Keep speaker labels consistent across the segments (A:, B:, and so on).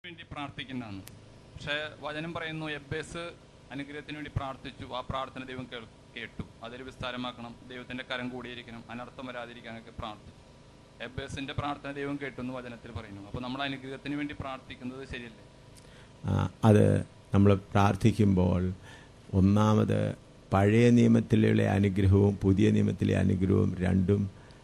A: വേണ്ടി പ്രാർത്ഥിക്കുന്നതാണ് പക്ഷേ വചനം പറയുന്നു എബേസ് അനുഗ്രഹത്തിന് വേണ്ടി പ്രാർത്ഥിച്ചു ആ പ്രാർത്ഥന ദൈവം കേൾ- കേട്ടു അതിൽ വിസ്താരമാക്കണം ദൈവത്തിന്റെ കരം കൂടിയിരിക്കണം അനർത്ഥം വരാതിരിക്കാനൊക്കെ പ്രാർത്ഥിച്ചു എബേസിന്റെ പ്രാർത്ഥന ദൈവം കേട്ടു എന്ന് വചനത്തിൽ പറയുന്നു അപ്പോൾ നമ്മൾ അനുഗ്രഹത്തിന് വേണ്ടി പ്രാർത്ഥിക്കുന്നത് ശരിയല്ലേ
B: ആ, അത് നമ്മൾ പ്രാർത്ഥിക്കുമ്പോൾ ഒന്നാമത് പഴയ നിയമത്തിലെ അനുഗ്രഹവും പുതിയ നിയമത്തിലെ അനുഗ്രഹവും രണ്ടും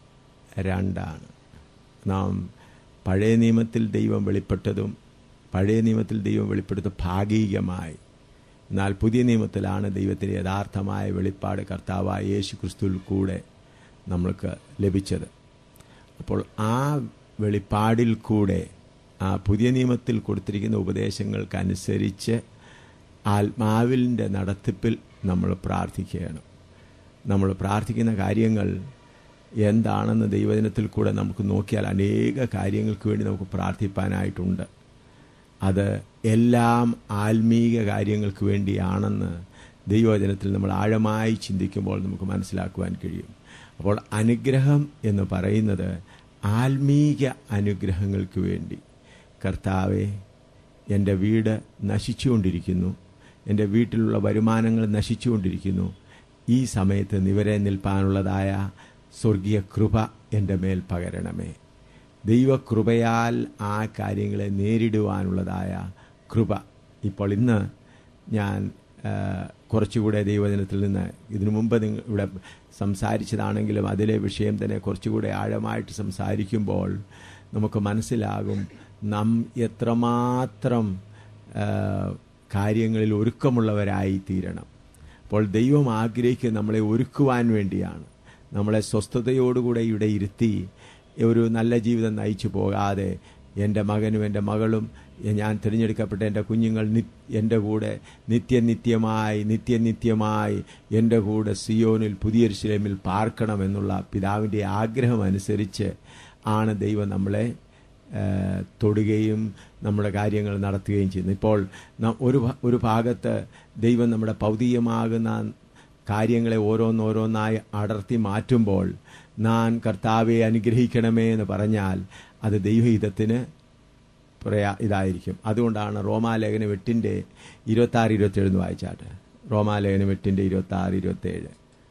B: രണ്ടാണ് നാം പഴയ നിയമത്തിൽ ദൈവം വെളിപ്പെട്ടതും പഴയ നിയമത്തിൽ ദൈവം വെളിപ്പെടുത്ത ഭാഗികമായി എന്നാൽ പുതിയ നിയമത്തിലാണ് ദൈവത്തിൻ്റെ യഥാർത്ഥമായ വെളിപ്പാട് കർത്താവായ യേശു ക്രിസ്തുവിൽ കൂടെ നമ്മൾക്ക് ലഭിച്ചത് അപ്പോൾ ആ വെളിപ്പാടിൽ കൂടെ ആ പുതിയ നിയമത്തിൽ കൊടുത്തിരിക്കുന്ന ഉപദേശങ്ങൾക്കനുസരിച്ച് ആത്മാവിൻ്റെ നടത്തിപ്പിൽ നമ്മൾ പ്രാർത്ഥിക്കുകയാണ് നമ്മൾ പ്രാർത്ഥിക്കുന്ന കാര്യങ്ങൾ എന്താണെന്ന് ദൈവദിനത്തിൽ കൂടെ നമുക്ക് നോക്കിയാൽ അനേക കാര്യങ്ങൾക്ക് വേണ്ടി നമുക്ക് പ്രാർത്ഥിപ്പാനായിട്ടുണ്ട് അത് എല്ലാം ആത്മീക കാര്യങ്ങൾക്ക് വേണ്ടിയാണെന്ന് ദൈവവചനത്തിൽ നമ്മൾ ആഴമായി ചിന്തിക്കുമ്പോൾ നമുക്ക് മനസ്സിലാക്കുവാൻ കഴിയും അപ്പോൾ അനുഗ്രഹം എന്ന് പറയുന്നത് ആത്മീക അനുഗ്രഹങ്ങൾക്ക് വേണ്ടി കർത്താവെ എൻ്റെ വീട് നശിച്ചുകൊണ്ടിരിക്കുന്നു എൻ്റെ വീട്ടിലുള്ള വരുമാനങ്ങൾ നശിച്ചുകൊണ്ടിരിക്കുന്നു ഈ സമയത്ത് നിവരെ നിൽപ്പാനുള്ളതായ സ്വർഗീയ കൃപ എൻ്റെ മേൽ പകരണമേ ദൈവകൃപയാൽ ആ കാര്യങ്ങളെ നേരിടുവാനുള്ളതായ കൃപ ഇപ്പോൾ ഇന്ന് ഞാൻ ആ, കുറച്ചുകൂടെ ദൈവജനത്തിൽ നിന്ന് ഇതിനു മുമ്പ് നിങ്ങൾ ഇവിടെ സംസാരിച്ചതാണെങ്കിലും അതിലെ വിഷയം തന്നെ കുറച്ചുകൂടെ ആഴമായിട്ട് സംസാരിക്കുമ്പോൾ നമുക്ക് മനസ്സിലാകും നാം എത്രമാത്രം ആ, കാര്യങ്ങളിൽ ഒരുക്കമുള്ളവരായി തീരണം അപ്പോൾ ദൈവം ആഗ്രഹിക്കുന്നത് നമ്മളെ ഒരുക്കുവാൻ വേണ്ടിയാണ് നമ്മളെ സ്വസ്ഥതയോടുകൂടെ ഇവിടെ ഇരുത്തി ഒരു നല്ല ജീവിതം നയിച്ചു പോകാതെ എൻ്റെ മകനും എൻ്റെ മകളും ഞാൻ തിരഞ്ഞെടുക്കപ്പെട്ട എൻ്റെ കുഞ്ഞുങ്ങൾ നി എൻ്റെ കൂടെ നിത്യനിത്യമായി നിത്യനിത്യമായി എൻ്റെ കൂടെ സിയോനിൽ പുതിയൊരു ശിലമിൽ പാർക്കണമെന്നുള്ള പിതാവിൻ്റെ ആഗ്രഹം അനുസരിച്ച് ആണ് ദൈവം നമ്മളെ ഏഹ്, തൊടുകയും നമ്മുടെ കാര്യങ്ങൾ നടത്തുകയും ചെയ്യുന്നു ഇപ്പോൾ ന- ഒരു ഭ- ഒരു ഭാഗത്ത് ദൈവം നമ്മുടെ ഭൗതികമാകുന്ന കാര്യങ്ങളെ ഓരോന്നോരോന്നായി അടർത്തി മാറ്റുമ്പോൾ ഞാൻ കർത്താവെ അനുഗ്രഹിക്കണമേ എന്ന് പറഞ്ഞാൽ അത് ദൈവഹിതത്തിന് പ്രയാ ഇതായിരിക്കും അതുകൊണ്ടാണ് റോമാലേഖനം എട്ടിൻ്റെ ഇരുപത്താറ് ഇരുപത്തേഴ് എന്ന് വായിച്ചാട്ട് റോമാലേഖനം എട്ടിൻ്റെ ഇരുപത്താറ് ഇരുപത്തേഴ്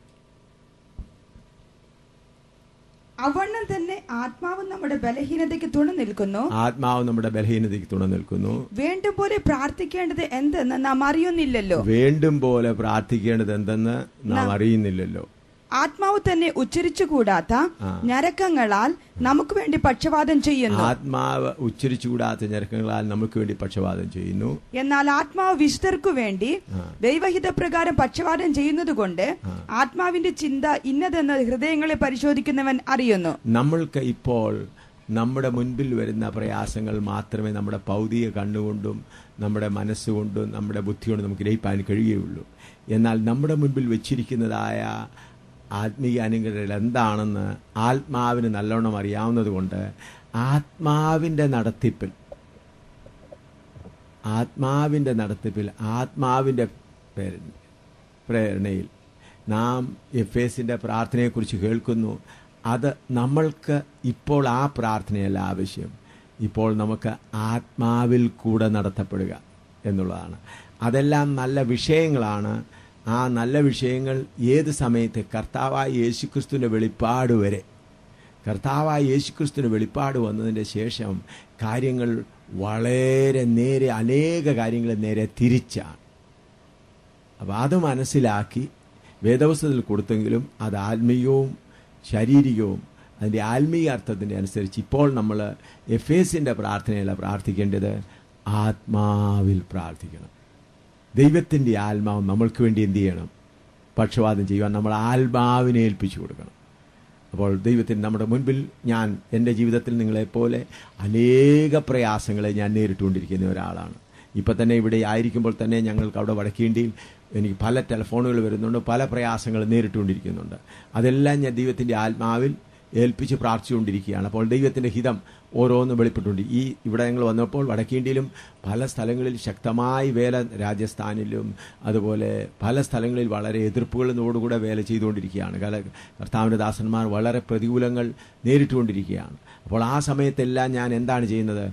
C: അവണ്ണം തന്നെ ആത്മാവ് നമ്മുടെ ബലഹീനതയ്ക്ക് തുണ നിൽക്കുന്നു
B: ആത്മാവ് നമ്മുടെ ബലഹീനതയ്ക്ക് തുണ നിൽക്കുന്നു
C: വേണ്ടും പോലെ പ്രാർത്ഥിക്കേണ്ടത് എന്തെന്ന് നാം അറിയുന്നില്ലല്ലോ
B: വേണ്ടും പോലെ പ്രാർത്ഥിക്കേണ്ടത് എന്തെന്ന് നാം അറിയുന്നില്ലല്ലോ
C: ആത്മാവ് തന്നെ ഉച്ചരിച്ചുകൂടാത്ത
B: ആ.
C: ഞരക്കങ്ങളാൽ നമുക്ക് വേണ്ടി പക്ഷപാതം ചെയ്യുന്നു
B: ആത്മാവ് ഉച്ചരിച്ചുകൂടാത്ത ഞരക്കങ്ങളാൽ നമുക്ക് വേണ്ടി പക്ഷപാതം ചെയ്യുന്നു
C: എന്നാൽ ആത്മാവ് വിശുദ്ധർക്കു വേണ്ടി
B: ആ.
C: ദൈവഹിത പ്രകാരം പക്ഷപാതം ചെയ്യുന്നത് കൊണ്ട് ആത്മാവിന്റെ ചിന്ത ഇന്നതെന്ന് ഹൃദയങ്ങളെ പരിശോധിക്കുന്നവൻ അറിയുന്നു
B: നമ്മൾക്ക് ഇപ്പോൾ നമ്മുടെ മുൻപിൽ വരുന്ന പ്രയാസങ്ങൾ മാത്രമേ നമ്മുടെ ഭൗതിക കണ്ണുകൊണ്ടും നമ്മുടെ മനസ്സുകൊണ്ടും നമ്മുടെ ബുദ്ധി കൊണ്ടും നമുക്ക് ഗ്രഹിപ്പാൻ കഴിയുകയുള്ളൂ എന്നാൽ നമ്മുടെ മുൻപിൽ വെച്ചിരിക്കുന്നതായ ആത്മീയ അനുഗ്രഹങ്ങൾ എന്താണെന്ന് ആത്മാവിന് നല്ലോണം അറിയാവുന്നത് കൊണ്ട് ആത്മാവിൻ്റെ നടത്തിപ്പിൽ ആത്മാവിൻ്റെ നടത്തിപ്പിൽ ആത്മാവിൻ്റെ പ്രേരണ- പ്രേരണയിൽ നാം എഫ് എസിൻ്റെ പ്രാർത്ഥനയെക്കുറിച്ച് കേൾക്കുന്നു അത് നമ്മൾക്ക് ഇപ്പോൾ ആ പ്രാർത്ഥനയല്ല ആവശ്യം ഇപ്പോൾ നമുക്ക് ആത്മാവിൽ കൂടെ നടത്തപ്പെടുക എന്നുള്ളതാണ് അതെല്ലാം നല്ല വിഷയങ്ങളാണ് ആ നല്ല വിഷയങ്ങൾ ഏത് സമയത്ത് കർത്താവായ യേശുക്രിസ്തുവിൻ്റെ വെളിപ്പാട് വരെ കർത്താവായ യേശുക്രിസ്തുവിന് വെളിപ്പാട് വന്നതിൻ്റെ ശേഷം കാര്യങ്ങൾ വളരെ നേരെ അനേക കാര്യങ്ങൾ നേരെ തിരിച്ചാണ് അപ്പോൾ അത് മനസ്സിലാക്കി വേദവസ്തുത്തിൽ കൊടുത്തെങ്കിലും അത് ആത്മീയവും ശാരീരികവും അതിൻ്റെ ആത്മീയ അർത്ഥത്തിൻ്റെ അനുസരിച്ച് ഇപ്പോൾ നമ്മൾ എഫ് എസിൻ്റെ പ്രാർത്ഥനയല്ല പ്രാർത്ഥിക്കേണ്ടത് ആത്മാവിൽ പ്രാർത്ഥിക്കണം ദൈവത്തിൻ്റെ ആത്മാവ് നമ്മൾക്ക് വേണ്ടി എന്ത് ചെയ്യണം പക്ഷപാതം ചെയ്യുവാൻ നമ്മൾ ആത്മാവിനെ ഏൽപ്പിച്ചു കൊടുക്കണം അപ്പോൾ ദൈവത്തിന് നമ്മുടെ മുൻപിൽ ഞാൻ എൻ്റെ ജീവിതത്തിൽ നിങ്ങളെപ്പോലെ അനേക പ്രയാസങ്ങളെ ഞാൻ നേരിട്ടുകൊണ്ടിരിക്കുന്ന ഒരാളാണ് ഇപ്പം തന്നെ ഇവിടെ ആയിരിക്കുമ്പോൾ തന്നെ ഞങ്ങൾക്ക് അവിടെ വടക്കേണ്ടിയിൽ എനിക്ക് പല ടെലിഫോണുകൾ വരുന്നുണ്ട് പല പ്രയാസങ്ങൾ നേരിട്ടുകൊണ്ടിരിക്കുന്നുണ്ട് അതെല്ലാം ഞാൻ ദൈവത്തിൻ്റെ ആത്മാവിൽ ഏൽപ്പിച്ച് പ്രാർത്ഥിച്ചുകൊണ്ടിരിക്കുകയാണ് അപ്പോൾ ദൈവത്തിൻ്റെ ഹിതം ഓരോന്നും വെളിപ്പെട്ടുണ്ട് ഈ ഇവിടെ ഞങ്ങൾ വന്നപ്പോൾ വടക്കേണ്ടിയിലും പല സ്ഥലങ്ങളിൽ ശക്തമായി വേല രാജസ്ഥാനിലും അതുപോലെ പല സ്ഥലങ്ങളിൽ വളരെ എതിർപ്പുകളോടുകൂടെ വേല ചെയ്തുകൊണ്ടിരിക്കുകയാണ് കല കർത്താവിൻ്റെ ദാസന്മാർ വളരെ പ്രതികൂലങ്ങൾ നേരിട്ടുകൊണ്ടിരിക്കുകയാണ് അപ്പോൾ ആ സമയത്തെല്ലാം ഞാൻ എന്താണ് ചെയ്യുന്നത്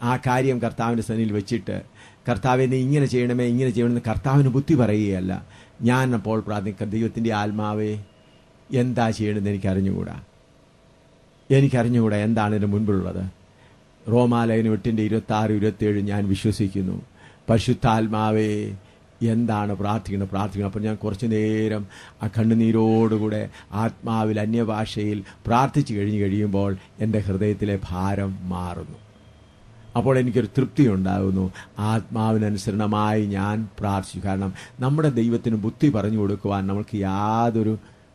B: ആ കാര്യം കർത്താവിൻ്റെ സന്നിധിയിൽ വെച്ചിട്ട് കർത്താവെ നീ ഇങ്ങനെ ചെയ്യണമേ ഇങ്ങനെ ചെയ്യണമെന്ന് കർത്താവിന് ബുദ്ധി പറയുകയല്ല ഞാൻ അപ്പോൾ പ്രാർത്ഥിക്കാം ദൈവത്തിൻ്റെ ആത്മാവേ എന്താ ചെയ്യണമെന്ന് എനിക്ക് അറിഞ്ഞുകൂടാ എനിക്കറിഞ്ഞുകൂടാ എന്താണ് ഇതിന് മുൻപിലുള്ളത് റോമാലയനം എട്ടിൻ്റെ ഇരുപത്തി ആറ് ഇരുപത്തിയേഴ് ഞാൻ വിശ്വസിക്കുന്നു പരിശുദ്ധാത്മാവേ എന്താണ് പ്രാർത്ഥിക്കുന്നത് പ്രാർത്ഥിക്കണം അപ്പോൾ ഞാൻ കുറച്ചു നേരം ആ കണ്ണുനീരോടുകൂടെ ആത്മാവിൽ അന്യഭാഷയിൽ പ്രാർത്ഥിച്ചു കഴിഞ്ഞ് കഴിയുമ്പോൾ എൻ്റെ ഹൃദയത്തിലെ ഭാരം മാറുന്നു അപ്പോൾ എനിക്കൊരു തൃപ്തി ഉണ്ടാകുന്നു ആത്മാവിനനുസരണമായി ഞാൻ പ്രാർത്ഥിച്ചു കാരണം നമ്മുടെ ദൈവത്തിന് ബുദ്ധി പറഞ്ഞു കൊടുക്കുവാൻ നമ്മൾക്ക് യാതൊരു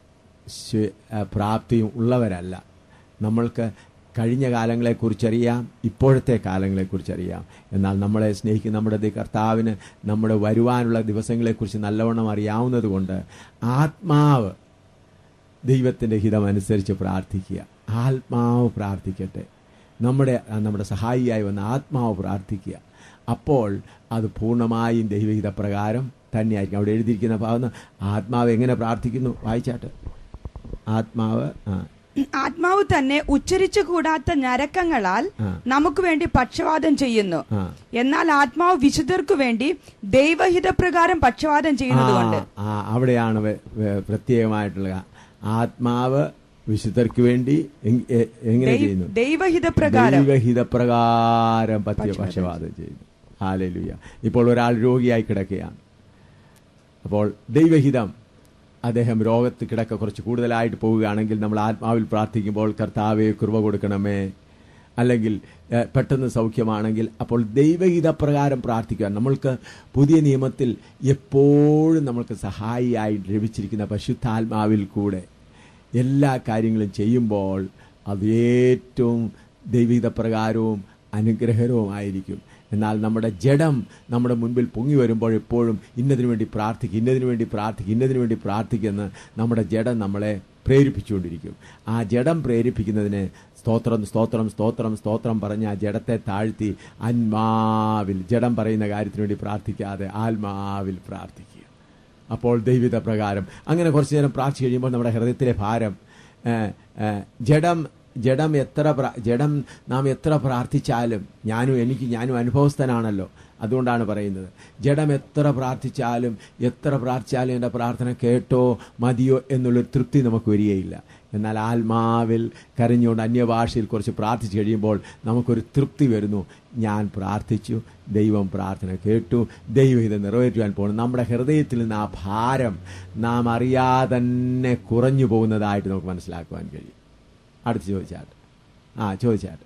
B: ശ്വ- ആ, പ്രാപ്തിയും ഉള്ളവരല്ല നമ്മൾക്ക് കഴിഞ്ഞ കാലങ്ങളെക്കുറിച്ചറിയാം ഇപ്പോഴത്തെ കാലങ്ങളെക്കുറിച്ചറിയാം എന്നാൽ നമ്മളെ സ്നേഹിക്കുന്ന നമ്മുടെ ദൈ- കർത്താവിന് നമ്മുടെ വരുവാനുള്ള ദിവസങ്ങളെക്കുറിച്ച് നല്ലവണ്ണം അറിയാവുന്നത് കൊണ്ട് ആത്മാവ് ദൈവത്തിൻ്റെ ഹിതമനുസരിച്ച് പ്രാർത്ഥിക്കുക ആത്മാവ് പ്രാർത്ഥിക്കട്ടെ നമ്മുടെ ആ, നമ്മുടെ സഹായിയായി വന്ന ആത്മാവ് പ്രാർത്ഥിക്കുക അപ്പോൾ അത് പൂർണ്ണമായും ദൈവഹിത പ്രകാരം തന്നെയായിരിക്കും അവിടെ എഴുതിയിരിക്കുന്ന ഭാഗം ആത്മാവ് എങ്ങനെ പ്രാർത്ഥിക്കുന്നു വായിച്ചാട്ട് ആത്മാവ് ആ
C: ആത്മാവ് തന്നെ ഉച്ചരിച്ചു കൂടാത്ത ഞരക്കങ്ങളാൽ
B: ആ.
C: നമുക്ക് വേണ്ടി പക്ഷവാദം ചെയ്യുന്നു
B: ആ.
C: എന്നാൽ ആത്മാവ് വിശുദ്ധർക്കു വേണ്ടി ദൈവഹിതപ്രകാരം പക്ഷവാദം ചെയ്യുന്നതുകൊണ്ട്
B: ആ, ആ, അവിടെയാണ് വെ- വെ- പ്രത്യേകമായിട്ടുള്ള ആത്മാവ് വിശുദ്ധർക്ക് വേണ്ടി എങ്- എ- എങ്ങനെ
C: ദൈ-
B: ചെയ്യുന്നു
C: ദൈവഹിതപ്രകാരം
B: ദൈവഹിതപ്രകാരം പത്യപക്ഷപാതം ചെയ്യുന്നു ഹാലലുയ ഇപ്പോൾ ഒരാൾ രോഗിയായി കിടക്കുകയാണ് അപ്പോൾ ദൈവഹിതം അദ്ദേഹം രോഗത്ത് കിടക്ക കുറച്ച് കൂടുതലായിട്ട് പോവുകയാണെങ്കിൽ നമ്മൾ ആത്മാവിൽ പ്രാർത്ഥിക്കുമ്പോൾ കർത്താവെ കൃപ കൊടുക്കണമേ അല്ലെങ്കിൽ ഏഹ്, പെട്ടെന്ന് സൗഖ്യമാണെങ്കിൽ അപ്പോൾ ദൈവഹിതപ്രകാരം പ്രാർത്ഥിക്കുക നമ്മൾക്ക് പുതിയ നിയമത്തിൽ എപ്പോഴും നമ്മൾക്ക് സഹായിയായി ലഭിച്ചിരിക്കുന്ന പരിശുദ്ധാത്മാവിൽ കൂടെ എല്ലാ കാര്യങ്ങളും ചെയ്യുമ്പോൾ അത് ഏറ്റവും ദൈവികപ്രകാരവും അനുഗ്രഹകരവുമായിരിക്കും എന്നാൽ നമ്മുടെ ജഡം നമ്മുടെ മുൻപിൽ പൊങ്ങി വരുമ്പോൾ എപ്പോഴും ഇന്നതിനു വേണ്ടി പ്രാർത്ഥിക്കും ഇന്നതിനു വേണ്ടി പ്രാർത്ഥിക്കും ഇന്നതിനു വേണ്ടി പ്രാർത്ഥിക്കുമെന്ന് നമ്മുടെ ജഡം നമ്മളെ പ്രേരിപ്പിച്ചുകൊണ്ടിരിക്കും ആ ജഡം പ്രേരിപ്പിക്കുന്നതിന് സ്തോത്രം സ്തോത്രം സ്തോത്രം സ്തോത്രം പറഞ്ഞ് ആ ജഡത്തെ താഴ്ത്തി ആത്മാവിൽ ജഡം പറയുന്ന കാര്യത്തിന് വേണ്ടി പ്രാർത്ഥിക്കാതെ ആത്മാവിൽ പ്രാർത്ഥിക്കുക അപ്പോൾ ദൈവിത പ്രകാരം അങ്ങനെ കുറച്ചു നേരം പ്രാർത്ഥിച്ചു കഴിയുമ്പോൾ നമ്മുടെ ഹൃദയത്തിലെ ഭാരം ഏ, ഏ, ജഡം ജഡം എത്ര പ്ര- ജഡം നാം എത്ര പ്രാർത്ഥിച്ചാലും ഞാനും എനിക്ക് ഞാനും അനുഭവസ്ഥനാണല്ലോ അതുകൊണ്ടാണ് പറയുന്നത് ജഡം എത്ര പ്രാർത്ഥിച്ചാലും എത്ര പ്രാർത്ഥിച്ചാലും എൻ്റെ പ്രാർത്ഥന കേട്ടോ മതിയോ എന്നുള്ളൊരു തൃപ്തി നമുക്ക് വരികയില്ല എന്നാൽ ആത്മാവിൽ കരഞ്ഞുകൊണ്ട് അന്യഭാഷയിൽ കുറച്ച് പ്രാർത്ഥിച്ചു കഴിയുമ്പോൾ നമുക്കൊരു തൃപ്തി വരുന്നു ഞാൻ പ്രാർത്ഥിച്ചു ദൈവം പ്രാർത്ഥന കേട്ടു ദൈവം ഇത് നിറവേറ്റുവാൻ പോകുന്നു നമ്മുടെ ഹൃദയത്തിൽ നിന്ന് ആ ഭാരം നാം അറിയാതെ തന്നെ കുറഞ്ഞു പോകുന്നതായിട്ട് നമുക്ക് മനസ്സിലാക്കുവാൻ കഴിയും അടുത്ത് ചോദിച്ചാട്ട് ആ ചോദിച്ചാട്ട്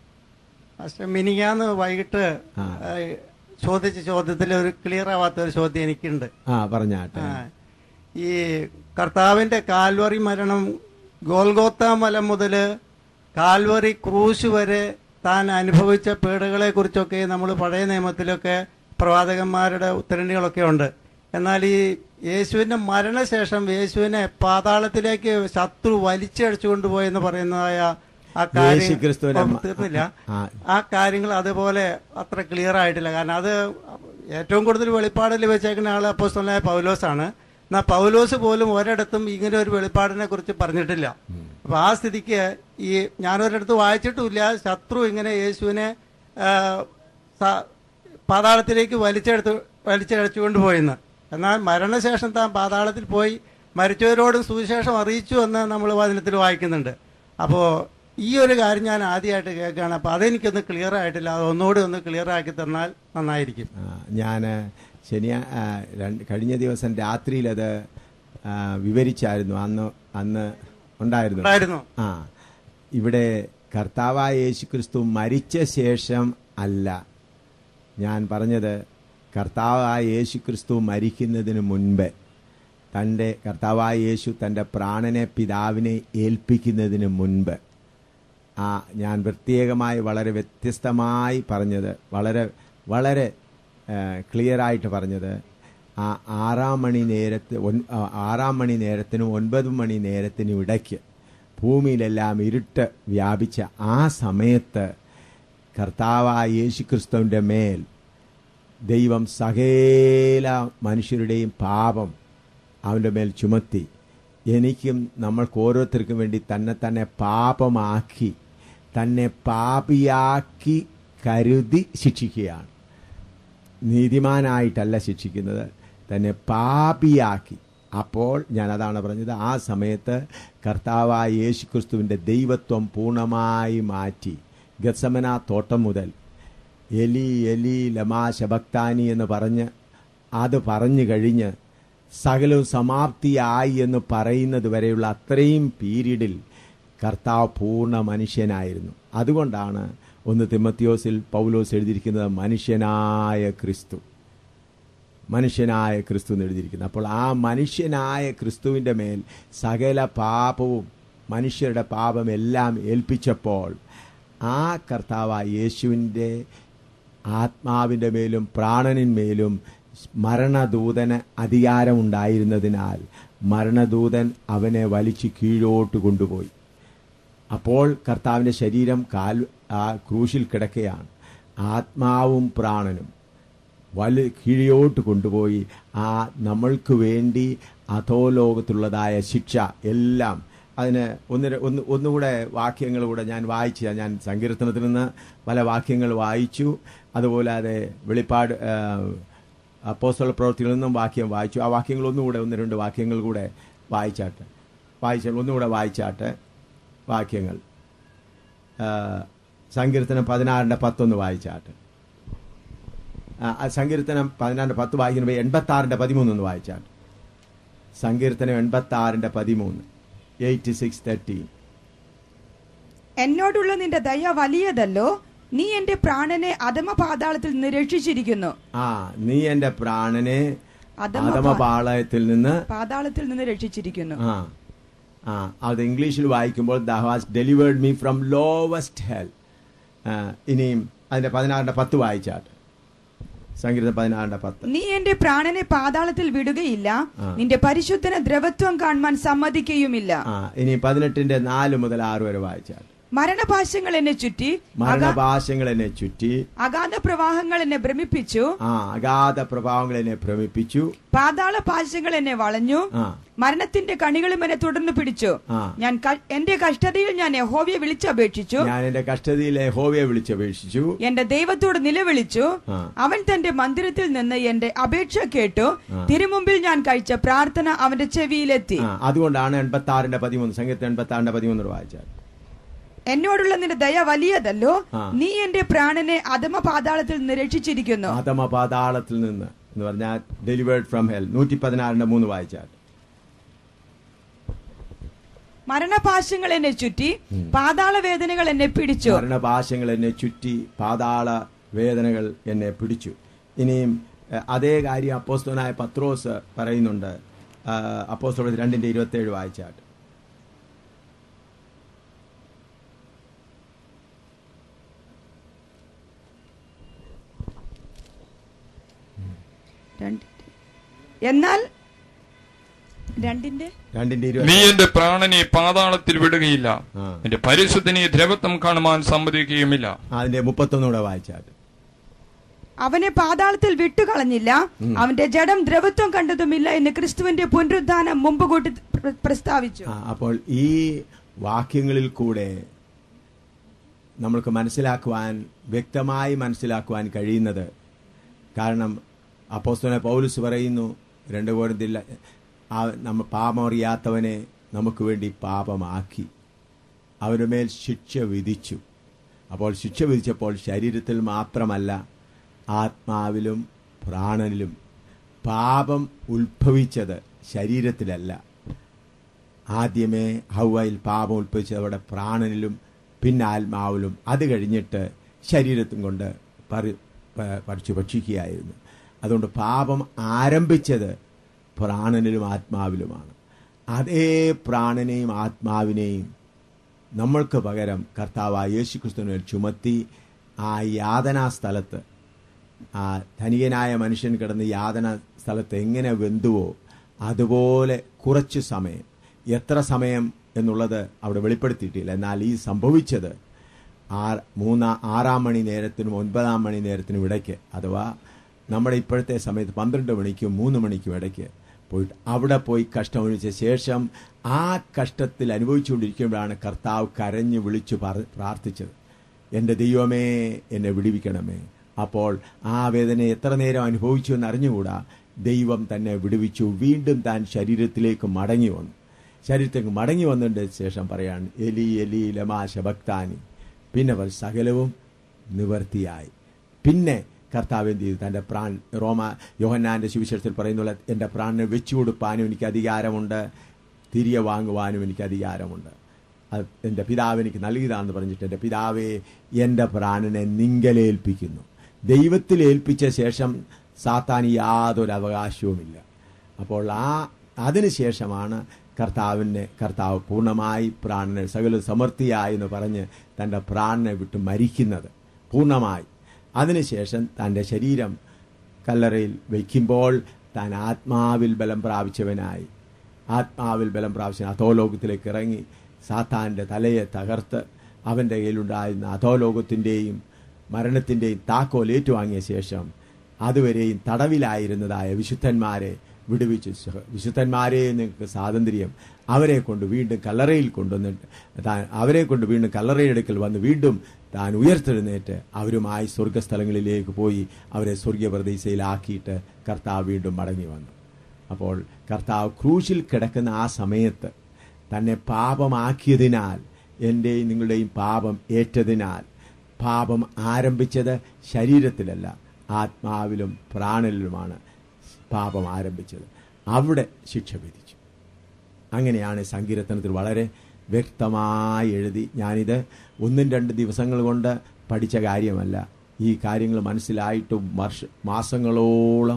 D: പക്ഷെ മിനിങ്ങാന്ന് വൈകിട്ട്
B: ആ.
D: ഏഹ്, ചോദിച്ച ചോദ്യത്തിൽ ഒരു ക്ലിയർ ആവാത്ത ഒരു ചോദ്യം എനിക്കുണ്ട്
B: ആ പറഞ്ഞാട്ടെ
D: ആ, ഈ കർത്താവിന്റെ കാൽവറി മരണം ഗോൽഗോത്ത മല മുതൽ കാൽവറി ക്രൂശ് വരെ താൻ അനുഭവിച്ച പീഡകളെ കുറിച്ചൊക്കെ നമ്മൾ പഴയ നിയമത്തിലൊക്കെ പ്രവാചകന്മാരുടെ ഉത്തരണികളൊക്കെ ഉണ്ട് എന്നാൽ ഈ യേശുവിന്റെ മരണശേഷം യേശുവിനെ പാതാളത്തിലേക്ക് ശത്രു വലിച്ചടിച്ചു കൊണ്ടുപോയെന്ന് പറയുന്നതായ ആ
B: യേശു ക്രിസ്തുവിനെ
D: കാര്യം
B: മ-
D: തീർന്നില്ല
B: ആ.
D: ആ കാര്യങ്ങൾ അതുപോലെ അത്ര ക്ലിയർ ആയിട്ടില്ല കാരണം അത് ഏറ്റവും കൂടുതൽ വെളിപ്പാടിൽ വെച്ചേക്കുന്ന ആൾ അപ്പോസ്തലനായ പൗലോസാണ് എന്നാൽ പൗലോസ് പോലും ഒരിടത്തും ഇങ്ങനെ ഒരു വെളിപ്പാടിനെ കുറിച്ച് പറഞ്ഞിട്ടില്ല അപ്പൊ ആ സ്ഥിതിക്ക് ഈ ഞാനൊരിടത്ത് വായിച്ചിട്ടുമില്ല ശത്രു ഇങ്ങനെ യേശുവിനെ ആ, സ- പാതാളത്തിലേക്ക് വലിച്ചെടുത്ത് വലിച്ചടച്ചുകൊണ്ട് പോയെന്ന് എന്നാൽ മരണശേഷം താൻ പാതാളത്തിൽ പോയി മരിച്ചവരോടും സുവിശേഷം അറിയിച്ചു എന്ന് നമ്മൾ വചനത്തിൽ വായിക്കുന്നുണ്ട് അപ്പോൾ ഈ ഒരു കാര്യം ഞാൻ ആദ്യമായിട്ട് കേൾക്കുകയാണ് അപ്പോൾ അതെനിക്കൊന്ന് ക്ലിയർ ആയിട്ടില്ല അത് ഒന്നുകൂടി ഒന്ന് ക്ലിയർ ആക്കി തന്നാൽ നന്നായിരിക്കും
B: ഞാൻ ശനിയാ ആ, രണ്ട് കഴിഞ്ഞ ദിവസം രാത്രിയിലത് ആ, വിവരിച്ചായിരുന്നു അന്ന് അന്ന് ഉണ്ടായിരുന്നു
D: ഉണ്ടായിരുന്നു
B: ആ ഇവിടെ കർത്താവായ യേശു ക്രിസ്തു മരിച്ച ശേഷം അല്ല ഞാൻ പറഞ്ഞത് കർത്താവായ യേശു ക്രിസ്തു മരിക്കുന്നതിന് മുൻപ് തൻ്റെ കർത്താവായ യേശു തൻ്റെ പ്രാണനെ പിതാവിനെ ഏൽപ്പിക്കുന്നതിന് മുൻപ് ആ ഞാൻ പ്രത്യേകമായി വളരെ വ്യത്യസ്തമായി പറഞ്ഞത് വളരെ വളരെ ക്ലിയറായിട്ട് പറഞ്ഞത് ആ ആറാം മണി നേരത്ത് ഒൻ- ആ, ആറാം മണി നേരത്തിനും ഒൻപത് മണി നേരത്തിനും ഇടയ്ക്ക് ഭൂമിയിലെല്ലാം ഇരുട്ട് വ്യാപിച്ച ആ സമയത്ത് കർത്താവായ യേശുക്രിസ്തുവിൻ്റെ മേൽ ദൈവം സകല മനുഷ്യരുടെയും പാപം അവൻ്റെ മേൽ ചുമത്തി എനിക്കും നമ്മൾക്ക് ഓരോരുത്തർക്കും വേണ്ടി തന്നെ തന്നെ പാപമാക്കി തന്നെ പാപിയാക്കി കരുതി ശിക്ഷിക്കുകയാണ് നീതിമാനായിട്ടല്ല ശിക്ഷിക്കുന്നത് തന്നെ പാപിയാക്കി അപ്പോൾ ഞാൻ അതാണ് പറഞ്ഞത് ആ സമയത്ത് കർത്താവായ യേശു ക്രിസ്തുവിൻ്റെ ദൈവത്വം പൂർണ്ണമായി മാറ്റി ഗസമന തോട്ടം മുതൽ എലി എലി ലമാ ശബക്താനി എന്ന് പറഞ്ഞ് അത് പറഞ്ഞു കഴിഞ്ഞ് സകലവും സമാപ്തിയായി എന്ന് പറയുന്നത് വരെയുള്ള അത്രയും പീരീഡിൽ കർത്താവ് പൂർണ്ണ മനുഷ്യനായിരുന്നു അതുകൊണ്ടാണ് ഒന്ന് തിമ്മത്തിയോസിൽ പൗലോസ് എഴുതിയിരിക്കുന്നത് മനുഷ്യനായ ക്രിസ്തു മനുഷ്യനായ ക്രിസ്തു എന്ന് എഴുതിയിരിക്കുന്നത് അപ്പോൾ ആ മനുഷ്യനായ ക്രിസ്തുവിൻ്റെ മേൽ സകല പാപവും മനുഷ്യരുടെ പാപം എല്ലാം ഏൽപ്പിച്ചപ്പോൾ ആ കർത്താവായ യേശുവിൻ്റെ ആത്മാവിൻ്റെ മേലും പ്രാണനിന്മേലും മരണദൂതന് അധികാരമുണ്ടായിരുന്നതിനാൽ മരണദൂതൻ അവനെ വലിച്ചു കീഴോട്ട് കൊണ്ടുപോയി അപ്പോൾ കർത്താവിൻ്റെ ശരീരം കാൽ ആ ക്രൂശിൽ കിടക്കുകയാണ് ആത്മാവും പ്രാണനും വലി കീഴിയോട്ട് കൊണ്ടുപോയി ആ നമ്മൾക്ക് വേണ്ടി അധോലോകത്തുള്ളതായ ശിക്ഷ എല്ലാം അതിന് ഒന്ന് ര- ഒന്ന് ഒന്നുകൂടെ വാക്യങ്ങൾ കൂടെ ഞാൻ വായിച്ച ഞാൻ സങ്കീർത്തനത്തിൽ നിന്ന് പല വാക്യങ്ങൾ വായിച്ചു അതുപോലെ അത് വെളിപ്പാട് അപ്പോസ്തല പ്രവൃത്തികളിൽ നിന്നും വാക്യം വായിച്ചു ആ വാക്യങ്ങൾ ഒന്നുകൂടെ ഒന്ന് രണ്ട് വാക്യങ്ങൾ കൂടെ വായിച്ചാട്ടെ വായിച്ച ഒന്നുകൂടെ വായിച്ചാട്ടെ വാക്യങ്ങൾ ആ, സങ്കീർത്തനം പതിനാറിൻ്റെ പത്തൊന്ന് വായിച്ചാട്ടെ ആ, ആ സങ്കീർത്തനം പതിനാറിൻ്റെ പത്ത് വായിക്കുമ്പോൾ എൺപത്താറിൻ്റെ പതിമൂന്ന് ഒന്ന് വായിച്ചാട്ടെ സങ്കീർത്തനം എൺപത്താറിൻ്റെ പതിമൂന്ന് എയ്റ്റി സിക്സ് തേർട്ടീൻ
C: എന്നോടുള്ള നിന്റെ ദയ വലിയതല്ലോ നീ എന്റെ പ്രാണനെ അധമ പാതാളത്തിൽ നിന്ന് രക്ഷിച്ചിരിക്കുന്നു
B: ആ നീ എൻ്റെ പ്രാണനെ
C: അധമ
B: അധമപാളയത്തിൽ നിന്ന്
C: പാതാളത്തിൽ നിന്ന് രക്ഷിച്ചിരിക്കുന്നു
B: ആ ആ അത് ഇംഗ്ലീഷിൽ വായിക്കുമ്പോൾ the has delivered me from lowest hell ഇനിയും അതിന്റെ പതിനാറിന്റെ പത്ത് വായിച്ചാട്ട് സംഗീതം പതിനാറിന്റെ പത്ത്
C: നീ എന്റെ പ്രാണനെ പാതാളത്തിൽ വിടുകയില്ല
B: ആ.
C: നിന്റെ പരിശുദ്ധന ദ്രവത്വം കാണുവാൻ സമ്മതിക്കുകയുമില്ല
B: ആ ഇനി പതിനെട്ടിന്റെ നാല് മുതൽ ആറ് വരെ വായിച്ചാട്ട്
C: മരണപാശങ്ങൾ എന്നെ ചുറ്റി അഗാ-
B: മരണഭാഷങ്ങൾ എന്നെ ചുറ്റി
C: അഗാധ പ്രവാഹങ്ങൾ എന്നെ ഭ്രമിപ്പിച്ചു
B: ആ അഗാധ പ്രഭാവങ്ങൾ എന്നെ ഭ്രമിപ്പിച്ചു
C: പാതാള പാശങ്ങൾ എന്നെ വളഞ്ഞു
B: ആ
C: മരണത്തിന്റെ കണികളും എന്നെ തുടർന്ന് പിടിച്ചു
B: ആ.
C: ഞാൻ ക- എന്റെ കഷ്ടതയിൽ ഞാൻ യഹോവയെ വിളിച്ചപേക്ഷിച്ചു
B: ഞാൻ എന്റെ കഷ്ടതയിലെ ഹോവയെ വിളിച്ചപേക്ഷിച്ചു
C: എന്റെ ദൈവത്തോട് നിലവിളിച്ചു
B: ആ.
C: അവൻ തന്റെ മന്ദിരത്തിൽ നിന്ന് എന്റെ അപേക്ഷ കേട്ടു തിരുമുമ്പിൽ ഞാൻ കഴിച്ച പ്രാർത്ഥന അവന്റെ ചെവിയിലെത്തി
B: ആ അതുകൊണ്ടാണ് എൺപത്തി ആറിന്റെ പതിമൂന്ന് സംഗീതം എൺപത്തി ആറിന്റെ പതിമൂന്ന് വായിച്ചാൽ
C: എന്നോടുള്ള നിന്റെ ദയ വലിയതല്ലോ
B: ആ.
C: നീ എന്റെ പ്രാണനെ അധമ പാതാളത്തിൽ നിന്ന് രക്ഷിച്ചിരിക്കുന്നു
B: ആദമ പാതാളത്തിൽ നിന്ന് എന്ന് പറഞ്ഞാൽ ഡെലിവേർഡ് ഫ്രം ഹെൽ നൂറ്റി പതിനാറിന്റെ മൂന്ന് വായിച്ചാൽ
C: മരണപാശങ്ങൾ എന്നെ ചുറ്റി പാതാള വേദനകൾ എന്നെ പിടിച്ചു
B: മരണപാശങ്ങൾ എന്നെ ചുറ്റി പാതാള വേദനകൾ എന്നെ പിടിച്ചു ഇനിയും എഹ്, അതേ കാര്യം അപ്പോസ്തോനായ പത്രോസ് പറയുന്നുണ്ട് അപ്പോസ്തോല രണ്ടിന്റെ ഇരുപത്തേഴ് വായിച്ചാട്ട്
C: രണ്ട്. എന്നാൽ രണ്ടിന്റെ
B: രണ്ടിന്റെ
A: നീ
B: ഇരുപത്തി
A: എന്റെ പ്രാണനെ പാതാളത്തിൽ വിടുകയില്ല
B: ആ.
A: എന്റെ പരിശുദ്ധനെ ദ്രവത്വം കാണുവാൻ സമ്മതിക്കുകയുമില്ല
B: അതിന്റെ മുപ്പത്തൊന്നുകൂടെ വായിച്ചാട്ട്
C: അവനെ പാതാളത്തിൽ വിട്ടുകളഞ്ഞില്ല അവന്റെ ജഡം ദ്രവത്വം കണ്ടതുമില്ല എന്ന് ക്രിസ്തുവിന്റെ പുനരുദ്ധാനം മുമ്പ് കൂട്ടി പ്ര- പ്രസ്താവിച്ചു
B: ആ, അപ്പോൾ ഈ വാക്യങ്ങളിൽ കൂടെ നമ്മൾക്ക് മനസ്സിലാക്കുവാൻ വ്യക്തമായി മനസ്സിലാക്കുവാൻ കഴിയുന്നത് കാരണം അപ്പോസ്തലനായ പൗലുസ് പറയുന്നു രണ്ട് കോരത്തില്ല ആ നമ്മ പാപമറിയാത്തവനെ നമുക്ക് വേണ്ടി പാപമാക്കി അവരുടെ മേൽ ശിക്ഷ വിധിച്ചു അപ്പോൾ ശിക്ഷ വിധിച്ചപ്പോൾ ശരീരത്തിൽ മാത്രമല്ല ആത്മാവിലും പ്രാണനിലും പാപം ഉത്ഭവിച്ചത് ശരീരത്തിലല്ല ആദ്യമേ ഹൗവയിൽ പാപം ഉൽപ്പിച്ചത് അവിടെ പ്രാണനിലും പിന്നെ ആത്മാവിലും അത് കഴിഞ്ഞിട്ട് ശരീരത്തും കൊണ്ട് പറി പ- പറിച്ചു ഭക്ഷിക്കുകയായിരുന്നു അതുകൊണ്ട് പാപം ആരംഭിച്ചത് പ്രാണനിലും ആത്മാവിലുമാണ് അതേ പ്രാണനെയും ആത്മാവിനെയും നമ്മൾക്ക് പകരം കർത്താവായ യേശു ക്രിസ്തുവിനെ ചുമത്തി ആ യാതനാ സ്ഥലത്ത് ആ ധനികനായ മനുഷ്യൻ കിടന്ന് യാതന സ്ഥലത്ത് എങ്ങനെ വെന്തുവോ അതുപോലെ കുറച്ച് സമയം എത്ര സമയം എന്നുള്ളത് അവിടെ വെളിപ്പെടുത്തിയിട്ടില്ല എന്നാൽ ഈ സംഭവിച്ചത് ആറ് മൂന്നാ ആറാം മണി നേരത്തിനും ഒൻപതാം മണി നേരത്തിനും ഇടയ്ക്ക് അഥവാ നമ്മുടെ ഇപ്പോഴത്തെ സമയത്ത് പന്ത്രണ്ട് മണിക്കും മൂന്ന് മണിക്കും ഇടയ്ക്ക് പോയിട്ട് അവിടെ പോയി കഷ്ടം അനുഭവിച്ച ശേഷം ആ കഷ്ടത്തിൽ അനുഭവിച്ചുകൊണ്ടിരിക്കുമ്പോഴാണ് കർത്താവ് കരഞ്ഞു വിളിച്ചു പറ- പ്രാർത്ഥിച്ചത് എൻ്റെ ദൈവമേ എന്നെ വിടുവിക്കണമേ അപ്പോൾ ആ വേദന എത്ര നേരം അനുഭവിച്ചു എന്ന് അറിഞ്ഞുകൂടാ ദൈവം തന്നെ വിടുവിച്ചു വീണ്ടും താൻ ശരീരത്തിലേക്ക് മടങ്ങി വന്നു ശരീരത്തേക്ക് മടങ്ങി വന്നതിൻ്റെ ശേഷം പറയാണ് എലി എലി ലമാ ശബക്താനി പിന്നെ അവർ സകലവും നിവർത്തിയായി പിന്നെ കർത്താവ് എന്ത് ചെയ്തു തൻ്റെ പ്രാൺ റോമ യോഹന്നാന്റെ സുവിശേഷത്തിൽ പറയുന്നുള്ള എൻ്റെ പ്രാണിനെ വെച്ചു കൊടുപ്പാനും എനിക്ക് അധികാരമുണ്ട് തിരികെ വാങ്ങുവാനും എനിക്ക് അധികാരമുണ്ട് അത് എൻ്റെ പിതാവ് എനിക്ക് നൽകിയതാണെന്ന് പറഞ്ഞിട്ട് എൻ്റെ പിതാവേ എൻ്റെ പ്രാണനെ നിങ്കലേൽപ്പിക്കുന്നു ദൈവത്തിൽ ഏൽപ്പിച്ച ശേഷം സാത്താൻ യാതൊരു അവകാശവുമില്ല അപ്പോൾ ആ അതിനുശേഷമാണ് കർത്താവിനെ കർത്താവ് പൂർണ്ണമായി പ്രാണനെ സകല സമൃദ്ധിയായി എന്ന് പറഞ്ഞ് തൻ്റെ പ്രാണനെ വിട്ട് മരിക്കുന്നത് പൂർണ്ണമായി അതിനുശേഷം തൻ്റെ ശരീരം കല്ലറയിൽ വയ്ക്കുമ്പോൾ താൻ ആത്മാവിൽ ബലം പ്രാപിച്ചവനായി ആത്മാവിൽ ബലം പ്രാപിച്ച അധോലോകത്തിലേക്ക് ഇറങ്ങി സാത്താൻ്റെ തലയെ തകർത്ത് അവൻ്റെ കയ്യിലുണ്ടായിരുന്ന അധോലോകത്തിൻ്റെയും മരണത്തിൻ്റെയും താക്കോൽ ഏറ്റുവാങ്ങിയ ശേഷം അതുവരെയും തടവിലായിരുന്നതായ വിശുദ്ധന്മാരെ വിടുവിച്ചു സഹ- വിശുദ്ധന്മാരെ നിങ്ങൾക്ക് സ്വാതന്ത്ര്യം അവരെ കൊണ്ട് വീണ്ടും കല്ലറയിൽ കൊണ്ടുവന്നിട്ട് താൻ അവരെ കൊണ്ട് വീണ്ടും കല്ലറയെടുക്കൽ വന്ന് വീണ്ടും താൻ ഉയർത്തെഴുന്നേറ്റ് അവരുമായി സ്വർഗസ്ഥലങ്ങളിലേക്ക് പോയി അവരെ സ്വർഗീയ പ്രതീക്ഷയിലാക്കിയിട്ട് കർത്താവ് വീണ്ടും മടങ്ങി വന്നു അപ്പോൾ കർത്താവ് ക്രൂശിൽ കിടക്കുന്ന ആ സമയത്ത് തന്നെ പാപമാക്കിയതിനാൽ എൻ്റെയും നിങ്ങളുടെയും പാപം ഏറ്റതിനാൽ പാപം ആരംഭിച്ചത് ശരീരത്തിലല്ല ആത്മാവിലും പ്രാണനിലുമാണ് പാപം ആരംഭിച്ചത് അവിടെ ശിക്ഷ വിധിച്ചു അങ്ങനെയാണ് സങ്കീർത്തനത്തിൽ വളരെ വ്യക്തമായി എഴുതി ഞാനിത് ഒന്നും രണ്ട് ദിവസങ്ങൾ കൊണ്ട് പഠിച്ച കാര്യമല്ല ഈ കാര്യങ്ങൾ മനസ്സിലായിട്ടും വർഷ മാസങ്ങളോളം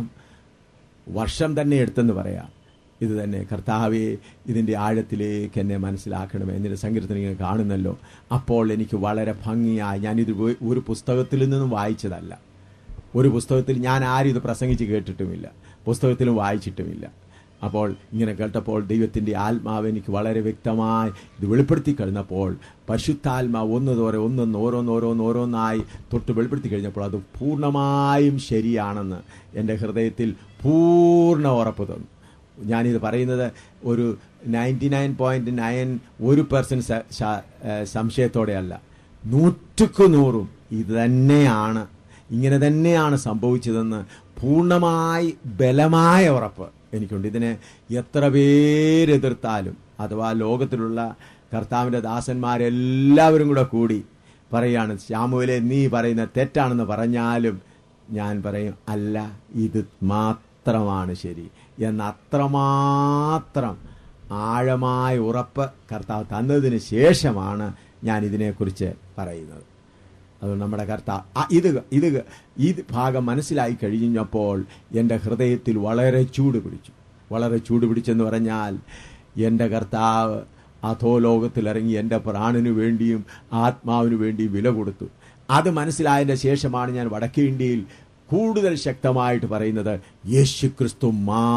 B: വർഷം തന്നെ എടുത്തെന്ന് പറയാം ഇത് തന്നെ കർത്താവെ ഇതിൻ്റെ ആഴത്തിലേക്ക് എന്നെ മനസ്സിലാക്കണമേ എന്നിൻ്റെ സങ്കീർത്തനം ഇങ്ങനെ കാണുന്നല്ലോ അപ്പോൾ എനിക്ക് വളരെ ഭംഗിയായി ഞാനിത് ഒരു- ഒരു പുസ്തകത്തിൽ നിന്നും വായിച്ചതല്ല ഒരു പുസ്തകത്തിൽ ഞാൻ ആരും ഇത് പ്രസംഗിച്ച് കേട്ടിട്ടുമില്ല പുസ്തകത്തിലും വായിച്ചിട്ടുമില്ല അപ്പോൾ ഇങ്ങനെ കേട്ടപ്പോൾ ദൈവത്തിൻ്റെ ആത്മാവ് എനിക്ക് വളരെ വ്യക്തമായി ഇത് വെളിപ്പെടുത്തി കഴിഞ്ഞപ്പോൾ പരിശുദ്ധാത്മാവ് ഒന്ന് തോറെ ഒന്നൊന്ന് ഓരോന്ന് ഓരോന്ന് ഓരോന്നായി തൊട്ട് വെളിപ്പെടുത്തി കഴിഞ്ഞപ്പോൾ അത് പൂർണ്ണമായും ശരിയാണെന്ന് എൻ്റെ ഹൃദയത്തിൽ പൂർണ്ണ ഉറപ്പ് തന്നു ഞാനിത് പറയുന്നത് ഒരു നയൻറ്റി നയൻ പോയിന്റ് നയൻ ഒരു പെർസെൻറ്റ് സംശയത്തോടെയല്ല നൂറ്റുക്ക് നൂറും ഇത് തന്നെയാണ് ഇങ്ങനെ തന്നെയാണ് സംഭവിച്ചതെന്ന് പൂർണ്ണമായി ബലമായ ഉറപ്പ് എനിക്കുണ്ട് ഇതിനെ എത്ര പേരെതിർത്താലും അഥവാ ലോകത്തിലുള്ള കർത്താവിൻ്റെ ദാസന്മാരെല്ലാവരും കൂടെ കൂടി പറയാണ് ശ്യാമുവിലെ നീ പറയുന്ന തെറ്റാണെന്ന് പറഞ്ഞാലും ഞാൻ പറയും അല്ല ഇത് മാത്രമാണ് ശരി എന്ന് അത്രമാത്രം ആഴമായ ഉറപ്പ് കർത്താവ് തന്നതിന് ശേഷമാണ് ഞാൻ ഇതിനെക്കുറിച്ച് പറയുന്നത് അതുകൊണ്ട് നമ്മുടെ കർത്താവ് ആ, ഇത് ഇത് ഈ ഭാഗം മനസ്സിലായി കഴിഞ്ഞപ്പോൾ എൻ്റെ ഹൃദയത്തിൽ വളരെ ചൂട് പിടിച്ചു വളരെ ചൂട് പിടിച്ചെന്ന് പറഞ്ഞാൽ എൻ്റെ കർത്താവ് അധോലോകത്തിലിറങ്ങി എൻ്റെ പ്രാണനു വേണ്ടിയും ആത്മാവിനു വേണ്ടിയും വില കൊടുത്തു അത് മനസ്സിലായതിൻ്റെ ശേഷമാണ് ഞാൻ വടക്കേ ഇന്ത്യയിൽ കൂടുതൽ ശക്തമായിട്ട് പറയുന്നത് യേശുക്രിസ്തു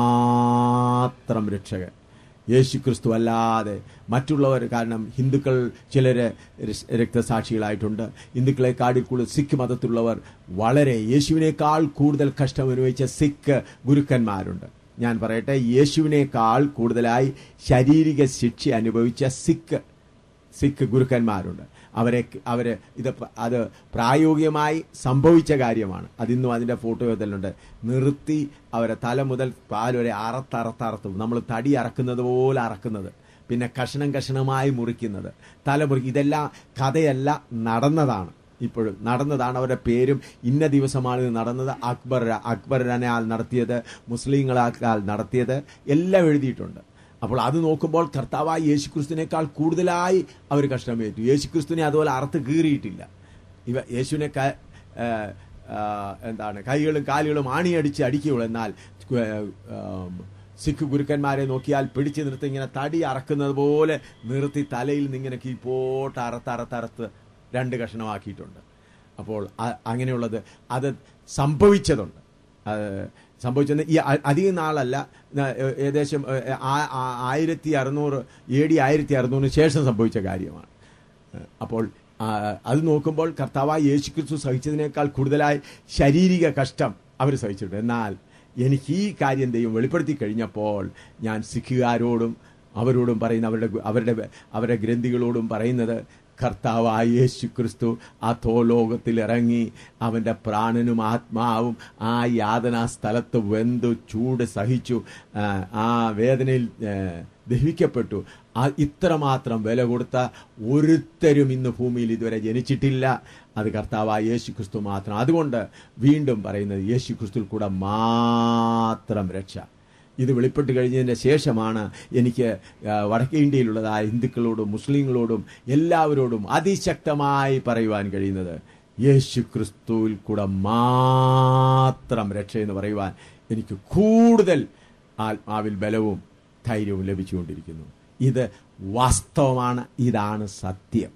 B: മാത്രം രക്ഷകൻ യേശുക്രിസ്തു അല്ലാതെ മറ്റുള്ളവർ കാരണം ഹിന്ദുക്കൾ ചിലര് രസ്- രക്തസാക്ഷികളായിട്ടുണ്ട് ഹിന്ദുക്കളെക്കാളിൽ കൂടുതൽ സിഖ് മതത്തിലുള്ളവർ വളരെ യേശുവിനേക്കാൾ കൂടുതൽ കഷ്ടം അനുഭവിച്ച സിഖ് ഗുരുക്കന്മാരുണ്ട് ഞാൻ പറയട്ടെ യേശുവിനേക്കാൾ കൂടുതലായി ശാരീരിക ശിക്ഷ അനുഭവിച്ച സിഖ് സിഖ് ഗുരുക്കന്മാരുണ്ട് അവരെ അവര് ഇത് പ- അത് പ്രായോഗികമായി സംഭവിച്ച കാര്യമാണ് അതിന്നും അതിന്റെ ഫോട്ടോ ഇതിലുണ്ട് നിർത്തി അവരെ തല മുതൽ പാൽ വരെ അറത്തറത്തറത്തും നമ്മൾ തടി അറക്കുന്നത് പോലെ അറക്കുന്നത് പിന്നെ കഷണം കഷണമായി മുറിക്കുന്നത് തല മുറി ഇതെല്ലാം കഥയല്ല നടന്നതാണ് ഇപ്പോഴും നടന്നതാണ് അവരുടെ പേരും ഇന്ന ദിവസമാണ് ഇത് നടന്നത് അക്ബർ അക്ബറിനാൽ നടത്തിയത് മുസ്ലിങ്ങളാൽ നടത്തിയത് എല്ലാം എഴുതിയിട്ടുണ്ട് അപ്പോൾ അത് നോക്കുമ്പോൾ കർത്താവായ യേശുക്രിസ്തുവിനേക്കാൾ കൂടുതലായി അവർ കഷ്ടമേറ്റു യേശുക്രിസ്തുവിനെ അതുപോലെ അറുത്ത് കീറിയിട്ടില്ല ഇവ യേശുവിനെ ക- ആ, ആ, എന്താണ് കൈകളും കാലുകളും ആണിയടിച്ച് അടിക്കുകയുള്ളൂ എന്നാൽ ഏ, ആം, സിഖ് ഗുരുക്കന്മാരെ നോക്കിയാൽ പിടിച്ചു നിർത്തി ഇങ്ങനെ തടി അറക്കുന്നത് പോലെ നിർത്തി തലയിൽ നിന്ന് ഇങ്ങനെ കീപ്പോട്ട് അറത്ത് അറത്ത് അറത്ത് രണ്ട് കഷ്ണമാക്കിയിട്ടുണ്ട് അപ്പോൾ അ- അങ്ങനെയുള്ളത് അത് സംഭവിച്ചതുണ്ട് അത് സംഭവിച്ചത് ഈ അ- അധികം നാളല്ല ന- ഏ- ഏകദേശം ഏ, ആ- ആ- ആയിരത്തി അറുന്നൂറ് എ ഡി ആയിരത്തി അറുന്നൂറിന് ശേഷം സംഭവിച്ച കാര്യമാണ് ഏ, അപ്പോൾ ആ, അത് നോക്കുമ്പോൾ കർത്താവായ യേശുക്രിസ്തു സഹിച്ചതിനേക്കാൾ കൂടുതലായി ശാരീരിക കഷ്ടം അവർ സഹിച്ചിട്ടുണ്ട് എന്നാൽ എനിക്ക് ഈ കാര്യം ദൈവം വെളിപ്പെടുത്തി കഴിഞ്ഞപ്പോൾ ഞാൻ സിഖുകാരോടും അവരോടും പറയുന്ന അവരുടെ ഗു- അവരുടെ അവരുടെ ഗ്രന്ഥികളോടും പറയുന്നത് കർത്താവായ യേശു ക്രിസ്തു ആ തോലോകത്തിൽ ഇറങ്ങി അവൻ്റെ പ്രാണനും ആത്മാവും ആ യാതനാ സ്ഥലത്ത് വെന്തു ചൂട് സഹിച്ചു ആ, ആ വേദനയിൽ ആ, ദഹിക്കപ്പെട്ടു ആ ഇത്രമാത്രം വില കൊടുത്ത ഒരുത്തരും ഇന്ന് ഭൂമിയിൽ ഇതുവരെ ജനിച്ചിട്ടില്ല അത് കർത്താവായ യേശു ക്രിസ്തു മാത്രം അതുകൊണ്ട് വീണ്ടും പറയുന്നത് യേശു ക്രിസ്തുവിൽ കൂടെ മാത്രം രക്ഷ ഇത് വെളിപ്പെട്ട് കഴിഞ്ഞതിന് ശേഷമാണ് എനിക്ക് ആ, വടക്കേ ഇന്ത്യയിലുള്ളതായ ഹിന്ദുക്കളോടും മുസ്ലിങ്ങളോടും എല്ലാവരോടും അതിശക്തമായി പറയുവാൻ കഴിയുന്നത് യേശു ക്രിസ്തുവിൽ കൂടെ മാത്രം രക്ഷ എന്ന് പറയുവാൻ എനിക്ക് കൂടുതൽ ആത്മാവിൽ ബലവും ധൈര്യവും ലഭിച്ചുകൊണ്ടിരിക്കുന്നു ഇത് വാസ്തവമാണ് ഇതാണ് സത്യം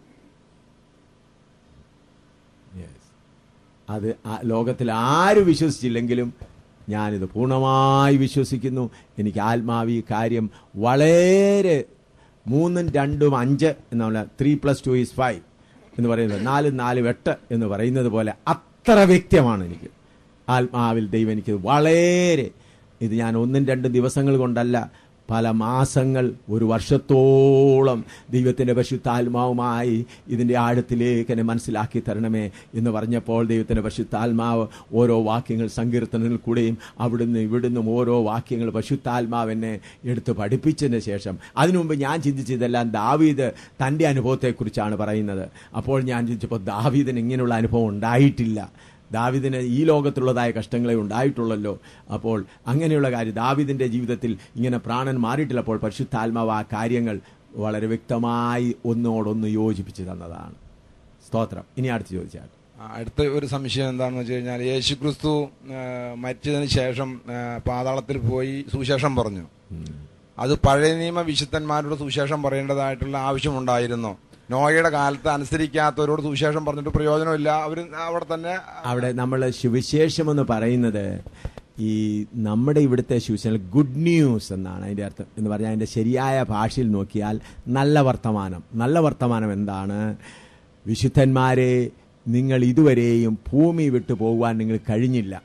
B: Yes. അത് ആ- ലോകത്തിൽ ആര് വിശ്വസിച്ചില്ലെങ്കിലും ഞാനിത് പൂർണ്ണമായി വിശ്വസിക്കുന്നു എനിക്ക് ആത്മാവി കാര്യം വളരെ മൂന്നും രണ്ടും അഞ്ച് എന്നുള്ള three plus two is five എന്ന് പറയുന്നത് നാലും നാലും എട്ട് എന്ന് പറയുന്നത് പോലെ അത്ര വ്യക്തമാണ് എനിക്ക് ആത്മാവിൽ ദൈവം എനിക്ക് വളരെ ഇത് ഞാൻ ഒന്നും രണ്ടും ദിവസങ്ങൾ കൊണ്ടല്ല പല മാസങ്ങൾ ഒരു വർഷത്തോളം ദൈവത്തിൻ്റെ പരിശുദ്ധാത്മാവുമായി ഇതിൻ്റെ ആഴത്തിലേക്ക് എന്നെ മനസ്സിലാക്കി തരണമേ എന്ന് പറഞ്ഞപ്പോൾ ദൈവത്തിൻ്റെ പരിശുദ്ധാത്മാവ് ഓരോ വാക്യങ്ങൾ സങ്കീർത്തനങ്ങളിൽ കൂടെയും അവിടുന്ന് ഇവിടുന്നും ഓരോ വാക്യങ്ങൾ പരിശുദ്ധാത്മാവ് എന്നെ എടുത്ത് പഠിപ്പിച്ചതിന് ശേഷം അതിനു മുമ്പ് ഞാൻ ചിന്തിച്ചതെല്ലാം ദാവീദ് തൻ്റെ അനുഭവത്തെക്കുറിച്ചാണ് പറയുന്നത് അപ്പോൾ ഞാൻ ചിന്തിച്ചപ്പോൾ ദാവീദിന് ഇങ്ങനെയുള്ള അനുഭവം ഉണ്ടായിട്ടില്ല ദാവിദിന് ഈ ലോകത്തുള്ളതായ കഷ്ടങ്ങളെ ഉണ്ടായിട്ടുള്ളല്ലോ അപ്പോൾ അങ്ങനെയുള്ള കാര്യം ദാവിദിന്റെ ജീവിതത്തിൽ ഇങ്ങനെ പ്രാണൻ മാറിയിട്ടില്ലപ്പോൾ പരിശുദ്ധാത്മാവ് ആ കാര്യങ്ങൾ വളരെ വ്യക്തമായി ഒന്നോടൊന്ന് യോജിപ്പിച്ച് തന്നതാണ് സ്തോത്രം ഇനി അടുത്ത് ചോദിച്ചാൽ
E: ആ, അടുത്ത ഒരു സംശയം എന്താണെന്ന് വെച്ച് കഴിഞ്ഞാൽ യേശു ക്രിസ്തു ആ, മരിച്ചതിന് ശേഷം ആ, പാതാളത്തിൽ പോയി സുവിശേഷം പറഞ്ഞു അത് പഴയ നിയമ വിശുദ്ധന്മാരുടെ സുവിശേഷം പറയേണ്ടതായിട്ടുള്ള ആവശ്യമുണ്ടായിരുന്നു നോയയുടെ കാലത്ത് അനുസരിക്കാത്തവരോട് സുവിശേഷം പറഞ്ഞിട്ട് പ്രയോജനമില്ല അവർ അവിടെ തന്നെ
B: അവിടെ നമ്മൾ സുവിശേഷം എന്ന് പറയുന്നത് ഈ നമ്മുടെ ഇവിടുത്തെ സുവിശേഷം ഗുഡ് ന്യൂസ് എന്നാണ് അതിൻ്റെ അർത്ഥം എന്ന് പറഞ്ഞാൽ അതിൻ്റെ ശരിയായ ഭാഷയിൽ നോക്കിയാൽ നല്ല വർത്തമാനം നല്ല വർത്തമാനം എന്താണ് വിശുദ്ധന്മാരെ നിങ്ങൾ ഇതുവരെയും ഭൂമി വിട്ടു പോകുവാൻ നിങ്ങൾ കഴിഞ്ഞില്ല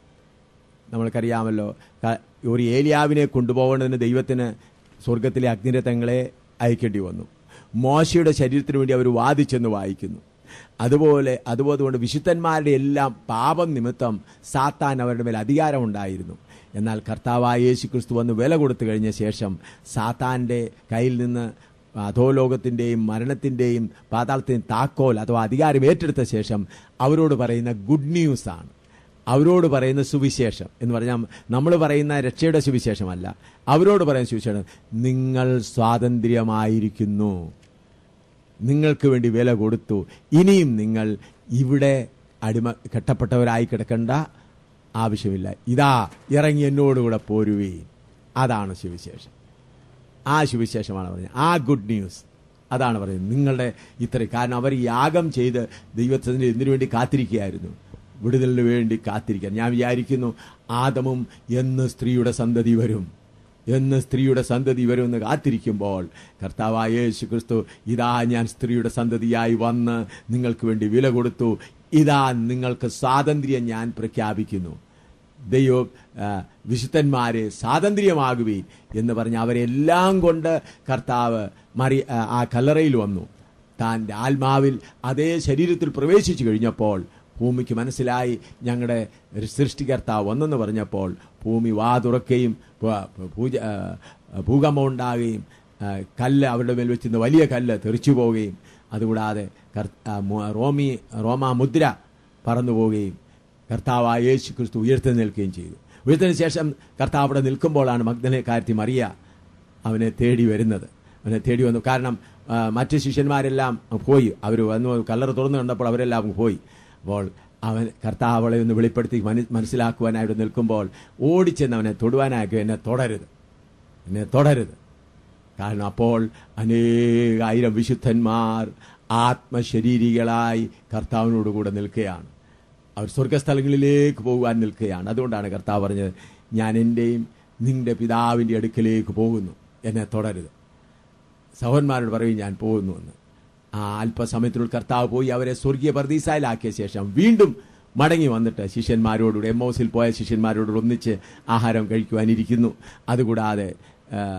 B: നമ്മൾക്കറിയാമല്ലോ ക- ഒരു ഏലിയാവിനെ കൊണ്ടുപോകേണ്ടതിന് ദൈവത്തിന് സ്വർഗത്തിലെ അഗ്നിരഥങ്ങളെ അയക്കേണ്ടി വന്നു മോശയുടെ ശരീരത്തിന് വേണ്ടി അവർ വാദിച്ചെന്ന് വായിക്കുന്നു അതുപോലെ അതുപോലെ കൊണ്ട് വിശുദ്ധന്മാരുടെ എല്ലാം പാപം നിമിത്തം സാത്താൻ അവരുടെ മേൽ അധികാരമുണ്ടായിരുന്നു എന്നാൽ കർത്താവായ യേശു ക്രിസ്തു വന്ന് വില കൊടുത്തു കഴിഞ്ഞ ശേഷം സാത്താൻ്റെ കയ്യിൽ നിന്ന് അധോലോകത്തിൻ്റെയും മരണത്തിൻ്റെയും പാതാളത്തിൻ്റെയും താക്കോൽ അഥവാ അധികാരം ഏറ്റെടുത്ത ശേഷം അവരോട് പറയുന്ന ഗുഡ് ന്യൂസാണ് അവരോട് പറയുന്ന സുവിശേഷം എന്ന് പറഞ്ഞാൽ നമ്മൾ പറയുന്ന രക്ഷയുടെ സുവിശേഷമല്ല അവരോട് പറയുന്ന സുവിശേഷം നിങ്ങൾ സ്വാതന്ത്ര്യമായിരിക്കുന്നു നിങ്ങൾക്ക് വേണ്ടി വില കൊടുത്തു ഇനിയും നിങ്ങൾ ഇവിടെ അടിമ കെട്ടപ്പെട്ടവരായി കിടക്കേണ്ട ആവശ്യമില്ല ഇതാ ഇറങ്ങി എന്നോടുകൂടെ പോരുവേ അതാണ് സുവിശേഷം ആ സുവിശേഷമാണ് പറഞ്ഞത് ആ ഗുഡ് ന്യൂസ് അതാണ് പറയുന്നത് നിങ്ങളുടെ ഇത്ര കാരണം അവർ യാഗം ചെയ്ത് ദൈവത്തിന് എന്തിനു വേണ്ടി കാത്തിരിക്കുകയായിരുന്നു വിടുതലിന് വേണ്ടി കാത്തിരിക്കാൻ ഞാൻ വിചാരിക്കുന്നു ആദമും എന്ന് സ്ത്രീയുടെ സന്തതി വരും എന്ന് സ്ത്രീയുടെ സന്തതി വരുമെന്ന് കാത്തിരിക്കുമ്പോൾ കർത്താവായ യേശു ക്രിസ്തു ഇതാ ഞാൻ സ്ത്രീയുടെ സന്തതിയായി വന്ന് നിങ്ങൾക്ക് വേണ്ടി വില കൊടുത്തു ഇതാ നിങ്ങൾക്ക് സ്വാതന്ത്ര്യം ഞാൻ പ്രഖ്യാപിക്കുന്നു ദൈവം ആ, വിശുദ്ധന്മാരെ സ്വാതന്ത്ര്യമാകുവീൻ എന്ന് പറഞ്ഞ് അവരെല്ലാം കൊണ്ട് കർത്താവ് മറി ആ, ആ കല്ലറയിൽ വന്നു താൻ്റെ ആത്മാവിൽ അതേ ശരീരത്തിൽ പ്രവേശിച്ചു കഴിഞ്ഞപ്പോൾ ഭൂമിക്ക് മനസ്സിലായി ഞങ്ങളുടെ സൃഷ്ടികർത്താവ് വന്നെന്ന് പറഞ്ഞപ്പോൾ ഭൂമി വാ തുറക്കുകയും പ- പൂജ ആ, ഭൂകമ്പം ഉണ്ടാകുകയും ആ, കല്ല് അവരുടെ മേൽ വെച്ചിരുന്ന വലിയ കല്ല് തെറിച്ചു പോവുകയും അതുകൂടാതെ കർ- ആ, മു- റോമി റോമാ മുദ്ര പറന്നു പോവുകയും കർത്താവായ യേശു ക്രിസ്തു ഉയർത്തെഴുന്നേൽക്കുകയും ചെയ്തു ഉയർത്തതിന് ശേഷം കർത്താവ് അവിടെ നിൽക്കുമ്പോഴാണ് മഗ്ദനെ കാര്യത്തി മറിയ അവനെ തേടി വരുന്നത് അവനെ തേടി വന്നു കാരണം ആ, മറ്റ് ശിഷ്യന്മാരെല്ലാം പോയി അവർ വന്നു കല്ലറ തുറന്നു കണ്ടപ്പോൾ അവരെല്ലാം അങ്ങ് പോയി അപ്പോൾ അവൻ കർത്താവ് അവളെ ഒന്ന് വെളിപ്പെടുത്തി മന- മനസ്സിലാക്കുവാനായിട്ട് നിൽക്കുമ്പോൾ ഓടിച്ചെന്ന് അവനെ തൊടുവാനാക്കി എന്നെ തുടരുത് എന്നെ തുടരുത് കാരണം അപ്പോൾ അനേകായിരം വിശുദ്ധന്മാർ ആത്മശരീരികളായി കർത്താവിനോട് കൂടെ നിൽക്കുകയാണ് അവർ സ്വർഗസ്ഥലങ്ങളിലേക്ക് പോകുവാൻ നിൽക്കുകയാണ് അതുകൊണ്ടാണ് കർത്താവ് പറഞ്ഞത് ഞാൻ എൻ്റെയും നിന്റെ പിതാവിൻ്റെ അടുക്കലേക്ക് പോകുന്നു എന്നെ തുടരുത് സഹോന്മാരോട് പറയും ഞാൻ പോകുന്നു എന്ന് ആ അല്പസമയത്തിനുള്ളിൽ കർത്താവ് പോയി അവരെ സ്വർഗീയ പ്രതീസായിലാക്കിയ ശേഷം വീണ്ടും മടങ്ങി വന്നിട്ട് ശിഷ്യന്മാരോടുകൂടെ എമ്മോസിൽ പോയ ശിഷ്യന്മാരോട് ഒന്നിച്ച് ആഹാരം കഴിക്കുവാനിരിക്കുന്നു അതുകൂടാതെ ആ,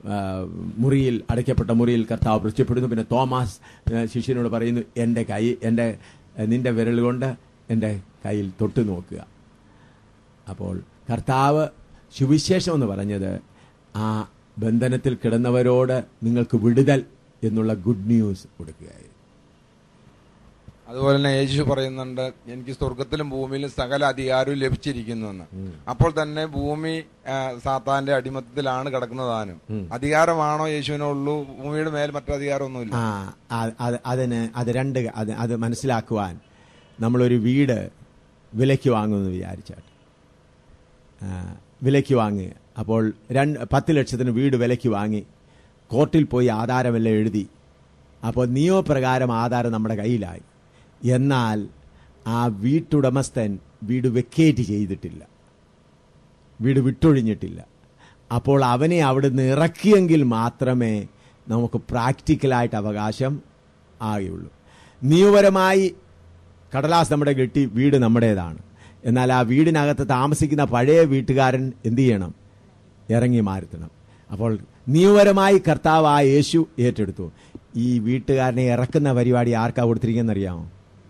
B: ആ, മുറിയിൽ അടയ്ക്കപ്പെട്ട മുറിയിൽ കർത്താവ് പ്രത്യക്ഷപ്പെടുന്നു പിന്നെ തോമാസ് ആ, ശിഷ്യനോട് പറയുന്നു എൻ്റെ കൈ എൻ്റെ നിന്റെ വിരൽ കൊണ്ട് എൻ്റെ കയ്യിൽ തൊട്ട് നോക്കുക അപ്പോൾ കർത്താവ് സുവിശേഷം എന്ന് പറഞ്ഞത് ആ ബന്ധനത്തിൽ കിടന്നവരോട് നിങ്ങൾക്ക് വിടുതൽ എന്നുള്ള ഗുഡ് ന്യൂസ് കൊടുക്കുകയായിരുന്നു
E: അതുപോലെ തന്നെ യേശു പറയുന്നുണ്ട് എനിക്ക് സ്വർഗത്തിലും ഭൂമിയിലും സകല അധികാരവും ലഭിച്ചിരിക്കുന്നുവെന്ന് അപ്പോൾ തന്നെ ഭൂമി ആ, സാത്താന്റെ അടിമത്തത്തിലാണ് കിടക്കുന്നതാനും അധികാരമാണോ യേശുവിനുള്ളൂ ഭൂമിയുടെ മേൽ മറ്റധികാരമൊന്നുമില്ല
B: ആ ആ- അത് അതിന് അത് രണ്ട് ക- അത് അത് മനസ്സിലാക്കുവാൻ നമ്മളൊരു വീട് വിലയ്ക്ക് വാങ്ങുമെന്ന് വിചാരിച്ചാട്ട് ആ, വിലയ്ക്ക് വാങ്ങുക അപ്പോൾ രണ്ട് പത്ത് ലക്ഷത്തിന് വീട് വിലയ്ക്ക് വാങ്ങി കോർട്ടിൽ പോയി ആധാരമെല്ലാം എഴുതി അപ്പോൾ നിയമപ്രകാരം ആധാരം നമ്മുടെ കയ്യിലായി എന്നാൽ ആ വീട്ടുടമസ്ഥൻ വീട് വെക്കേറ്റ് ചെയ്തിട്ടില്ല വീട് വിട്ടൊഴിഞ്ഞിട്ടില്ല അപ്പോൾ അവനെ അവിടുന്ന് ഇറക്കിയെങ്കിൽ മാത്രമേ നമുക്ക് പ്രാക്ടിക്കലായിട്ട് അവകാശം ആകുകയുള്ളൂ നിയമപരമായി കടലാസ് നമ്മുടെ കെട്ടി വീട് നമ്മുടേതാണ് എന്നാൽ ആ വീടിനകത്ത് താമസിക്കുന്ന പഴയ വീട്ടുകാരൻ എന്ത് ചെയ്യണം ഇറങ്ങി മാറ്റണം അപ്പോൾ നിയമപരമായി കർത്താവ് ആ യേശു ഏറ്റെടുത്തു ഈ വീട്ടുകാരനെ ഇറക്കുന്ന പരിപാടി ആർക്കാ കൊടുത്തിരിക്കുന്നത് അറിയാമോ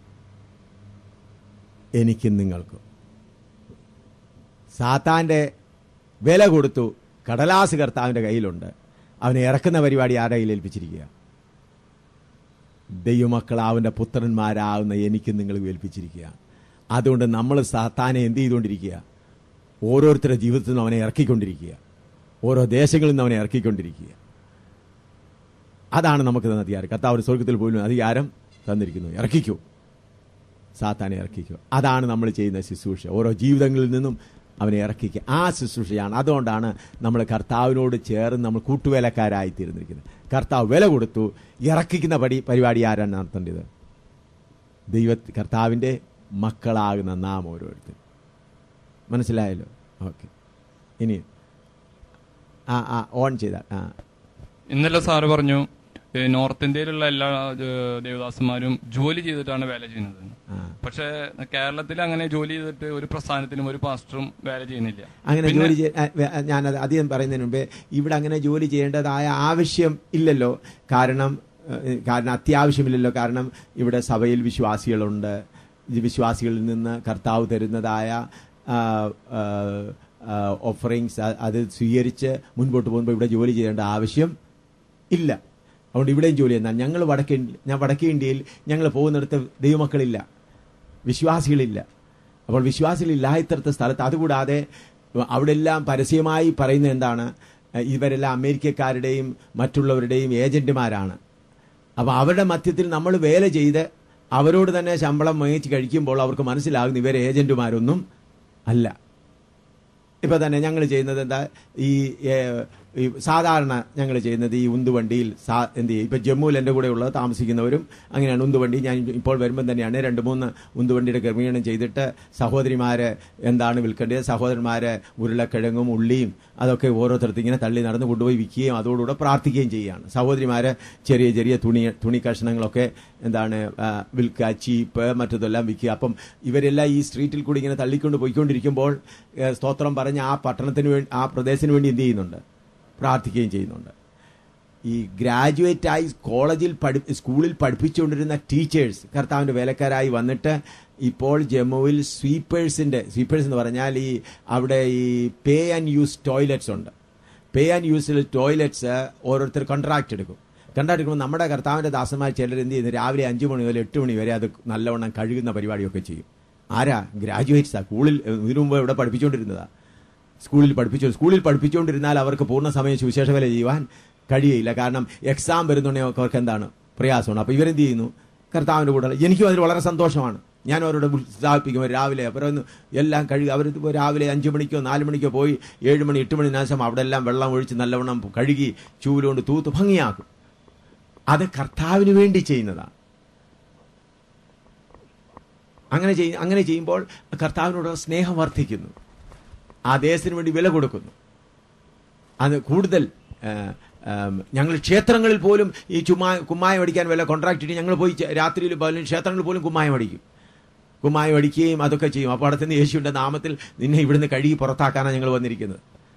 B: എനിക്കും നിങ്ങൾക്കും സാത്താന്റെ വില കൊടുത്തു കടലാസ് കർത്താവിന്റെ കയ്യിലുണ്ട് അവനെ ഇറക്കുന്ന പരിപാടി ആരുടെ കയ്യിൽ ഏൽപ്പിച്ചിരിക്കുക ദൈവമക്കളാവിൻ്റെ പുത്രന്മാരാവുന്ന എനിക്കും നിങ്ങൾ ഏൽപ്പിച്ചിരിക്കുകയാണ് അതുകൊണ്ട് നമ്മൾ സാത്താനെ എന്ത് ചെയ്തുകൊണ്ടിരിക്കുക ഓരോരുത്തരുടെ ജീവിതത്തിൽ നിന്ന് അവനെ ഇറക്കിക്കൊണ്ടിരിക്കുക ഓരോ ദേശങ്ങളിൽ നിന്ന് അവനെ ഇറക്കിക്കൊണ്ടിരിക്കുക അതാണ് നമുക്ക് തന്ന അധികാരം കർത്താവ് ഒരു സ്വർഗത്തിൽ പോലും അധികാരം തന്നിരിക്കുന്നു ഇറക്കിക്കൂ സാത്താനെ ഇറക്കിക്കൂ അതാണ് നമ്മൾ ചെയ്യുന്ന ശുശ്രൂഷ ഓരോ ജീവിതങ്ങളിൽ നിന്നും അവനെ ഇറക്കിക്കുക ആ ശുശ്രൂഷയാണ് അതുകൊണ്ടാണ് നമ്മൾ കർത്താവിനോട് ചേർന്ന് നമ്മൾ കൂട്ടുവേലക്കാരായി തീർന്നിരിക്കുന്നത് കർത്താവ് വില കൊടുത്തു ഇറക്കിക്കുന്ന പടി പരിപാടി ആരാണ് നടത്തേണ്ടത് ദൈവ കർത്താവിൻ്റെ മക്കളാകുന്ന നാം ഓരോരുത്തരും മനസ്സിലായല്ലോ ഓക്കെ ഇനി ആ ആ ഓൺ ചെയ്ത ആ
A: ഇന്നലെ സാറ് പറഞ്ഞു ഏ, നോർത്ത് ഇന്ത്യയിലുള്ള എല്ലാ ഏ, ദേവദാസന്മാരും ജോലി ചെയ്തിട്ടാണ് വേല ചെയ്യുന്നത്
B: ആ.
A: പക്ഷെ കേരളത്തിൽ അങ്ങനെ ജോലി ചെയ്തിട്ട് ഒരു പ്രസ്ഥാനത്തിലും ഒരു പാസ്റ്ററും വേല ചെയ്യുന്നില്ല
B: അങ്ങനെ
A: പിന്നെ-
B: ജോലി ചെയ്യ- ആ, വേ- ഞാനത് അധികം പറയുന്നതിന് മുമ്പേ ഇവിടെ അങ്ങനെ ജോലി ചെയ്യേണ്ടതായ ആവശ്യം ഇല്ലല്ലോ കാരണം ഏഹ്, കാരണം അത്യാവശ്യമില്ലല്ലോ കാരണം ഇവിടെ സഭയിൽ വിശ്വാസികളുണ്ട് ഈ വിശ്വാസികളിൽ നിന്ന് കർത്താവ് തരുന്നതായ ഓഫറിങ്സ് അത് സ്വീകരിച്ച് മുൻപോട്ട് പോകുമ്പോൾ ഇവിടെ ജോലി ചെയ്യേണ്ട ആവശ്യം ഇല്ല അതുകൊണ്ട് ഇവിടെയും ജോലി എന്നാൽ ഞങ്ങൾ വടക്കേ ഞാൻ വടക്കേ ഇന്ത്യയിൽ ഞങ്ങൾ പോകുന്നിടത്ത് ദൈവമക്കളില്ല വിശ്വാസികളില്ല അപ്പോൾ വിശ്വാസികളില്ലാത്തടത്ത സ്ഥലത്ത് അതുകൂടാതെ അവിടെ എല്ലാം പരസ്യമായി പറയുന്നത് എന്താണ് ഇവരെല്ലാം അമേരിക്കക്കാരുടെയും മറ്റുള്ളവരുടെയും ഏജന്റുമാരാണ് അപ്പോൾ അവരുടെ മധ്യത്തിൽ നമ്മൾ വേല ചെയ്ത് അവരോട് തന്നെ ശമ്പളം മേടിച്ച് കഴിക്കുമ്പോൾ അവർക്ക് മനസ്സിലാകുന്നു ഇവർ ഏജന്റുമാരൊന്നും അല്ല ഇപ്പൊ തന്നെ ഞങ്ങൾ ചെയ്യുന്നത് എന്താ ഈ ഏ, ഈ സാധാരണ ഞങ്ങൾ ചെയ്യുന്നത് ഈ ഉന്തുവണ്ടിയിൽ സാ എന്ത് ചെയ്യും ഇപ്പൊ ജമ്മുവിൽ എൻ്റെ കൂടെ ഉള്ളത് താമസിക്കുന്നവരും അങ്ങനെയാണ് ഉന്തുവണ്ടി ഞാൻ ഇപ്പോൾ വരുമ്പം തന്നെയാണ് രണ്ട് മൂന്ന് ഉന്തുവണ്ടിയുടെ ക്രമീകരണം ചെയ്തിട്ട് സഹോദരിമാര് എന്താണ് വിൽക്കേണ്ടത് സഹോദരന്മാര് ഉരുളക്കിഴങ്ങും ഉള്ളിയും അതൊക്കെ ഓരോരുത്തർക്ക് ഇങ്ങനെ തള്ളി നടന്ന് കൊണ്ടുപോയി വിൽക്കുകയും അതോടുകൂടെ പ്രാർത്ഥിക്കുകയും ചെയ്യുകയാണ് സഹോദരിമാര് ചെറിയ ചെറിയ തുണി തുണി കഷ്ണങ്ങളൊക്കെ എന്താണ് ആ, വിൽക്കുക ചീപ്പ് മറ്റതെല്ലാം വിൽക്കുക അപ്പം ഇവരെല്ലാം ഈ സ്ട്രീറ്റിൽ കൂടി ഇങ്ങനെ തള്ളിക്കൊണ്ട് പോയിക്കൊണ്ടിരിക്കുമ്പോൾ ഏ, സ്തോത്രം പറഞ്ഞ് ആ പട്ടണത്തിന് വേണ്ടി ആ പ്രദേശത്തിന് വേണ്ടി എന്ത് ചെയ്യുന്നുണ്ട് പ്രാർത്ഥിക്കുകയും ചെയ്യുന്നുണ്ട് ഈ ഗ്രാജുവേറ്റ് ആയി കോളേജിൽ പഠി സ്കൂളിൽ പഠിപ്പിച്ചുകൊണ്ടിരുന്ന ടീച്ചേഴ്സ് കർത്താവിന്റെ വേലക്കാരായി വന്നിട്ട് ഇപ്പോൾ ജമ്മുവിൽ സ്വീപ്പേഴ്സിന്റെ സ്വീപ്പേഴ്സ് എന്ന് പറഞ്ഞാൽ ഈ അവിടെ ഈ പേ ആൻഡ് യൂസ് ടോയ്ലറ്റ്സ് ഉണ്ട് പേ ആൻഡ് യൂസിൽ ടോയ്ലറ്റ്സ് ഓരോരുത്തർ കോൺട്രാക്ട് എടുക്കും കോൺട്രാക്ട് എടുക്കുമ്പോൾ നമ്മുടെ കർത്താവിന്റെ ദാസന്മാർ ചിലർ എന്ത് ചെയ്യുന്നു രാവിലെ അഞ്ച് മണി മുതൽ എട്ട് മണി വരെ അത് നല്ലവണ്ണം കഴുകുന്ന പരിപാടിയൊക്കെ ചെയ്യും ആരാ ഗ്രാജുവേറ്റ്സാ സ്കൂളിൽ ഇതിനു മുമ്പ് ഇവിടെ പഠിപ്പിച്ചുകൊണ്ടിരുന്നതാ സ്കൂളിൽ പഠിപ്പിച്ചു സ്കൂളിൽ പഠിപ്പിച്ചുകൊണ്ടിരുന്നാൽ അവർക്ക് പൂർണ്ണസമയം സുവിശേഷ വേല ചെയ്യുവാൻ കഴിയില്ല കാരണം എക്സാം വരുന്നുണ്ടെങ്കിൽ അവർക്ക് എന്താണ് പ്രയാസമാണ് അപ്പോൾ ഇവരെന്ത് ചെയ്യുന്നു കർത്താവിൻ്റെ കൂടെ എനിക്കും അതിൽ വളരെ സന്തോഷമാണ് ഞാൻ അവരോട് ഉത്സാഹിപ്പിക്കും രാവിലെ അപ്പുറം എല്ലാം കഴുകി അവർ രാവിലെ അഞ്ചു മണിക്കോ നാല് മണിക്കോ പോയി ഏഴ് മണി എട്ട് മണി ശേഷം അവിടെ എല്ലാം വെള്ളം ഒഴിച്ച് നല്ലവണ്ണം കഴുകി ചൂലുകൊണ്ട് തൂത്ത് ഭംഗിയാക്കും അത് കർത്താവിന് വേണ്ടി ചെയ്യുന്നതാണ് അങ്ങനെ ചെയ് അങ്ങനെ ചെയ്യുമ്പോൾ കർത്താവിനോടുള്ള സ്നേഹം വർദ്ധിക്കുന്നു ആ ദേശത്തിന് വേണ്ടി വില കൊടുക്കുന്നു അത് കൂടുതൽ ആ, ആം, ഞങ്ങൾ ക്ഷേത്രങ്ങളിൽ പോലും ഈ ചുമ്മാ കുമ്മായം അടിക്കാൻ വല്ല കോൺട്രാക്ട് ഇട്ട് ഞങ്ങൾ പോയി ചെ- രാത്രിയിൽ പോലും ക്ഷേത്രങ്ങളിൽ പോലും കുമ്മായം അടിക്കും കുമ്മായം അടിക്കുകയും അതൊക്കെ ചെയ്യും അപ്പോൾ അവിടെ നിന്ന് യേശുവിന്റെ നാമത്തിൽ നിന്നെ ഇവിടുന്ന് കഴുകി പുറത്താക്കാനാണ് ഞങ്ങൾ വന്നിരിക്കുന്നത്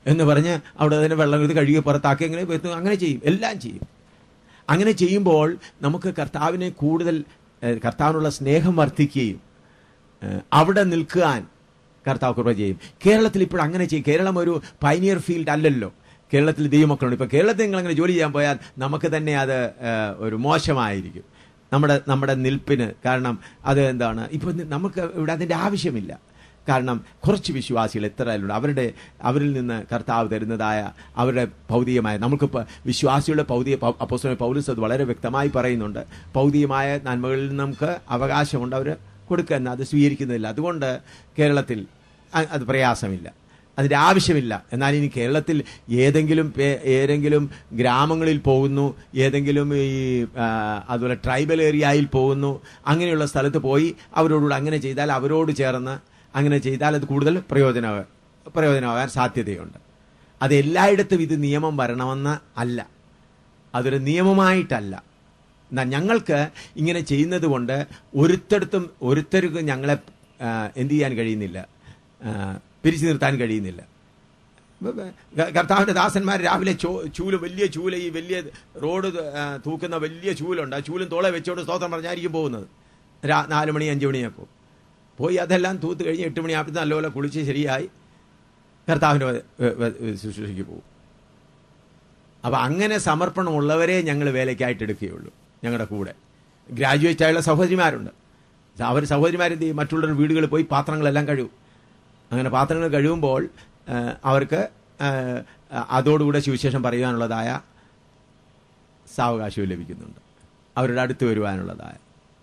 B: എന്ന് പറഞ്ഞ് അവിടെ തന്നെ വെള്ളം എടുത്ത് കഴുകി പുറത്താക്കി അങ്ങനെ വരുന്നു അങ്ങനെ ചെയ്യും എല്ലാം ചെയ്യും അങ്ങനെ ചെയ്യുമ്പോൾ നമുക്ക് കർത്താവിനെ കൂടുതൽ ഏഹ്, കർത്താവിനുള്ള സ്നേഹം വർദ്ധിക്കുകയും ഏഹ്, അവിടെ നിൽക്കാൻ കർത്താവ് കൃപ ചെയ്യും കേരളത്തിൽ ഇപ്പോൾ അങ്ങനെ ചെയ്യും കേരളം ഒരു പൈനിയർ ഫീൽഡ് അല്ലല്ലോ കേരളത്തിൽ ദൈവമക്കളുണ്ട് ഇപ്പോൾ കേരളത്തിൽ നിങ്ങൾ അങ്ങനെ ജോലി ചെയ്യാൻ പോയാൽ നമുക്ക് തന്നെ അത് ഏഹ്, ഒരു മോശമായിരിക്കും നമ്മുടെ നമ്മുടെ നിൽപ്പിന് കാരണം അത് എന്താണ് ഇപ്പൊ നമുക്ക് ഇവിടെ അതിന്റെ ആവശ്യമില്ല കാരണം കുറച്ച് വിശ്വാസികൾ എത്ര ഉണ്ട് അവരുടെ അവരിൽ നിന്ന് കർത്താവ് തരുന്നതായ അവരുടെ ഭൗതികമായ നമുക്കിപ്പോൾ വിശ്വാസികളുടെ ഭൗതിക അപ്പോസ്തലൻ പൗലൂസ് അത് വളരെ വ്യക്തമായി പറയുന്നുണ്ട് ഭൗതികമായ നന്മകളിൽ നിന്ന് നമുക്ക് അവകാശമുണ്ട് അവർ കൊടുക്കുന്ന അത് സ്വീകരിക്കുന്നില്ല അതുകൊണ്ട് കേരളത്തിൽ അ- അത് പ്രയാസമില്ല അതിന്റെ ആവശ്യമില്ല എന്നാൽ ഇനി കേരളത്തിൽ ഏതെങ്കിലും പേ- ഏതെങ്കിലും ഗ്രാമങ്ങളിൽ പോകുന്നു ഏതെങ്കിലും ഈ ആ, അതുപോലെ ട്രൈബൽ ഏരിയയിൽ പോകുന്നു അങ്ങനെയുള്ള സ്ഥലത്ത് പോയി അവരോടുകൂടെ അങ്ങനെ ചെയ്താൽ അവരോട് ചേർന്ന് അങ്ങനെ ചെയ്താൽ അത് കൂടുതൽ പ്രയോജന പ്രയോജനമാകാൻ സാധ്യതയുണ്ട് അത് എല്ലായിടത്തും ഇത് നിയമം വരണമെന്ന് അല്ല അതൊരു നിയമമായിട്ടല്ല എന്നാ ഞങ്ങൾക്ക് ഇങ്ങനെ ചെയ്യുന്നത് കൊണ്ട് ഒരുത്തടത്തും ഒരുത്തർക്കും ഞങ്ങളെ ആ, എന്ത് ചെയ്യാൻ കഴിയുന്നില്ല ആ, പിരിച്ചു നിർത്താൻ കഴിയുന്നില്ല ക- കർത്താവിന്റെ ദാസന്മാർ രാവിലെ ചോ ചൂല് വലിയ ചൂല ഈ വലിയ റോഡ് ആ, തൂക്കുന്ന വലിയ ചൂലുണ്ട് ആ ചൂലും തോളെ വെച്ചോണ്ട് സ്തോത്രം പറഞ്ഞായിരിക്കും പോകുന്നത് രാ നാല് മണി അഞ്ച് മണിയപ്പോൾ പോയി അതെല്ലാം തൂത്ത് കഴിഞ്ഞ് എട്ട് മണിയാകുമ്പോൾ നല്ലപോലെ കുളിച്ച് ശരിയായി കർത്താവിൻ്റെ വ- വ- വ- ശുശ്രൂഷയ്ക്ക് പോകും അപ്പം അങ്ങനെ സമർപ്പണമുള്ളവരെ ഞങ്ങൾ വേലയ്ക്കായിട്ട് എടുക്കുകയുള്ളൂ ഞങ്ങളുടെ കൂടെ ഗ്രാജുവേറ്റ് ആയുള്ള സഹോദരിമാരുണ്ട് അവർ സഹോദരിമാരെന്ത് ചെയ്യും മറ്റുള്ളവരുടെ വീടുകളിൽ പോയി പാത്രങ്ങളെല്ലാം കഴുകും അങ്ങനെ പാത്രങ്ങൾ കഴുകുമ്പോൾ ആ, അവർക്ക് ആ, അതോടുകൂടെ സുവിശേഷം പറയുവാനുള്ളതായ സാവകാശവും ലഭിക്കുന്നുണ്ട് അവരുടെ അടുത്ത് വരുവാനുള്ളതായ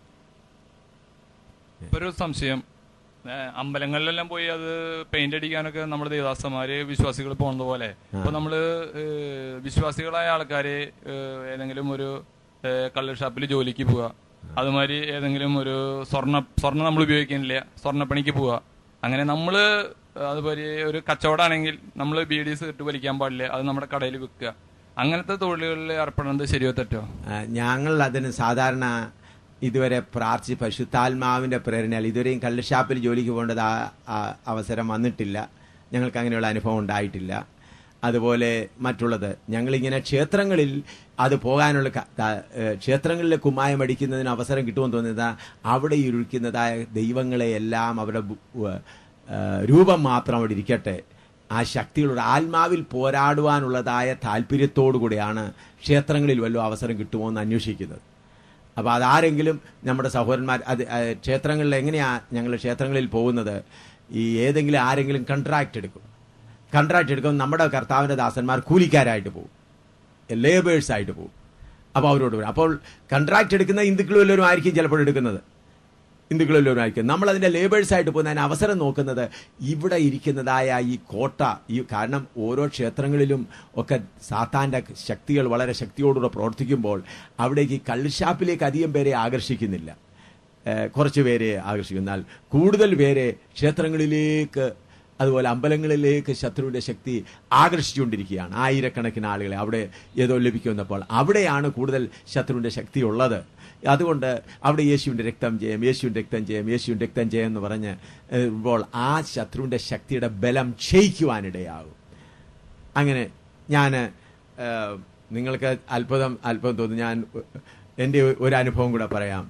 A: ഇപ്പൊ ഒരു സംശയം ഏ, അമ്പലങ്ങളിലെല്ലാം പോയി അത് പെയിന്റ് അടിക്കാനൊക്കെ നമ്മുടെ ദേവദാസന്മാര് വിശ്വാസികൾ പോകുന്നത് പോലെ ഇപ്പൊ നമ്മള് ഏ, വിശ്വാസികളായ ആൾക്കാര് ഏ, ഏതെങ്കിലും ഒരു ഏ, കള്ള് ഷാപ്പിൽ ജോലിക്ക് പോവുക അതുമാതിരി ഏതെങ്കിലും ഒരു സ്വർണ്ണ സ്വർണ്ണം നമ്മൾ ഉപയോഗിക്കുന്നില്ല സ്വർണ്ണപ്പണിക്ക് പോവുക അങ്ങനെ നമ്മള് അതുപോലെ ഒരു കച്ചവടമാണെങ്കിൽ നമ്മൾ ബി ഡി ഇട്ട് വലിക്കാൻ പാടില്ല അത് നമ്മുടെ കടയിൽ വിൽക്കുക അങ്ങനത്തെ തൊഴിലുകളിൽ ഏർപ്പെടുന്നത് ശരിയോ തെറ്റോ
B: ആ, ഞങ്ങൾ അതിന് സാധാരണ ഇതുവരെ പ്രാർത്ഥിച്ച് പരിശുദ്ധാത്മാവിന്റെ പ്രേരണയാൽ ഇതുവരെയും കള്ളുഷാപ്പിൽ ജോലിക്ക് പോകേണ്ടത് ആ- ആ അവസരം വന്നിട്ടില്ല ഞങ്ങൾക്ക് അങ്ങനെയുള്ള അനുഭവം ഉണ്ടായിട്ടില്ല അതുപോലെ മറ്റുള്ളത് ഞങ്ങളിങ്ങനെ ക്ഷേത്രങ്ങളിൽ അത് പോകാനുള്ള ക- ത- ഏ, ക്ഷേത്രങ്ങളിലെ കുമ്മായം അടിക്കുന്നതിന് അവസരം കിട്ടുമെന്ന് തോന്നുന്നത് അവിടെ ഇരിക്കുന്നതായ ദൈവങ്ങളെ എല്ലാം അവരുടെ ബു- ഉവ്വ്, ഏ, രൂപം മാത്രം അവിടെ ഇരിക്കട്ടെ ആ ശക്തികളുടെ ആത്മാവിൽ പോരാടുവാനുള്ളതായ താല്പര്യത്തോടു കൂടിയാണ് ക്ഷേത്രങ്ങളിൽ വല്ലതും അവസരം കിട്ടുമോ എന്ന് അന്വേഷിക്കുന്നത് അപ്പോൾ അതാരെങ്കിലും നമ്മുടെ സഹോദരന്മാർ അത് ആ, ക്ഷേത്രങ്ങളിൽ എങ്ങനെയാ ഞങ്ങൾ ക്ഷേത്രങ്ങളിൽ പോകുന്നത് ഈ ഏതെങ്കിലും ആരെങ്കിലും കൺട്രാക്ട് എടുക്കും കൺട്രാക്ട് എടുക്കും നമ്മുടെ കർത്താവിൻ്റെ ദാസന്മാർ കൂലിക്കാരായിട്ട് പോകും ലേബേഴ്സ് ആയിട്ട് പോകും അപ്പോൾ അവരോട് വരും അപ്പോൾ കൺട്രാക്ട് എടുക്കുന്ന ഹിന്ദുക്കളും എല്ലാവരും ആയിരിക്കും ചിലപ്പോൾ എടുക്കുന്നത് ഹിന്ദുക്കളും എല്ലാവരും ആയിരിക്കും നമ്മൾ അതിന്റെ ലേബേഴ്സ് ആയിട്ട് പോകുന്നതിന് അവസരം നോക്കുന്നത് ഇവിടെ ഇരിക്കുന്നതായ ഈ കോട്ട ഈ കാരണം ഓരോ ക്ഷേത്രങ്ങളിലും ഒക്കെ സാത്താന്റെ ശക്തികൾ വളരെ ശക്തിയോടുകൂടെ പ്രവർത്തിക്കുമ്പോൾ അവിടേക്ക് ഈ കള്ളുഷാപ്പിലേക്ക് അധികം പേരെ ആകർഷിക്കുന്നില്ല ഏഹ് കുറച്ച് പേരെ ആകർഷിക്കും എന്നാൽ കൂടുതൽ പേരെ ക്ഷേത്രങ്ങളിലേക്ക് അതുപോലെ അമ്പലങ്ങളിലേക്ക് ശത്രുവിന്റെ ശക്തി ആകർഷിച്ചുകൊണ്ടിരിക്കുകയാണ് ആയിരക്കണക്കിന് ആളുകളെ അവിടെ ഏതോ ലഭിക്കുന്നപ്പോൾ അവിടെയാണ് കൂടുതൽ ശത്രുവിന്റെ ശക്തി ഉള്ളത് അതുകൊണ്ട് അവിടെ യേശുവിന്റെ രക്തം ചെയ്യാം യേശുവിന്റെ രക്തം ചെയ്യാം യേശുവിന്റെ രക്തം ചെയ്യാം എന്ന് പറഞ്ഞ് ഏഹ്, ഇപ്പോൾ ആ ശത്രുവിന്റെ ശക്തിയുടെ ബലം ക്ഷയിക്കുവാനിടയാകും അങ്ങനെ ഞാൻ നിങ്ങൾക്ക് അത്ഭുതം അത്ഭുതം തോന്നുന്നു ഞാൻ എൻ്റെ ഒരു അനുഭവം കൂടെ പറയാം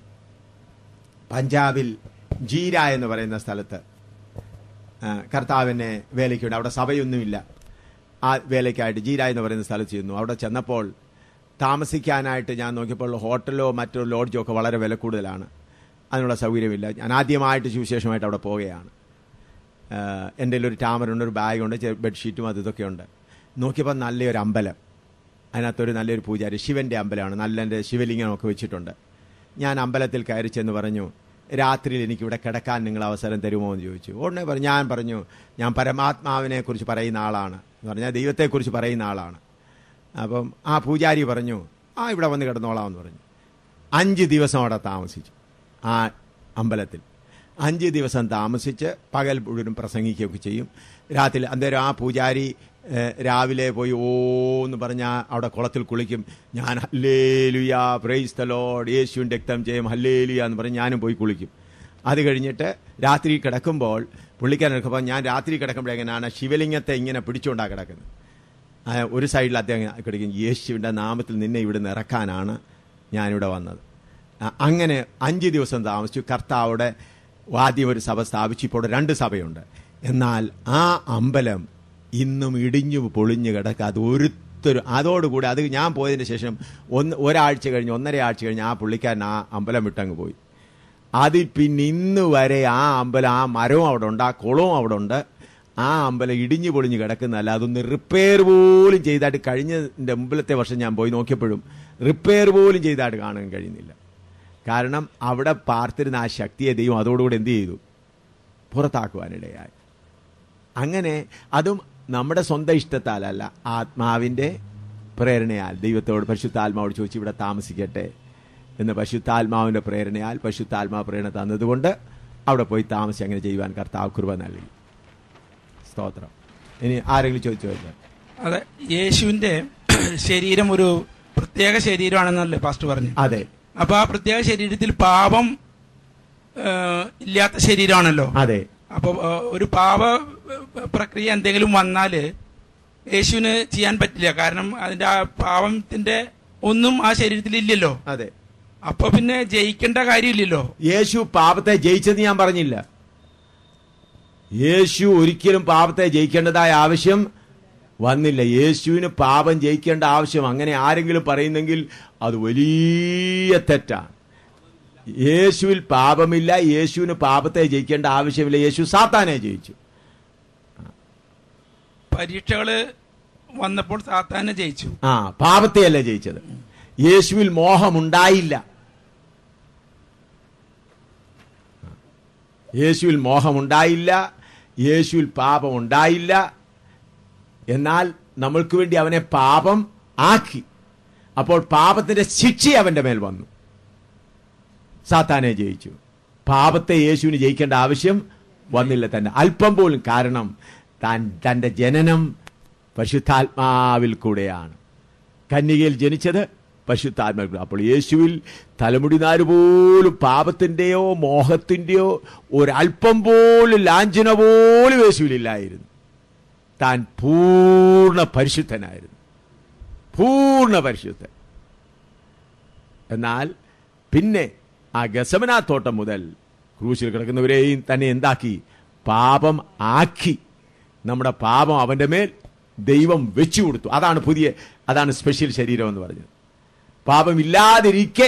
B: പഞ്ചാബിൽ ജീര എന്ന് പറയുന്ന സ്ഥലത്ത് ആ, കർത്താവിനെ വേലയ്ക്കുണ്ട് അവിടെ സഭയൊന്നുമില്ല ആ വേലയ്ക്കായിട്ട് ജീര എന്ന് പറയുന്ന സ്ഥലത്ത് ചെന്നു അവിടെ ചെന്നപ്പോൾ താമസിക്കാനായിട്ട് ഞാൻ നോക്കിയപ്പോൾ ഹോട്ടലോ മറ്റോ ലോഡ്ജോ ഒക്കെ വളരെ വില കൂടുതലാണ് അതിനുള്ള സൗകര്യമില്ല ഞാൻ ആദ്യമായിട്ട് സുവിശേഷമായിട്ട് അവിടെ പോവുകയാണ് ആഹ് എൻ്റെ കയ്യിൽ ഒരു ടാമറുണ്ട് ഒരു ബാഗുണ്ട് ചെ- ബെഡ്ഷീറ്റും അത് ഇതൊക്കെ ഉണ്ട് നോക്കിയപ്പോൾ നല്ലൊരു അമ്പലം അതിനകത്തൊരു നല്ലൊരു പൂജാരി ശിവന്റെ അമ്പലമാണ് നല്ല എൻ്റെ ശിവലിംഗമൊക്കെ വെച്ചിട്ടുണ്ട് ഞാൻ അമ്പലത്തിൽ കയറി ചെന്ന് പറഞ്ഞു രാത്രിയിൽ എനിക്കിവിടെ കിടക്കാൻ നിങ്ങൾ അവസരം തരുമോ എന്ന് ചോദിച്ചു ഉടനെ പറഞ്ഞു ഞാൻ പറഞ്ഞു ഞാൻ പരമാത്മാവിനെ കുറിച്ച് പറയുന്ന ആളാണ് എന്ന് പറഞ്ഞാൽ ദൈവത്തെക്കുറിച്ച് പറയുന്ന ആളാണ് അപ്പം ആ പൂജാരി പറഞ്ഞു ആ ഇവിടെ വന്ന് കിടന്നോളാം എന്ന് പറഞ്ഞു അഞ്ച് ദിവസം അവിടെ താമസിച്ചു ആ അമ്പലത്തിൽ അഞ്ച് ദിവസം താമസിച്ച് പകൽ മുഴുവനും പ്രസംഗിക്കുകയൊക്കെ ചെയ്യും രാത്രി അന്നേരം ആ പൂജാരി ഏഹ്, രാവിലെ പോയി ഓ എന്ന് പറഞ്ഞ അവിടെ കുളത്തിൽ കുളിക്കും ഞാൻ ഹല്ലേലുയ പ്രൈസ് ദ ലോർഡ് യേശുവിൻ്റെ രക്തം ചെയ്യും ഹല്ലേലുയ എന്ന് പറഞ്ഞ് ഞാനും പോയി കുളിക്കും അത് കഴിഞ്ഞിട്ട് രാത്രി കിടക്കുമ്പോൾ പുള്ളിക്കാരൻ എടുക്കുമ്പോൾ ഞാൻ രാത്രി കിടക്കുമ്പോഴെങ്ങനെയാണ് ശിവലിംഗത്തെ ഇങ്ങനെ പിടിച്ചുകൊണ്ടാണ് കിടക്കുന്നത് ആ, ഒരു സൈഡിൽ അദ്ദേഹം കിടക്കും യേശുവിൻ്റെ നാമത്തിൽ നിന്നെ ഇവിടെ നിന്ന് ഇറക്കാനാണ് ഞാനിവിടെ വന്നത് ആ, അങ്ങനെ അഞ്ച് ദിവസം താമസിച്ചു കർത്താവിടെ ആദ്യം ഒരു സഭ സ്ഥാപിച്ചു ഇപ്പോൾ ഇവിടെ രണ്ട് സഭയുണ്ട് എന്നാൽ ആ അമ്പലം ഇന്നും ഇടിഞ്ഞു പൊളിഞ്ഞു കിടക്കുക അത് ഒരുത്തരും അതോടുകൂടി അത് ഞാൻ പോയതിന് ശേഷം ഒന്ന് ഒരാഴ്ച കഴിഞ്ഞ് ഒന്നര ആഴ്ച കഴിഞ്ഞ് ആ പുള്ളിക്കാരൻ ആ അമ്പലം വിട്ടങ്ങ് പോയി അതിൽ പിന്നെ ഇന്ന് വരെ ആ അമ്പലം ആ മരവും അവിടെ ഉണ്ട് ആ കുളവും അവിടെ ഉണ്ട് ആ അമ്പലം ഇടിഞ്ഞു പൊളിഞ്ഞ് കിടക്കുന്നതല്ല അതൊന്ന് റിപ്പയർ പോലും ചെയ്തായിട്ട് കഴിഞ്ഞതിൻ്റെ മുമ്പിലത്തെ വർഷം ഞാൻ പോയി നോക്കിയപ്പോഴും റിപ്പയർ പോലും ചെയ്തായിട്ട് കാണാൻ കഴിയുന്നില്ല കാരണം അവിടെ പാർത്തിരുന്ന ആ ശക്തിയെ ദൈവം അതോടുകൂടി എന്ത് ചെയ്തു പുറത്താക്കുവാനിടയായി അങ്ങനെ അതും നമ്മുടെ സ്വന്തം ഇഷ്ടത്താലല്ല ആത്മാവിൻ്റെ പ്രേരണയാൽ ദൈവത്തോട് പരിശുദ്ധാത്മാവോട് ചോദിച്ചു ഇവിടെ താമസിക്കട്ടെ എന്ന് പരിശുദ്ധാത്മാവിൻ്റെ പ്രേരണയാൽ പരിശുദ്ധാത്മാവ് പ്രേരണ തന്നതുകൊണ്ട് അവിടെ പോയി താമസിച്ച് അങ്ങനെ ചെയ്യുവാൻ കർത്താവ് കൃപ നൽകി സ്തോത്രം ഇനി ആരെങ്കിലും ചോദിച്ചു കഴിഞ്ഞാൽ
F: അതെ യേശുവിന്റെ ശരീരം ഒരു പ്രത്യേക ശരീരമാണെന്നല്ലേ പാസ്റ്റർ പറഞ്ഞു
B: അതെ
F: അപ്പൊ ആ പ്രത്യേക ശരീരത്തിൽ പാപം ആ, ഇല്ലാത്ത ശരീരമാണല്ലോ
B: അതെ
F: അപ്പൊ ആ, ഒരു പാപ ആ, പ്രക്രിയ എന്തെങ്കിലും വന്നാല് യേശുവിന് ചെയ്യാൻ പറ്റില്ല കാരണം അതിന്റെ ആ പാപത്തിന്റെ ഒന്നും ആ ശരീരത്തിൽ ഇല്ലല്ലോ
B: അതെ
F: അപ്പൊ പിന്നെ ജയിക്കേണ്ട കാര്യമില്ലല്ലോ
B: യേശു പാപത്തെ ജയിച്ചെന്ന് ഞാൻ പറഞ്ഞില്ല യേശു ഒരിക്കലും പാപത്തെ ജയിക്കേണ്ടതായ ആവശ്യം വന്നില്ല യേശുവിന് പാപം ജയിക്കേണ്ട ആവശ്യം അങ്ങനെ ആരെങ്കിലും പറയുന്നെങ്കിൽ അത് വലിയ തെറ്റാണ് യേശുവിൽ പാപമില്ല യേശുവിന് പാപത്തെ ജയിക്കേണ്ട ആവശ്യമില്ല യേശു സാത്താനെ ജയിച്ചു
F: പരീക്ഷകള് വന്നപ്പോൾ സാത്താനെ ജയിച്ചു
B: ആ പാപത്തെയല്ല ജയിച്ചത് യേശുവിൽ മോഹമുണ്ടായില്ല യേശുവിൽ മോഹമുണ്ടായില്ല യേശുവിൽ പാപം ഉണ്ടായില്ല എന്നാൽ നമ്മൾക്ക് വേണ്ടി അവനെ പാപം ആക്കി അപ്പോൾ പാപത്തിന്റെ ശിക്ഷ അവന്റെ മേൽ വന്നു സാത്താനെ ജയിച്ചു പാപത്തെ യേശുവിന് ജയിക്കേണ്ട ആവശ്യം വന്നില്ല തന്നെ അല്പം പോലും കാരണം താൻ തന്റെ ജനനം പരിശുദ്ധാത്മാവിൽ കൂടെയാണ് കന്യകയിൽ ജനിച്ചത് പരിശുദ്ധാത്മാവിൽ കൂടെ. അപ്പോൾ യേശുവിൽ തലമുടി നാര് പോലും പാപത്തിന്റെയോ മോഹത്തിന്റെയോ ഒരല്പം പോലും ലാഞ്ചന പോലും യേശുവിലില്ലായിരുന്നു താൻ പൂർണ്ണ പരിശുദ്ധനായിരുന്നു പൂർണ്ണ പരിശുദ്ധൻ എന്നാൽ പിന്നെ ആ ഗസമനാ തോട്ടം മുതൽ ക്രൂശിൽ കിടക്കുന്നവരെയും തന്നെ എന്താക്കി പാപം ആക്കി നമ്മുടെ പാപം അവന്റെ മേൽ ദൈവം വെച്ചു കൊടുത്തു അതാണ് പുതിയ അതാണ് സ്പെഷ്യൽ ശരീരം എന്ന് പറഞ്ഞത് പാപമില്ലാതിരിക്കെ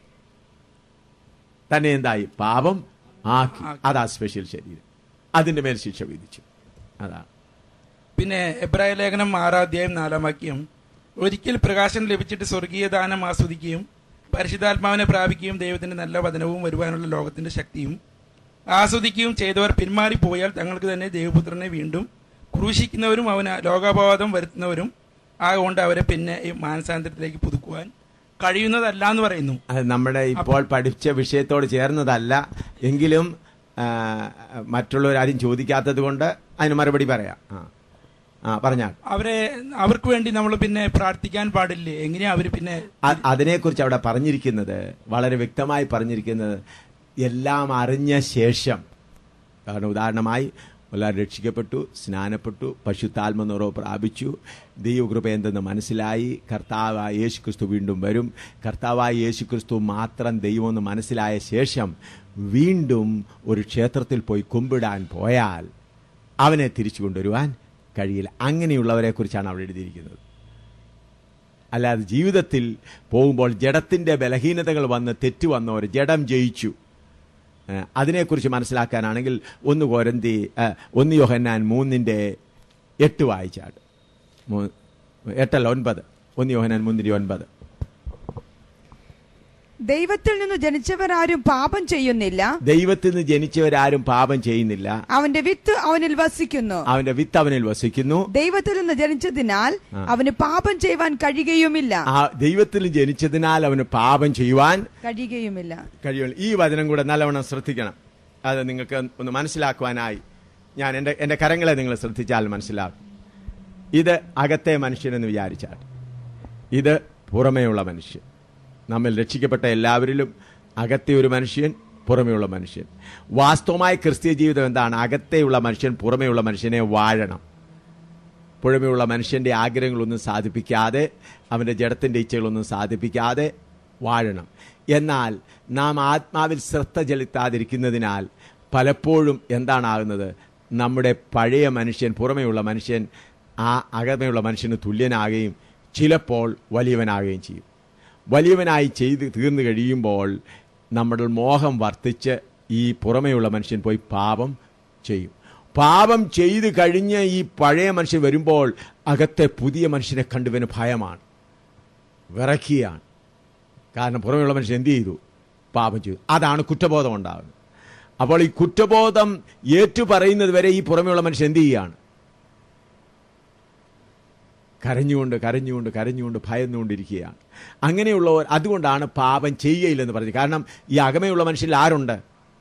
B: തന്നെ എന്തായി പാപം ആക്കി അതാ സ്പെഷ്യൽ ശരീരം അതിന്റെ മേൽ ശിക്ഷ വിധിച്ചു അതാണ്
F: പിന്നെ എബ്രായ ലേഖനം ആറാം അധ്യായം നാലാം വാക്യം ഒരിക്കൽ പ്രകാശം ലഭിച്ചിട്ട് സ്വർഗീയ ദാനം ആസ്വദിക്കുകയും പരിശുദ്ധാത്മാവിനെ പ്രാപിക്കുകയും ദൈവത്തിന്റെ നല്ല വചനവും വരുവാനുള്ള ലോകത്തിന്റെ ശക്തിയും ആസ്വദിക്കുകയും ചെയ്തവർ പിന്മാറിപ്പോയാൽ തങ്ങൾക്ക് തന്നെ ദൈവപുത്രനെ വീണ്ടും ക്രൂശിക്കുന്നവരും അവന് ലോകാപവാദം വരുത്തുന്നവരും ആകൊണ്ട് അവരെ പിന്നെ ഈ മാനസാന്തരത്തിലേക്ക് പുതുക്കുവാൻ കഴിയുന്നതല്ല എന്ന് പറയുന്നു
B: അത് നമ്മുടെ ഇപ്പോൾ പഠിച്ച വിഷയത്തോട് ചേർന്നതല്ല എങ്കിലും ആ, മറ്റുള്ളവരാരും ചോദിക്കാത്തത് കൊണ്ട് അതിന് മറുപടി പറയാം ആ ആ പറഞ്ഞാൽ
F: അവരെ അവർക്ക് വേണ്ടി നമ്മൾ പിന്നെ പ്രാർത്ഥിക്കാൻ പാടില്ലേ എങ്ങനെയാ അവര് പിന്നെ
B: അ- അതിനെക്കുറിച്ച് അവിടെ പറഞ്ഞിരിക്കുന്നത് വളരെ വ്യക്തമായി പറഞ്ഞിരിക്കുന്നത് എല്ലാം അറിഞ്ഞ ശേഷം കാരണം ഉദാഹരണമായി എല്ലാവരും രക്ഷിക്കപ്പെട്ടു സ്നാനപ്പെട്ടു പശുത്താത്മ നിറവ് പ്രാപിച്ചു ദൈവകൃപ എന്തെന്ന് മനസ്സിലായി കർത്താവായ യേശു ക്രിസ്തു വീണ്ടും വരും കർത്താവായ യേശു ക്രിസ്തു മാത്രം ദൈവമെന്ന് മനസ്സിലായ ശേഷം വീണ്ടും ഒരു ക്ഷേത്രത്തിൽ പോയി കുമ്പിടാൻ പോയാൽ അവനെ തിരിച്ചു കൊണ്ടുവരുവാൻ കഴിയില്ല അങ്ങനെയുള്ളവരെ കുറിച്ചാണ് അവിടെ എഴുതിയിരിക്കുന്നത് അല്ലാതെ ജീവിതത്തിൽ പോകുമ്പോൾ ജഡത്തിന്റെ ബലഹീനതകൾ വന്ന് തെറ്റ് വന്നവർ ജഡം ജയിച്ചു ഏഹ് അതിനെക്കുറിച്ച് മനസ്സിലാക്കാനാണെങ്കിൽ ഒന്ന് കോരന്തി ഏഹ് ഒന്ന് യോഹന്നാൻ മൂന്നിന്റെ എട്ട് വായിച്ചാട്ട് മൂ- എട്ടല്ല ഒൻപത് ഒന്ന് യോഹന്നാൻ മൂന്നിന്റെ ഒൻപത്
C: ദൈവത്തിൽ നിന്ന് ജനിച്ചവരാരും പാപം ചെയ്യുന്നില്ല
B: ദൈവത്തിൽ നിന്ന് ജനിച്ചവരാരും പാപം ചെയ്യുന്നില്ല
C: അവന്റെ വിത്ത് അവനിൽ വസിക്കുന്നു
B: അവന്റെ വിത്ത് അവനിൽ വസിക്കുന്നു
C: ദൈവത്തിൽ നിന്ന് ജനിച്ചതിനാൽ അവന് പാപം ചെയ്യുവാൻ കഴിയുകയുമില്ല
B: ആ ദൈവത്തിൽ നിന്ന് ജനിച്ചതിനാൽ അവന് പാപം ചെയ്യുവാൻ
C: കഴിയുകയുമില്ല
B: കഴിയുള്ളൂ ഈ വചനം കൂടെ നല്ലവണ്ണം ശ്രദ്ധിക്കണം അത് നിങ്ങൾക്ക് ഒന്ന് മനസ്സിലാക്കുവാനായി ഞാൻ എൻ്റെ എൻ്റെ കരങ്ങളെ നിങ്ങൾ ശ്രദ്ധിച്ചാൽ മനസ്സിലാക്കും ഇത് അകത്തെ മനുഷ്യനെന്ന് വിചാരിച്ചാൽ ഇത് പുറമേയുള്ള മനുഷ്യൻ നമ്മിൽ രക്ഷിക്കപ്പെട്ട എല്ലാവരിലും അകത്തെ ഒരു മനുഷ്യൻ പുറമെയുള്ള മനുഷ്യൻ വാസ്തവമായ ക്രിസ്തീയ ജീവിതം എന്താണ് അകത്തെയുള്ള മനുഷ്യൻ പുറമെയുള്ള മനുഷ്യനെ വാഴണം പുഴമെയുള്ള മനുഷ്യന്റെ ആഗ്രഹങ്ങളൊന്നും സാധിപ്പിക്കാതെ അവന്റെ ജഡത്തിന്റെ ഇച്ഛകളൊന്നും സാധിപ്പിക്കാതെ വാഴണം എന്നാൽ നാം ആത്മാവിൽ ശ്രദ്ധ ചെലുത്താതിരിക്കുന്നതിനാൽ പലപ്പോഴും എന്താണാകുന്നത് നമ്മുടെ പഴയ മനുഷ്യൻ പുറമെയുള്ള മനുഷ്യൻ ആ അകമയുള്ള മനുഷ്യന് തുല്യനാകുകയും ചിലപ്പോൾ വലിയവനാകുകയും ചെയ്യും വലിയവനായി ചെയ്ത് തീർന്നു കഴിയുമ്പോൾ നമ്മുടെ മോഹം വർദ്ധിച്ച് ഈ പുറമെയുള്ള മനുഷ്യൻ പോയി പാപം ചെയ്യും പാപം ചെയ്ത് കഴിഞ്ഞ് ഈ പഴയ മനുഷ്യൻ വരുമ്പോൾ അകത്തെ പുതിയ മനുഷ്യനെ കണ്ടുവന് ഭയമാണ് വിറയ്ക്കുകയാണ് കാരണം പുറമെയുള്ള മനുഷ്യൻ എന്ത് ചെയ്തു പാപം ചെയ്തു അതാണ് കുറ്റബോധം ഉണ്ടാകുന്നത് അപ്പോൾ ഈ കുറ്റബോധം ഏറ്റു പറയുന്നത് വരെ ഈ പുറമെയുള്ള മനുഷ്യൻ എന്ത് ചെയ്യുകയാണ് കരഞ്ഞുകൊണ്ട് കരഞ്ഞുകൊണ്ട് കരഞ്ഞുകൊണ്ട് ഭയന്നുകൊണ്ടിരിക്കുകയാണ് അങ്ങനെയുള്ളവർ അതുകൊണ്ടാണ് പാപം ചെയ്യുകയില്ലെന്ന് പറഞ്ഞത് കാരണം ഈ അകമയുള്ള മനുഷ്യരിൽ ആരുണ്ട്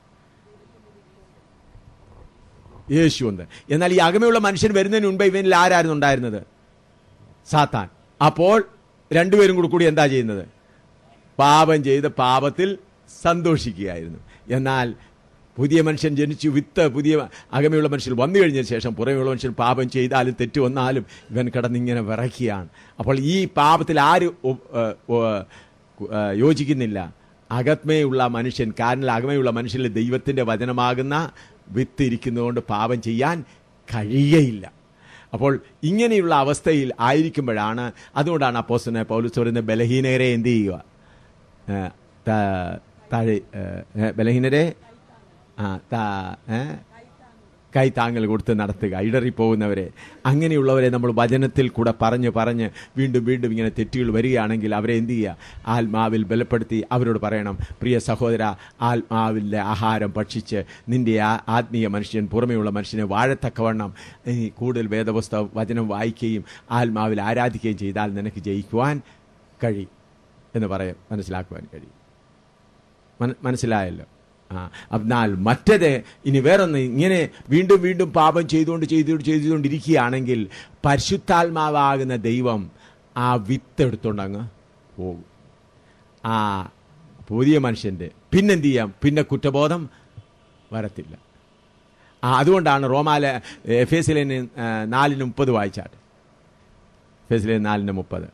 B: യേശുണ്ട് എന്നാൽ ഈ അകമയുള്ള മനുഷ്യൻ വരുന്നതിന് മുൻപ് ഇവനിൽ ആരായിരുന്നു ഉണ്ടായിരുന്നത് സാത്താൻ അപ്പോൾ രണ്ടുപേരും കൂടി കൂടി എന്താ ചെയ്യുന്നത് പാപം ചെയ്ത് പാപത്തിൽ സന്തോഷിക്കുകയായിരുന്നു എന്നാൽ പുതിയ മനുഷ്യൻ ജനിച്ചു വിത്ത് പുതിയ അകമയുള്ള മനുഷ്യൻ വന്നു കഴിഞ്ഞതിന് ശേഷം പുറമെയുള്ള മനുഷ്യൻ പാപം ചെയ്താലും തെറ്റ് വന്നാലും ഇവൻ കിടന്നിങ്ങനെ വിറയ്ക്കുകയാണ് അപ്പോൾ ഈ പാപത്തിൽ ആര് ഒ- ഏഹ് ഓ- ഏഹ് യോജിക്കുന്നില്ല അകത്മയുള്ള മനുഷ്യൻ കാരണം അകമയുള്ള മനുഷ്യനിൽ ദൈവത്തിന്റെ വചനമാകുന്ന വിത്ത് ഇരിക്കുന്നതുകൊണ്ട് പാപം ചെയ്യാൻ കഴിയയില്ല അപ്പോൾ ഇങ്ങനെയുള്ള അവസ്ഥയിൽ ആയിരിക്കുമ്പോഴാണ് അതുകൊണ്ടാണ് അപ്പോസ്റ്റനെ പൗലുസ് പറയുന്ന ബലഹീനരെ എന്ത് ചെയ്യുക ഏ, ത- താഴെ ഏ, ഏ, ബലഹീനരെ ആ താ ഏ? കൈത്താങ്ങൽ കൊടുത്ത് നടത്തുക ഇടറിപ്പോകുന്നവരെ അങ്ങനെയുള്ളവരെ നമ്മൾ വചനത്തിൽ കൂടെ പറഞ്ഞ് പറഞ്ഞ് വീണ്ടും വീണ്ടും ഇങ്ങനെ തെറ്റുകൾ വരികയാണെങ്കിൽ അവരെ എന്ത് ചെയ്യുക ആത്മാവിൽ ബലപ്പെടുത്തി അവരോട് പറയണം പ്രിയ സഹോദര ആത്മാവിലെ ആഹാരം ഭക്ഷിച്ച് നിന്റെ ആ ആത്മീയ മനുഷ്യൻ പുറമെയുള്ള മനുഷ്യനെ വാഴത്തക്കവണ്ണം നീ കൂടുതൽ വേദപുസ്തകം വചനം വായിക്കുകയും ആത്മാവിൽ ആരാധിക്കുകയും ചെയ്താൽ നിനക്ക് ജയിക്കുവാൻ കഴിയും എന്ന് പറയാൻ മനസ്സിലാക്കുവാൻ കഴിയും മന- മനസ്സിലായല്ലോ ആ എന്നാൽ മറ്റത് ഇനി വേറൊന്ന് ഇങ്ങനെ വീണ്ടും വീണ്ടും പാപം ചെയ്തുകൊണ്ട് ചെയ്തുകൊണ്ട് ചെയ്തുകൊണ്ടിരിക്കുകയാണെങ്കിൽ പരിശുദ്ധാത്മാവാകുന്ന ദൈവം ആ വിത്ത് എടുത്തുകൊണ്ട് അങ്ങ് പോകും ആ പുതിയ മനുഷ്യൻ്റെ പിന്നെന്ത് ചെയ്യാം പിന്നെ കുറ്റബോധം വരത്തില്ല ആ അതുകൊണ്ടാണ് റോമാല എഫ് എസ് നാലിന് മുപ്പത് വായിച്ചാട്ടെ എഫ് എസ് നാലിന് മുപ്പത്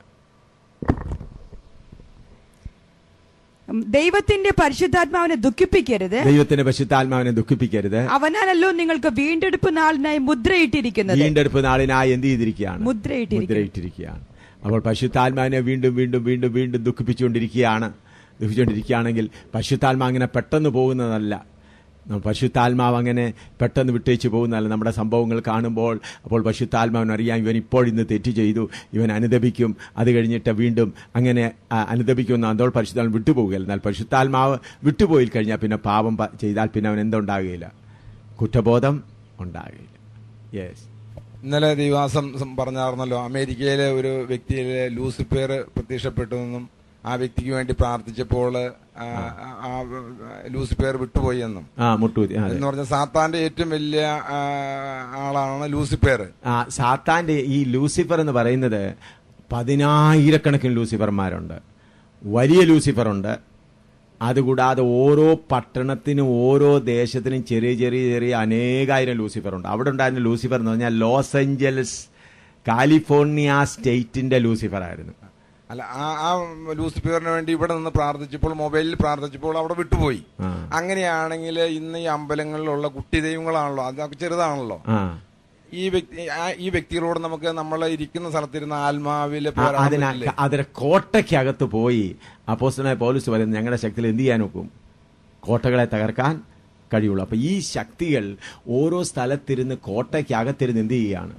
C: ദൈവത്തിന്റെ പരിശുദ്ധാത്മാവിനെ ദുഃഖിപ്പിക്കരുത്
B: ദൈവത്തിന്റെ പരിശുദ്ധാത്മാവിനെ ദുഃഖിപ്പിക്കരുത്
C: അവനാണല്ലോ നിങ്ങൾക്ക് വീണ്ടെടുപ്പ് നാളിനായി മുദ്രയിട്ടിരിക്കുന്നത്
B: വീണ്ടെടുപ്പ് നാളിനായി എന്ത് ചെയ്തിരിക്കുകയാണ്
C: മുദ്രയിട്ടിരിക്കുന്നു.
B: മുദ്രയിട്ടിരിക്കുകയാണ് അപ്പോൾ പരിശുദ്ധാത്മാവിനെ വീണ്ടും വീണ്ടും വീണ്ടും വീണ്ടും ദുഃഖിപ്പിച്ചുകൊണ്ടിരിക്കുകയാണ് ദുഃഖിച്ചുകൊണ്ടിരിക്കുകയാണെങ്കിൽ പരിശുദ്ധാത്മാ അങ്ങനെ പെട്ടെന്ന് പോകുന്നതല്ല നമ്മ- പരിശുദ്ധാത്മാവ് അങ്ങനെ പെട്ടെന്ന് വിട്ടേച്ച് പോകുന്നതല്ല നമ്മുടെ സംഭവങ്ങൾ കാണുമ്പോൾ അപ്പോൾ പരിശുദ്ധാത്മാവിന് അറിയാം ഇവൻ ഇപ്പോൾ ഇന്ന് തെറ്റ് ചെയ്തു ഇവൻ അനുദപിക്കും അത് കഴിഞ്ഞിട്ട് വീണ്ടും അങ്ങനെ ആ, അനുദപിക്കുമെന്ന് അതോൾ പരിശുദ്ധാത്മ വിട്ടുപോകുകയില്ല എന്നാൽ പരിശുദ്ധാത്മാവ് വിട്ടുപോയി കഴിഞ്ഞാൽ പിന്നെ പാപം പ- ചെയ്താൽ പിന്നെ അവൻ എന്തുണ്ടാകുകയില്ല കുറ്റബോധം ഉണ്ടാകുകയില്ല യെസ്
E: ഇന്നലെ ദിവാസം സം- പറഞ്ഞായിരുന്നല്ലോ അമേരിക്കയിലെ ഒരു വ്യക്തിയിലെ ലൂസിഫർ പ്രത്യക്ഷപ്പെട്ടു എന്നും ആ വ്യക്തിക്ക് വേണ്ടി പ്രാർത്ഥിച്ചപ്പോൾ ആ, ആ- ആ ലൂസിഫർ വിട്ടുപോയി എന്നും
B: ആ മുട്ടൂതി ആ, അതെ.
E: എന്ന് പറഞ്ഞ സാത്താന്റെ ഏറ്റവും വലിയ ആ, ആളാണ് ലൂസിഫർ
B: ആ സാത്താന്റെ ഈ ലൂസിഫർ എന്ന് പറയുന്നത് പതിനായിരക്കണക്കിന് ലൂസിഫർമാരുണ്ട് വലിയ ലൂസിഫർ ഉണ്ട് അതുകൂടാതെ ഓരോ പട്ടണത്തിനും ഓരോ ദേശത്തിനും ചെറിയ ചെറിയ ചെറിയ അനേകായിരം ലൂസിഫർ ഉണ്ട് അവിടെ ഉണ്ടായിരുന്ന ലൂസിഫർ എന്ന് പറഞ്ഞാൽ ലോസ് ഏഞ്ചലസ് കാലിഫോർണിയ സ്റ്റേറ്റിന്റെ ലൂസിഫർ ആയിരുന്നു
E: അല്ല ആ ആ ലൂസിഫറിന് വേണ്ടി ഇവിടെ നിന്ന് പ്രാർത്ഥിച്ചപ്പോൾ മൊബൈലിൽ പ്രാർത്ഥിച്ചപ്പോൾ അവിടെ വിട്ടുപോയി
B: ആ.
E: അങ്ങനെയാണെങ്കിൽ ഇന്ന് ഈ അമ്പലങ്ങളിലുള്ള കുട്ടി ദൈവങ്ങളാണല്ലോ അതൊക്കെ ചെറുതാണല്ലോ
B: ആ
E: ഈ വ്യക്തി ആ- ഈ വ്യക്തികളോട് നമുക്ക് നമ്മൾ ഇരിക്കുന്ന സ്ഥലത്തിരുന്ന ആത്മാവില്
B: ആ,
E: പോരാടാൻ
B: അതിന
E: പറ്റില്ലേ?
B: അതിന് കോട്ടയ്ക്കകത്ത് പോയി അപ്പോസ്റ്റനായ പൗലൂസ് പറയുന്നത് ഞങ്ങളുടെ ശക്തിയിൽ എന്ത് ചെയ്യാൻ നോക്കും കോട്ടകളെ തകർക്കാൻ കഴിയുള്ളൂ അപ്പൊ ഈ ശക്തികൾ ഓരോ സ്ഥലത്തിരുന്ന് കോട്ടയ്ക്കകത്തിരുന്ന് എന്ത് ചെയ്യുകയാണ്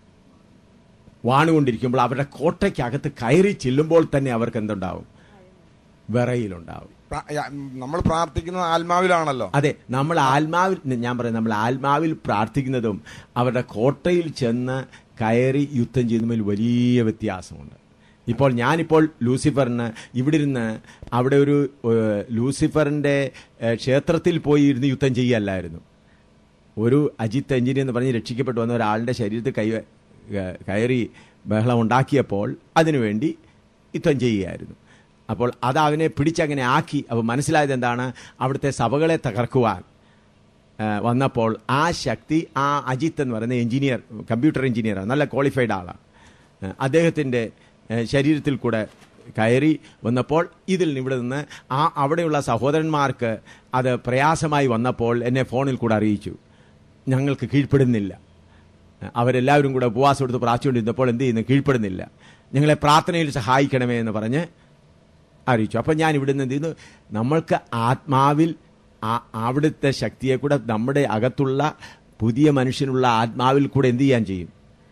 B: വാണുകൊണ്ടിരിക്കുമ്പോൾ അവരുടെ കോട്ടയ്ക്കകത്ത് കയറി ചെല്ലുമ്പോൾ തന്നെ അവർക്ക് എന്തുണ്ടാവും വിറയിലുണ്ടാവും
E: പ്രാ- യ- നമ്മൾ പ്രാർത്ഥിക്കുന്നത് ആത്മാവിലാണല്ലോ
B: അതെ നമ്മൾ ആത്മാവിൽ ഞാൻ പറയാം നമ്മൾ ആത്മാവിൽ പ്രാർത്ഥിക്കുന്നതും അവരുടെ കോട്ടയിൽ ചെന്ന് കയറി യുദ്ധം ചെയ്യുന്നതിൽ വലിയ വ്യത്യാസമുണ്ട് ഇപ്പോൾ ഞാനിപ്പോൾ ലൂസിഫറിന് ഇവിടെ ഇരുന്ന് അവിടെ ഒരു ഏഹ്, ലൂസിഫറിന്റെ ഏഹ്, ക്ഷേത്രത്തിൽ പോയി ഇരുന്ന് യുദ്ധം ചെയ്യല്ലായിരുന്നു ഒരു അജിത്ത് എഞ്ചിനി എന്ന് പറഞ്ഞ് രക്ഷിക്കപ്പെട്ടു വന്ന ഒരാളുടെ ശരീരത്തിൽ കൈ ഏഹ്, കയറി ബഹളം ഉണ്ടാക്കിയപ്പോൾ അതിനുവേണ്ടി യുദ്ധം ചെയ്യുകയായിരുന്നു അപ്പോൾ അത് അവനെ പിടിച്ചങ്ങനെ ആക്കി അപ്പോൾ മനസ്സിലായത് എന്താണ് അവിടുത്തെ സഭകളെ തകർക്കുവാൻ ആ, വന്നപ്പോൾ ആ ശക്തി ആ അജിത്ത് എന്ന് പറയുന്ന എഞ്ചിനീയർ കമ്പ്യൂട്ടർ എഞ്ചിനീയറാണ് നല്ല ക്വാളിഫൈഡ് ആളാണ് ആ, അദ്ദേഹത്തിൻ്റെ ആ, ശരീരത്തിൽ കൂടെ കയറി വന്നപ്പോൾ ഇതിൽ നിന്ന് ഇവിടെ നിന്ന് ആ അവിടെയുള്ള സഹോദരന്മാർക്ക് അത് പ്രയാസമായി വന്നപ്പോൾ എന്നെ ഫോണിൽ കൂടെ അറിയിച്ചു ഞങ്ങൾക്ക് കീഴ്പ്പെടുന്നില്ല അവരെല്ലാവരും കൂടെ ഉപവാസം എടുത്ത് പ്രാച്ചുകൊണ്ടിരുന്നപ്പോൾ എന്ത് ചെയ്യുന്നു കീഴ്പ്പെടുന്നില്ല ഞങ്ങളെ പ്രാർത്ഥനയിൽ സഹായിക്കണമേ എന്ന് പറഞ്ഞ് അറിയിച്ചു അപ്പം ഞാൻ ഇവിടുന്ന് എന്ത് ചെയ്യുന്നു നമ്മൾക്ക് ആത്മാവിൽ ആ- അവിടുത്തെ ശക്തിയെ കൂടെ നമ്മുടെ അകത്തുള്ള പുതിയ മനുഷ്യനുള്ള ആത്മാവിൽ കൂടെ എന്ത് ചെയ്യാൻ ചെയ്യും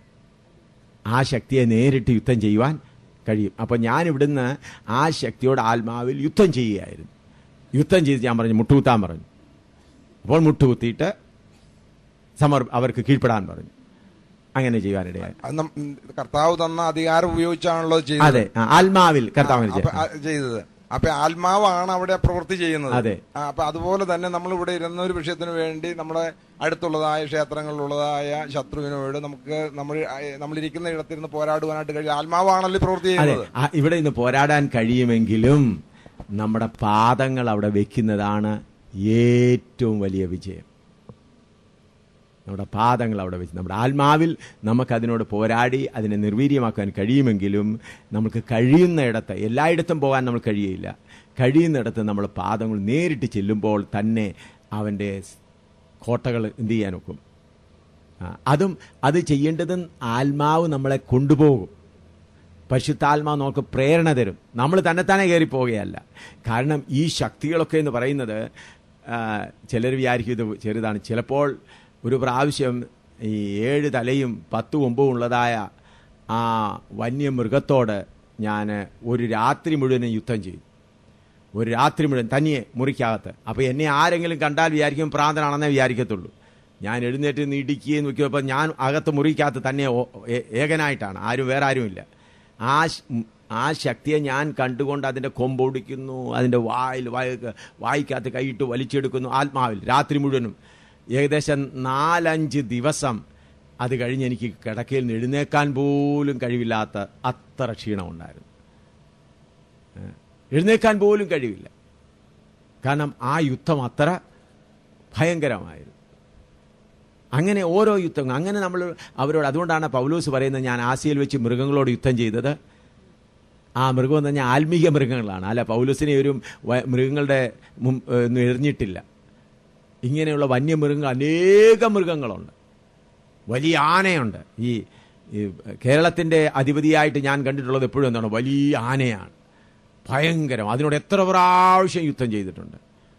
B: ആ ശക്തിയെ നേരിട്ട് യുദ്ധം ചെയ്യുവാൻ കഴിയും അപ്പം ഞാൻ ഇവിടുന്ന് ആ ശക്തിയോട് ആത്മാവിൽ യുദ്ധം ചെയ്യുകയായിരുന്നു യുദ്ധം ചെയ്ത് ഞാൻ പറഞ്ഞു മുട്ടുകുത്താൻ പറഞ്ഞു അപ്പോൾ മുട്ടുകുത്തിയിട്ട് സമർ അവർക്ക് കീഴ്പ്പെടാൻ പറഞ്ഞു അങ്ങനെ ചെയ്യാനിടയായി
E: അത് നം- ഉം, കർത്താവ് തന്ന അധികാരം ഉപയോഗിച്ചാണല്ലോ ഇത്
B: അതെ
E: ചെയ്തത്
B: ആ, ആത്മാവിൽ കർത്താവിന്
E: അപ്പൊ ആ, ചെയ്തത് അപ്പൊ ആത്മാവാണ് അവിടെ പ്രവൃത്തി ചെയ്യുന്നത്
B: അതെ.
E: ആ, അപ്പൊ അതുപോലെ തന്നെ നമ്മൾ ഇവിടെ ഇരുന്ന ഒരു വിഷയത്തിന് വേണ്ടി നമ്മുടെ അടുത്തുള്ളതായ ക്ഷേത്രങ്ങളിലുള്ളതായ ശത്രുവിനോട് നമുക്ക് നമ്മൾ നമ്മളിരിക്കുന്ന ഇടത്തിരുന്ന് പോരാടുവാനായിട്ട് കഴിയും ആത്മാവാണല്ലോ ഈ പ്രവൃത്തി
B: അതെ
E: ചെയ്യുന്നത്
B: ആ, ഇവിടെ ഇന്ന് പോരാടാൻ കഴിയുമെങ്കിലും നമ്മുടെ പാദങ്ങൾ അവിടെ വെക്കുന്നതാണ് ഏറ്റവും വലിയ വിജയം നമ്മുടെ പാദങ്ങൾ അവിടെ വെച്ച് നമ്മുടെ ആത്മാവിൽ നമുക്കതിനോട് പോരാടി അതിനെ നിർവീര്യമാക്കാൻ കഴിയുമെങ്കിലും നമുക്ക് കഴിയുന്ന ഇടത്ത് എല്ലായിടത്തും പോകാൻ നമ്മൾ കഴിയില്ല കഴിയുന്നിടത്ത് നമ്മൾ പാദങ്ങൾ നേരിട്ട് ചെല്ലുമ്പോൾ തന്നെ അവൻ്റെ കോട്ടകൾ എന്ത് ചെയ്യാൻ ഒക്കും ആ, അതും അത് ചെയ്യേണ്ടത് ആത്മാവ് നമ്മളെ കൊണ്ടുപോകും പരിശുദ്ധാത്മാവ് നമുക്ക് പ്രേരണ തരും നമ്മൾ തന്നെത്താനെ കയറി പോവുകയല്ല കാരണം ഈ ശക്തികളൊക്കെ എന്ന് പറയുന്നത് ചിലർ വിചാരിക്കും ഇത് ചെറുതാണ് ചിലപ്പോൾ ഒരു പ്രാവശ്യം ഈ ഏഴ് തലയും പത്ത് കൊമ്പും ഉള്ളതായ ആ വന്യമൃഗത്തോട് ഞാൻ ഒരു രാത്രി മുഴുവനും യുദ്ധം ചെയ്തു ഒരു രാത്രി മുഴുവൻ തനിയെ മുറിക്കകത്ത് അപ്പോൾ എന്നെ ആരെങ്കിലും കണ്ടാൽ വിചാരിക്കും പ്രാന്തനാണെന്നേ വിചാരിക്കത്തുള്ളൂ ഞാൻ എഴുന്നേറ്റ് നിന്ന് ഇടിക്കുകയും നോക്കിയപ്പോൾ ഞാൻ അകത്ത് മുറിക്കകത്ത് തന്നെ ഓ- ഏ- ഏകനായിട്ടാണ് ആരും വേറെ ആരുമില്ല ആ ശ്- ഉം, ആ ശക്തിയെ ഞാൻ കണ്ടുകൊണ്ട് അതിൻ്റെ കൊമ്പൊടിക്കുന്നു അതിൻ്റെ വായിൽ വായ വായിക്കകത്ത് കൈയിട്ട് വലിച്ചെടുക്കുന്നു ആത്മാവിൽ രാത്രി മുഴുവനും ഏകദേശം നാലഞ്ച് ദിവസം അത് കഴിഞ്ഞ് എനിക്ക് കിടക്കയിൽ നിന്ന് എഴുന്നേക്കാൻ പോലും കഴിവില്ലാത്ത അത്ര ക്ഷീണമുണ്ടായിരുന്നു എഴുന്നേക്കാൻ പോലും കഴിവില്ല കാരണം ആ യുദ്ധം അത്ര ഭയങ്കരമായിരുന്നു അങ്ങനെ ഓരോ യുദ്ധങ്ങൾ അങ്ങനെ നമ്മൾ അവരോട് അതുകൊണ്ടാണ് പൗലൂസ് പറയുന്നത് ഞാൻ ആസിയയിൽ വെച്ച് മൃഗങ്ങളോട് യുദ്ധം ചെയ്തത് ആ മൃഗം എന്ന് പറഞ്ഞാൽ ആത്മീക മൃഗങ്ങളാണ് അല്ല പൗലൂസിനെ ഒരു വ- മൃഗങ്ങളുടെ മും- ഏ, ഒന്നും എറിഞ്ഞിട്ടില്ല ഇങ്ങനെയുള്ള വന്യമൃഗങ്ങൾ അനേകം മൃഗങ്ങളുണ്ട് വലിയ ആനയുണ്ട് ഈ ഈ കേരളത്തിൻ്റെ അധിപതിയായിട്ട് ഞാൻ കണ്ടിട്ടുള്ളത് എപ്പോഴും എന്താണ് വലിയ ആനയാണ് ഭയങ്കരം അതിനോട് എത്ര പ്രാവശ്യം യുദ്ധം ചെയ്തിട്ടുണ്ട്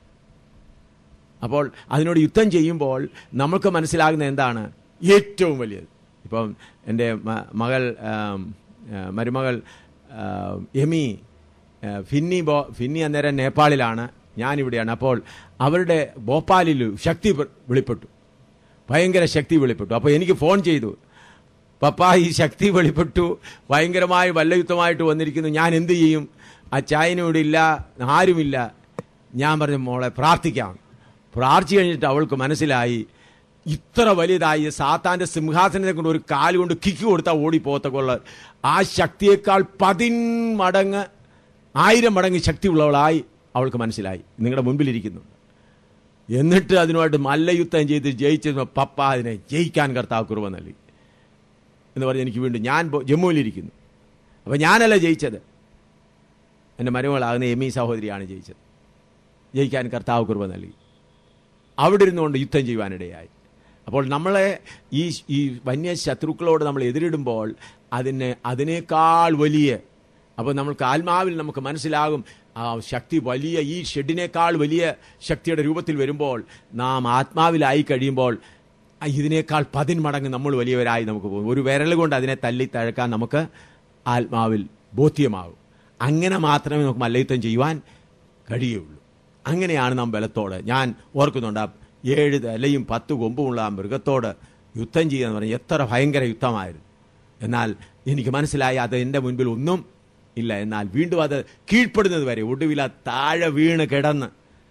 B: അപ്പോൾ അതിനോട് യുദ്ധം ചെയ്യുമ്പോൾ നമുക്ക് മനസ്സിലാകുന്ന എന്താണ് ഏറ്റവും വലിയത് ഇപ്പം എൻ്റെ മ- മകൾ ആം, ആ, മരുമകൾ ആ, എമി ആ, ഫിന്നി ബോ ഫിന്നി അന്നേരം നേപ്പാളിലാണ് ഞാനിവിടെയാണ് അപ്പോൾ അവരുടെ ഭോപ്പാലിൽ ശക്തി പ്ര- വെളിപ്പെട്ടു ഭയങ്കര ശക്തി വെളിപ്പെട്ടു അപ്പോൾ എനിക്ക് ഫോൺ ചെയ്തു പപ്പ ഈ ശക്തി വെളിപ്പെട്ടു ഭയങ്കരമായ വല്ലയുദ്ധമായിട്ട് വന്നിരിക്കുന്നു ഞാൻ എന്ത് ചെയ്യും ആ ചായനോട് ഇല്ല ആരുമില്ല ഞാൻ പറഞ്ഞു മോളെ പ്രാർത്ഥിക്കാം പ്രാർത്ഥിച്ചു കഴിഞ്ഞിട്ട് അവൾക്ക് മനസ്സിലായി ഇത്ര വലുതായി സാത്താന്റെ സിംഹാസനത്തെ കൊണ്ട് ഒരു കാല് കൊണ്ട് കിക്ക് കൊടുത്താൽ ഓടിപ്പോകത്തക്കുള്ള ആ ശക്തിയേക്കാൾ പതിന്മടങ്ങ് ആയിരം മടങ്ങ് ശക്തിയുള്ളവളായി അവൾക്ക് മനസ്സിലായി നിങ്ങളുടെ മുൻപിലിരിക്കുന്നു എന്നിട്ട് അതിനുമായിട്ട് മല്ലയുദ്ധം ചെയ്ത് ജയിച്ചത് പപ്പ അതിനെ ജയിക്കാൻ കർത്താവ് കുറുവ നൽകി എന്ന് പറഞ്ഞ് എനിക്ക് വീണ്ടും ഞാൻ ബോ- ജമ്മുവിലിരിക്കുന്നു അപ്പം ഞാനല്ല ജയിച്ചത് എൻ്റെ മരുമകളാകുന്ന എമി സഹോദരിയാണ് ജയിച്ചത് ജയിക്കാൻ കർത്താവ് കുറുവ നൽകി അവിടെ ഇരുന്നുകൊണ്ട് യുദ്ധം ചെയ്യുവാനിടയായി അപ്പോൾ നമ്മളെ ഈ ഈ വന്യ ശത്രുക്കളോട് നമ്മൾ എതിരിടുമ്പോൾ അതിന് അതിനേക്കാൾ വലിയ അപ്പോൾ നമ്മൾക്ക് ആത്മാവിൽ നമുക്ക് മനസ്സിലാകും ആ ശക്തി വലിയ ഈ ഷെഡിനേക്കാൾ വലിയ ശക്തിയുടെ രൂപത്തിൽ വരുമ്പോൾ നാം ആത്മാവിലായി കഴിയുമ്പോൾ ആ ഇതിനേക്കാൾ പതിന്മടങ്ങ് നമ്മൾ വലിയവരായി നമുക്ക് പോകും ഒരു വിരൽ കൊണ്ട് അതിനെ തല്ലി തഴക്കാൻ നമുക്ക് ആത്മാവിൽ ബോധ്യമാകും അങ്ങനെ മാത്രമേ നമുക്ക് മല്ലയുദ്ധം ചെയ്യുവാൻ കഴിയുള്ളൂ അങ്ങനെയാണ് നാം ബലത്തോട് ഞാൻ ഓർക്കുന്നുണ്ട് ആ ഏഴ് തലയും പത്ത് കൊമ്പുമുള്ള ആ മൃഗത്തോട് യുദ്ധം ചെയ്യുക എന്ന് പറഞ്ഞാൽ എത്ര ഭയങ്കര യുദ്ധമായിരുന്നു എന്നാൽ എനിക്ക് മനസ്സിലായി അത് എൻ്റെ മുൻപിൽ ഒന്നും ഇല്ല എന്നാൽ വീണ്ടും അത് കീഴ്പ്പെടുന്നത് വരെ ഒടുവിൽ ആ താഴെ വീണ് കിടന്ന്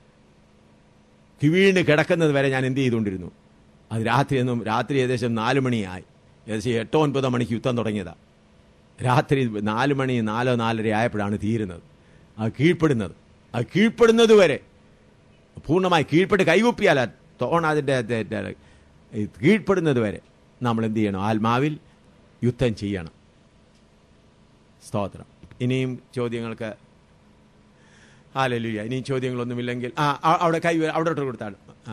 B: വീണ് കിടക്കുന്നത് വരെ ഞാൻ എന്ത് ചെയ്തുകൊണ്ടിരുന്നു അത് രാത്രി എന്നും രാത്രി ഏകദേശം നാല് മണിയായി ഏകദേശം എട്ടോ ഒൻപതോ മണിക്ക് യുദ്ധം തുടങ്ങിയതാണ് രാത്രി നാല് മണി നാലോ നാലര ആയപ്പോഴാണ് തീരുന്നത് അത് കീഴ്പ്പെടുന്നത് അത് കീഴ്പ്പെടുന്നത് വരെ പൂർണ്ണമായി കീഴ്പ്പെട്ട് കൈകുപ്പിയാല തോണ അതിൻ്റെ അതിൻ്റെ- ഈ കീഴ്പ്പെടുന്നത് വരെ നമ്മൾ എന്ത് ചെയ്യണം ആത്മാവിൽ യുദ്ധം ചെയ്യണം സ്തോത്രം ഇനിയും ചോദ്യങ്ങൾക്ക് ആലലുയ ഇനിയും ചോദ്യങ്ങളൊന്നുമില്ലെങ്കിൽ ആ ആ- അവിടെ കൈ ഉയ- അവിടെ ഇട്ട് കൊടുത്താണ് ആ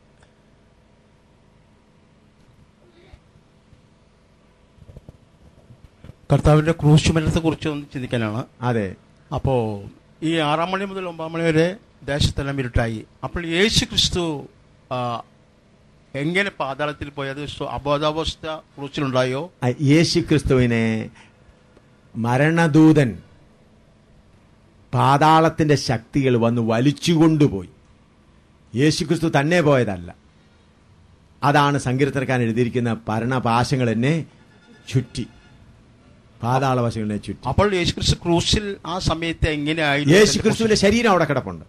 G: കർത്താവിന്റെ ക്രൂശ് മരണത്തെ കുറിച്ച് ഒന്ന് ചിന്തിക്കാനാണ്
B: അതെ
G: അപ്പോ ഈ ആറാം മണി മുതൽ ഒമ്പതാം മണി വരെ ദേശത്തെല്ലാം ഇരുട്ടായി അപ്പോൾ യേശു ക്രിസ്തു ആ, എങ്ങനെ പാതാളത്തിൽ പോയത് സ്വ- അബോധാവസ്ഥ ക്രൂശിലുണ്ടായോ
B: ആ യേശു ക്രിസ്തുവിനെ മരണദൂതൻ പാതാളത്തിന്റെ ശക്തികൾ വന്ന് വലിച്ചുകൊണ്ടുപോയി യേശു ക്രിസ്തു തന്നെ പോയതല്ല അതാണ് സങ്കീർത്തനക്കാൻ എഴുതിയിരിക്കുന്ന ഭരണപാശങ്ങൾ എന്നെ ചുറ്റി പാതാളവശങ്ങളെ ചുറ്റി
G: അപ്പോൾ യേശു ക്രിസ്തു ക്രൂശിൽ ആ സമയത്ത് എങ്ങനെയായിരുന്നു
B: യേശു ക്രിസ്തുവിന്റെ ശരീരം അവിടെ കിടപ്പുണ്ട്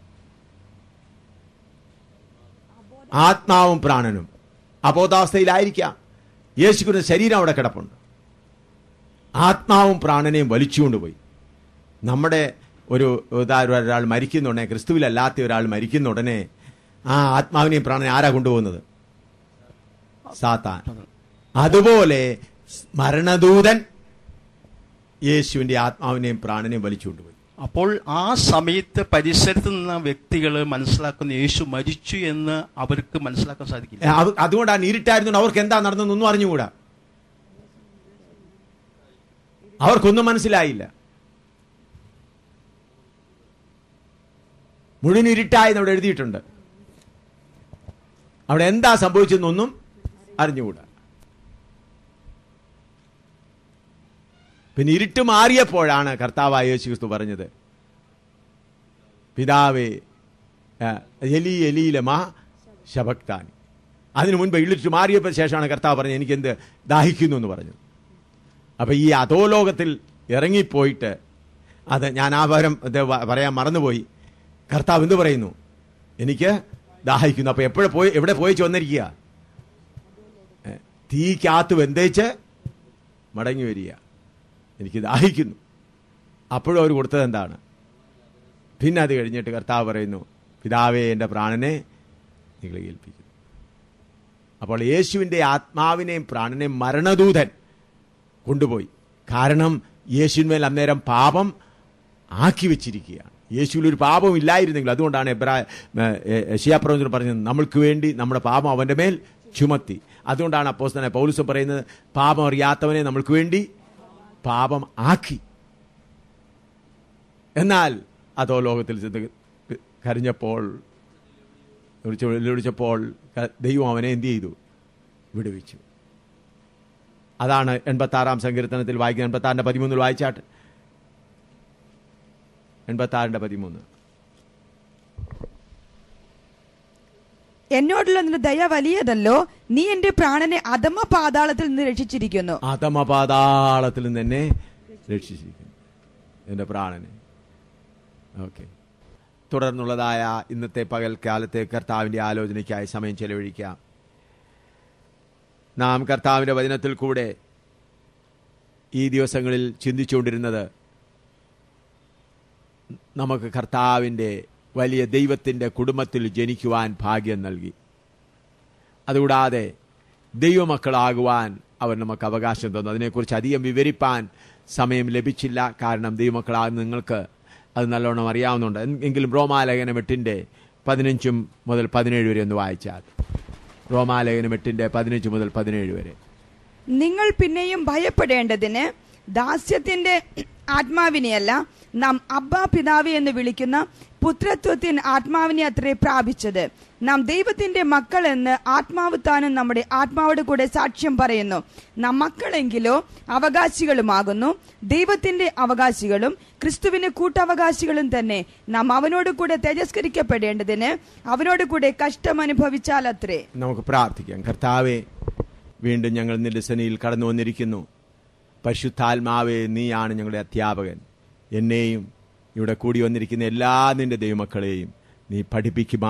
B: ആത്മാവും പ്രാണനും അബോധാവസ്ഥയിലായിരിക്കാം യേശു ക്രിസ്തു ശരീരം അവിടെ കിടപ്പുണ്ട് ആത്മാവും പ്രാണനെയും വലിച്ചുകൊണ്ടുപോയി നമ്മുടെ ഒരു ഉദാഹരണം ഒരാൾ മരിക്കുന്ന ഉടനെ ക്രിസ്തുവിലല്ലാത്ത ഒരാൾ മരിക്കുന്ന ഉടനെ ആ ആത്മാവിനെയും പ്രാണനെ ആരാ കൊണ്ടുപോകുന്നത് സാത്താൻ അതുപോലെ മരണദൂതൻ യേശുവിന്റെ ആത്മാവിനെയും പ്രാണനെയും വലിച്ചുകൊണ്ടുപോയി
G: അപ്പോൾ ആ സമയത്ത് പരിസരത്ത് നിന്ന വ്യക്തികൾ മനസ്സിലാക്കുന്ന യേശു മരിച്ചു എന്ന് അവർക്ക് മനസ്സിലാക്കാൻ സാധിക്കില്ല
B: അത് അതുകൊണ്ടാണ് ഇരുട്ടായിരുന്നു അവർക്ക് എന്താ നടന്നതെന്നൊന്നും അറിഞ്ഞുകൂടാ അവർക്കൊന്നും മനസ്സിലായില്ല മുഴുവൻ ഇരുട്ടായെന്ന് അവിടെ എഴുതിയിട്ടുണ്ട് അവിടെ എന്താ സംഭവിച്ചതെന്നൊന്നും അറിഞ്ഞുകൂടാ പിന്നെ ഇരുട്ട് മാറിയപ്പോഴാണ് കർത്താവായ യേശു ക്രിസ്തു പറഞ്ഞത് പിതാവേ ആ, എലി എലീലമാ ശബക്താനി അതിനു മുൻപ് ഇളിച്ചു മാറിയപ്പോൾ ശേഷമാണ് കർത്താവ് പറഞ്ഞത് എനിക്കെന്ത് ദാഹിക്കുന്നു എന്ന് പറഞ്ഞത് അപ്പൊ ഈ അധോലോകത്തിൽ ഇറങ്ങിപ്പോയിട്ട് അത് ഞാൻ ആ പരം ഇത് വ- പറയാൻ മറന്നുപോയി കർത്താവ് എന്ത് പറയുന്നു എനിക്ക് ദാഹിക്കുന്നു അപ്പൊ എപ്പോഴും പോയി എവിടെ പോയി വന്നിരിക്കുക ഏ, തീക്കകത്ത് വെന്തേച്ച് മടങ്ങി വരിക എനിക്ക് ദാഹിക്കുന്നു അപ്പോഴും അവർ കൊടുത്തത് എന്താണ് പിന്നെ അത് കഴിഞ്ഞിട്ട് കർത്താവ് പറയുന്നു പിതാവേ എൻ്റെ പ്രാണനെ നിങ്ങൾ ഏൽപ്പിക്കുന്നു അപ്പോൾ യേശുവിൻ്റെ ആത്മാവിനെയും പ്രാണനെയും മരണദൂതൻ കൊണ്ടുപോയി കാരണം യേശുവിന്മേൽ അന്നേരം പാപം ആക്കി വെച്ചിരിക്കുകയാണ് യേശുവിൽ ഒരു പാപം ഇല്ലായിരുന്നെങ്കിൽ അതുകൊണ്ടാണ് എബ്രാ ഷിയാപ്രവചനം പറഞ്ഞത് നമ്മൾക്ക് വേണ്ടി നമ്മുടെ പാപം അവൻ്റെ മേൽ ചുമത്തി അതുകൊണ്ടാണ് അപ്പോസ്തലനായ പൗലുസ് പറയുന്നത് പാപം അറിയാത്തവനെ നമ്മൾക്ക് വേണ്ടി പാപം ആക്കി എന്നാൽ അതോ ലോകത്തിൽ ചെന്ന് കരഞ്ഞപ്പോൾ വിളിച്ച് വെല്ലുവിളിച്ചപ്പോൾ ക- ദൈവം അവനെ എന്ത് ചെയ്തു വിടുവിച്ചു അതാണ് എൺപത്തി ആറാം സങ്കീർത്തനത്തിൽ വായിക്കുന്ന എൺപത്തി ആറിന്റെ പതിമൂന്നിൽ വായിച്ചാട്ട് എൺപത്തി ആറിന്റെ പതിമൂന്ന്
C: എന്നോടുള്ള നിന്റെ ദയ വലിയതല്ലോ നീ എന്റെ പ്രാണനെ അധമ പാതാളത്തിൽ നിന്ന് രക്ഷിച്ചിരിക്കുന്നു
B: ആതമപാതാളത്തിൽ നിന്ന് എന്നെ രക്ഷിച്ചിരിക്കുന്നു എൻ്റെ പ്രാണനെ ഓക്കെ തുടർന്നുള്ളതായ ഇന്നത്തെ പകൽക്കാലത്തെ കർത്താവിൻ്റെ ആലോചനയ്ക്കായി സമയം ചെലവഴിക്കാം നാം കർത്താവിൻ്റെ വചനത്തിൽ കൂടെ ഈ ദിവസങ്ങളിൽ ചിന്തിച്ചുകൊണ്ടിരുന്നത് നമുക്ക് കർത്താവിൻ്റെ വലിയ ദൈവത്തിൻ്റെ കുടുംബത്തിൽ ജനിക്കുവാൻ ഭാഗ്യം നൽകി അതുകൂടാതെ ദൈവമക്കളാകുവാൻ അവൻ നമുക്ക് അവകാശം തന്നു അതിനെക്കുറിച്ച് അധികം വിവരിപ്പാൻ സമയം ലഭിച്ചില്ല കാരണം ദൈവമക്കളാകുന്ന നിങ്ങൾക്ക് അത് നല്ലോണം അറിയാവുന്നുണ്ട് എൻ- എങ്കിലും റോമാലേഖനം എട്ടിൻ്റെ പതിനഞ്ചും മുതൽ പതിനേഴ് വരെ ഒന്ന് വായിച്ചാൽ റോമാലേഖനം എട്ടിൻ്റെ പതിനഞ്ച് മുതൽ പതിനേഴ് വരെ
C: നിങ്ങൾ പിന്നെയും ഭയപ്പെടേണ്ടതിന് ദാസ്യത്തിന്റെ ആത്മാവിനെയല്ല നാം അബ്ബാ പിതാവ് എന്ന് വിളിക്കുന്ന പുത്രത്വത്തിൻ ആത്മാവിനെ അത്രേ പ്രാപിച്ചത് നാം ദൈവത്തിന്റെ മക്കൾ എന്ന് ആത്മാവ് താനും നമ്മുടെ ആത്മാവോട് കൂടെ സാക്ഷ്യം പറയുന്നു നാം മക്കളെങ്കിലോ അവകാശികളുമാകുന്നു ദൈവത്തിന്റെ അവകാശികളും ക്രിസ്തുവിന് കൂട്ടവകാശികളും തന്നെ നാം അവനോട് കൂടെ തേജസ്കരിക്കപ്പെടേണ്ടതിന് അവനോട് കൂടെ കഷ്ടം അനുഭവിച്ചാൽ അത്രേ
B: നമുക്ക് പ്രാർത്ഥിക്കാം കർത്താവെ വീണ്ടും ഞങ്ങൾ നിന്റെ സനിയിൽ കടന്നു വന്നിരിക്കുന്നു പരിശുദ്ധാത്മാവേ നീയാണ് ഞങ്ങളുടെ അധ്യാപകൻ എന്നെയും ഇവിടെ കൂടി വന്നിരിക്കുന്ന എല്ലാ നിന്റെ ദൈവമക്കളെയും നീ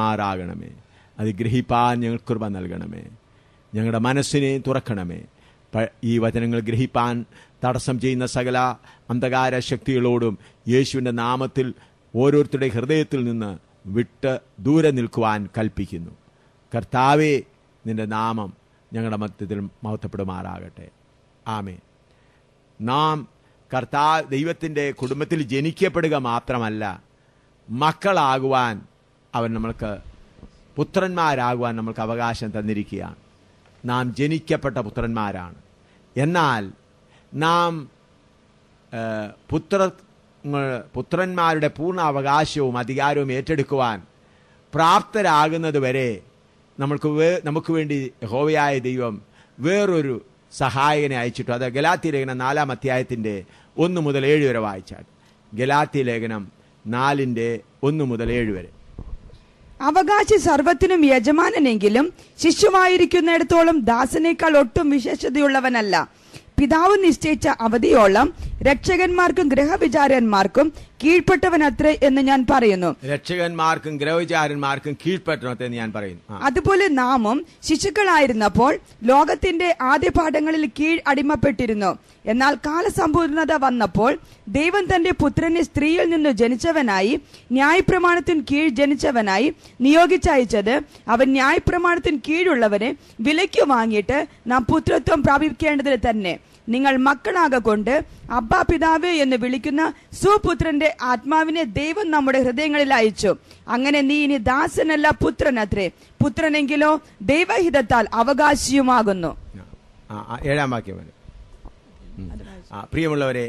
B: പഠിപ്പിക്കുമാറാകണമേ അത് ഗ്രഹിപ്പാൻ ഞങ്ങൾ കൃപ നൽകണമേ ഞങ്ങളുടെ മനസ്സിനെ തുറക്കണമേ പ- ഈ വചനങ്ങൾ ഗ്രഹിപ്പാൻ തടസ്സം ചെയ്യുന്ന സകല അന്ധകാര ശക്തികളോടും യേശുവിൻ്റെ നാമത്തിൽ ഓരോരുത്തരുടെ ഹൃദയത്തിൽ നിന്ന് വിട്ട് ദൂരെ നിൽക്കുവാൻ കൽപ്പിക്കുന്നു കർത്താവേ നിന്റെ നാമം ഞങ്ങളുടെ മധ്യത്തിൽ മഹത്വപ്പെടുമാറാകട്ടെ ആമേ നാം കർത്താ ദൈവത്തിൻ്റെ കുടുംബത്തിൽ ജനിക്കപ്പെടുക മാത്രമല്ല മക്കളാകുവാൻ അവൻ നമ്മൾക്ക് പുത്രന്മാരാകുവാൻ നമ്മൾക്ക് അവകാശം തന്നിരിക്കുകയാണ് നാം ജനിക്കപ്പെട്ട പുത്രന്മാരാണ് എന്നാൽ നാം ആ, പുത്ര പുത്രന്മാരുടെ പൂർണ്ണ അവകാശവും അധികാരവും ഏറ്റെടുക്കുവാൻ പ്രാപ്തരാകുന്നത് വരെ നമ്മൾക്ക് വേ നമുക്ക് വേണ്ടി ഹോവയായ ദൈവം വേറൊരു സഹായകനെ അയച്ചിട്ടു അത് ഗലാത്തി ലേഖനം നാലാം അധ്യായത്തിൻ്റെ ഒന്ന് മുതൽ ഏഴ് വരെ വായിച്ചാൽ ഗലാത്തി ലേഖനം നാലിൻ്റെ ഒന്ന് മുതൽ ഏഴ് വരെ
C: അവകാശി സർവത്തിനും യജമാനനെങ്കിലും ശിശുവായിരിക്കുന്നിടത്തോളം ദാസനേക്കാൾ ഒട്ടും വിശേഷതയുള്ളവനല്ല പിതാവ് നിശ്ചയിച്ച അവധിയോളം രക്ഷകന്മാർക്കും ഗൃഹവിചാരന്മാർക്കും കീഴ്പ്പെട്ടവനത്രേ എന്ന് ഞാൻ പറയുന്നു
B: രക്ഷകന്മാർക്കും ഗ്രഹവിചാരന്മാർക്കും കീഴ്പ്പെട്ടണമെന്ന് ഞാൻ പറയുന്നു ആ.
C: അതുപോലെ നാമും ശിശുക്കളായിരുന്നപ്പോൾ ലോകത്തിന്റെ ആദ്യ പാഠങ്ങളിൽ കീഴ് അടിമപ്പെട്ടിരുന്നു എന്നാൽ കാലസമ്പൂർണത വന്നപ്പോൾ ദൈവം തന്റെ പുത്രനെ സ്ത്രീയിൽ നിന്ന് ജനിച്ചവനായി ന്യായപ്രമാണത്തിന് കീഴ് ജനിച്ചവനായി നിയോഗിച്ചയച്ചത് അവൻ ന്യായപ്രമാണത്തിന് കീഴുള്ളവരെ വിലയ്ക്ക് വാങ്ങിയിട്ട് നാം പുത്രത്വം പ്രാപിക്കേണ്ടതിൽ തന്നെ നിങ്ങൾ മക്കളാകൊണ്ട് അബ്ബാ പിതാവ് എന്ന് വിളിക്കുന്ന സുപുത്രന്റെ ആത്മാവിനെ ദൈവം നമ്മുടെ ഹൃദയങ്ങളിൽ അയച്ചു അങ്ങനെ നീ ഇനി ദാസനല്ല പുത്രനത്രേ പുത്രനെങ്കിലോ ദൈവഹിതത്താൽ അവകാശിയുമാകുന്നു
B: ആ, ആ, ഏഴാം വാക്യം വരെ ഉം. ആ, പ്രിയമുള്ളവരെ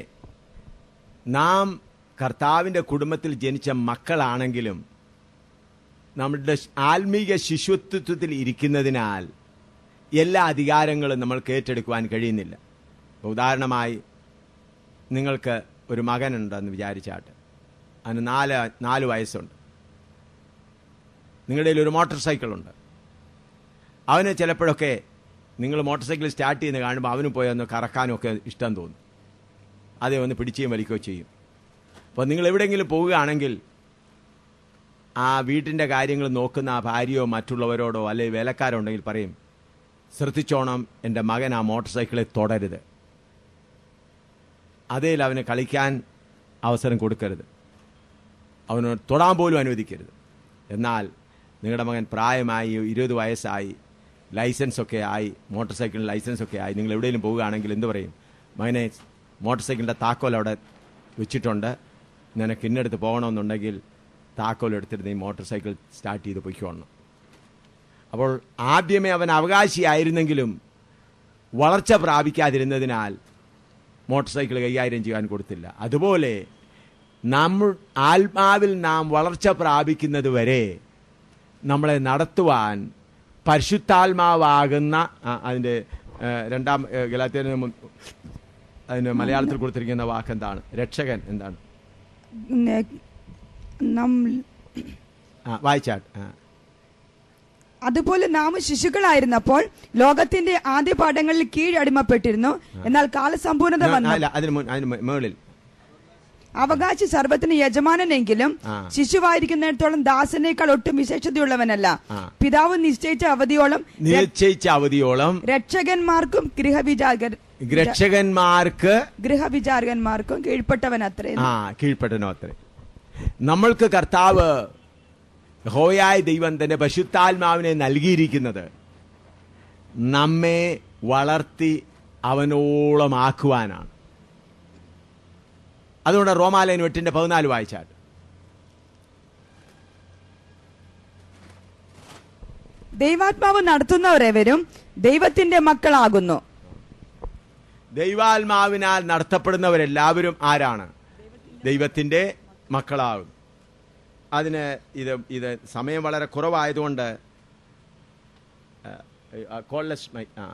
B: നാം കർത്താവിൻ്റെ കുടുംബത്തിൽ ജനിച്ച മക്കളാണെങ്കിലും നമ്മുടെ ശ്- ആത്മീക ശിശുത്വത്തിൽ ഇരിക്കുന്നതിനാൽ എല്ലാ അധികാരങ്ങളും നമ്മൾക്ക് ഏറ്റെടുക്കുവാൻ കഴിയുന്നില്ല ഇപ്പൊ ഉദാഹരണമായി നിങ്ങൾക്ക് ഒരു മകനുണ്ടെന്ന് വിചാരിച്ചാട്ട് അതിന് നാല് നാല് വയസ്സുണ്ട് നിങ്ങളുടെ കയ്യിൽ ഒരു മോട്ടോർ സൈക്കിളുണ്ട് അവന് ചിലപ്പോഴൊക്കെ നിങ്ങൾ മോട്ടോർ സൈക്കിൾ സ്റ്റാർട്ട് ചെയ്യുന്ന കാണുമ്പോൾ അവന് പോയി ഒന്ന് കറക്കാനും ഒക്കെ ഇഷ്ടം തോന്നും അതേ ഒന്ന് പിടിക്കുകയും വലിക്കുകയോ ചെയ്യും അപ്പോൾ നിങ്ങൾ എവിടെയെങ്കിലും പോവുകയാണെങ്കിൽ ആ വീട്ടിൻ്റെ കാര്യങ്ങൾ നോക്കുന്ന ആ ഭാര്യയോ മറ്റുള്ളവരോടോ അല്ലെങ്കിൽ വേലക്കാരോ ഉണ്ടെങ്കിൽ പറയും ശ്രദ്ധിച്ചോണം എൻ്റെ മകൻ ആ മോട്ടോർ സൈക്കിളിൽ തുടരുത് അതേൽ അവന് കളിക്കാൻ അവസരം കൊടുക്കരുത് അവന് തൊടാൻ പോലും അനുവദിക്കരുത് എന്നാൽ നിങ്ങളുടെ മകൻ പ്രായമായി ഇരുപത് വയസ്സായി ലൈസൻസ് ഒക്കെ ആയി മോട്ടോർ സൈക്കിളിന് ലൈസൻസ് ഒക്കെ ആയി നിങ്ങൾ എവിടെയെങ്കിലും പോവുകയാണെങ്കിൽ എന്ത് പറയും മകനെ മോട്ടോർ സൈക്കിളിൻ്റെ താക്കോൽ അവിടെ വെച്ചിട്ടുണ്ട് നിനക്ക് ഇന്നടുത്ത് പോകണമെന്നുണ്ടെങ്കിൽ താക്കോൽ എടുത്തിട്ട് നീ മോട്ടോർ സൈക്കിൾ സ്റ്റാർട്ട് ചെയ്ത് പൊയ്ക്കോണം അപ്പോൾ ആദ്യമേ അവൻ അവകാശിയായിരുന്നെങ്കിലും വളർച്ച പ്രാപിക്കാതിരുന്നതിനാൽ മോട്ടോർ സൈക്കിൾ കൈകാര്യം ചെയ്യാൻ കൊടുത്തില്ല അതുപോലെ നമ്മൾ ആത്മാവിൽ നാം വളർച്ച പ്രാപിക്കുന്നത് വരെ നമ്മളെ നടത്തുവാൻ പരിശുദ്ധാത്മാവാകുന്ന ആ, അതിൻ്റെ ഏ, രണ്ടാം ഗലാത്തിയന് അതിന് മലയാളത്തിൽ കൊടുത്തിരിക്കുന്ന വാക്ക് എന്താണ് രക്ഷകൻ എന്താണ്
C: നെ- നം-
B: ആ വായിച്ചാട്ട് ആ
C: അതുപോലെ നാം ശിശുക്കളായിരുന്നപ്പോൾ ലോകത്തിന്റെ ആദ്യ പാഠങ്ങളിൽ കീഴടിമപ്പെട്ടിരുന്നു എന്നാൽ കാലസമ്പൂർണത വന്നു
B: അല്ല അതിന് മുൻ- അതിന് മേ- മേളിൽ
C: അവകാശി സർവത്തിന് യജമാനനെങ്കിലും
B: ആ.
C: ശിശുവായിരിക്കുന്നിടത്തോളം ദാസനേക്കാൾ ഒട്ടും വിശേഷതയുള്ളവനല്ല
B: ആ.
C: പിതാവ് നിശ്ചയിച്ച അവധിയോളം ര-
B: നിശ്ചയിച്ച അവധിയോളം
C: രക്ഷകന്മാർക്കും ഗൃഹവിചാര
B: രക്ഷകന്മാർക്ക്
C: ഗൃഹവിചാരകന്മാർക്കും കീഴ്പ്പെട്ടവൻ അത്രേ
B: ആ കീഴ്പ്പെട്ടനോ അത്രേ നമ്മൾക്ക് കർത്താവ് ഹോയായ ദൈവം തന്റെ പശുത്താത്മാവിനെ നൽകിയിരിക്കുന്നത് നമ്മെ വളർത്തി അവനോളമാക്കുവാനാണ് അതുകൊണ്ട് റോമാലയൻ എട്ടിന്റെ പതിനാല് വായിച്ചാട്ട്
C: ദൈവാത്മാവ് നടത്തുന്നവരെവരും ദൈവത്തിന്റെ മക്കളാകുന്നു
B: ദൈവാത്മാവിനാൽ നടത്തപ്പെടുന്നവരെല്ലാവരും ആരാണ് ദൈവത്തിന്റെ മക്കളാകും അതിന് ഇത് ഇത് സമയം വളരെ കുറവായതുകൊണ്ട് കോൾലെസ് മൈ ആ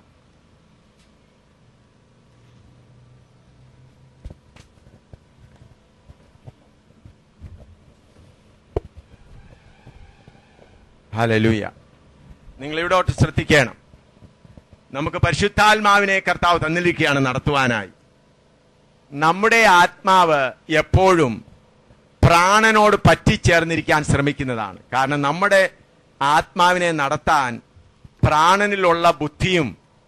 B: ഹലലൂയ നിങ്ങൾ ഇവിടോട്ട് ശ്രദ്ധിക്കണം നമുക്ക് പരിശുദ്ധാത്മാവിനെ കർത്താവ് തന്നിരിക്കുകയാണ് നടത്തുവാനായി നമ്മുടെ ആത്മാവ് എപ്പോഴും പ്രാണനോട് പറ്റിച്ചേർന്നിരിക്കാൻ ശ്രമിക്കുന്നതാണ് കാരണം നമ്മുടെ ആത്മാവിനെ നടത്താൻ പ്രാണനിലുള്ള ബുദ്ധിയും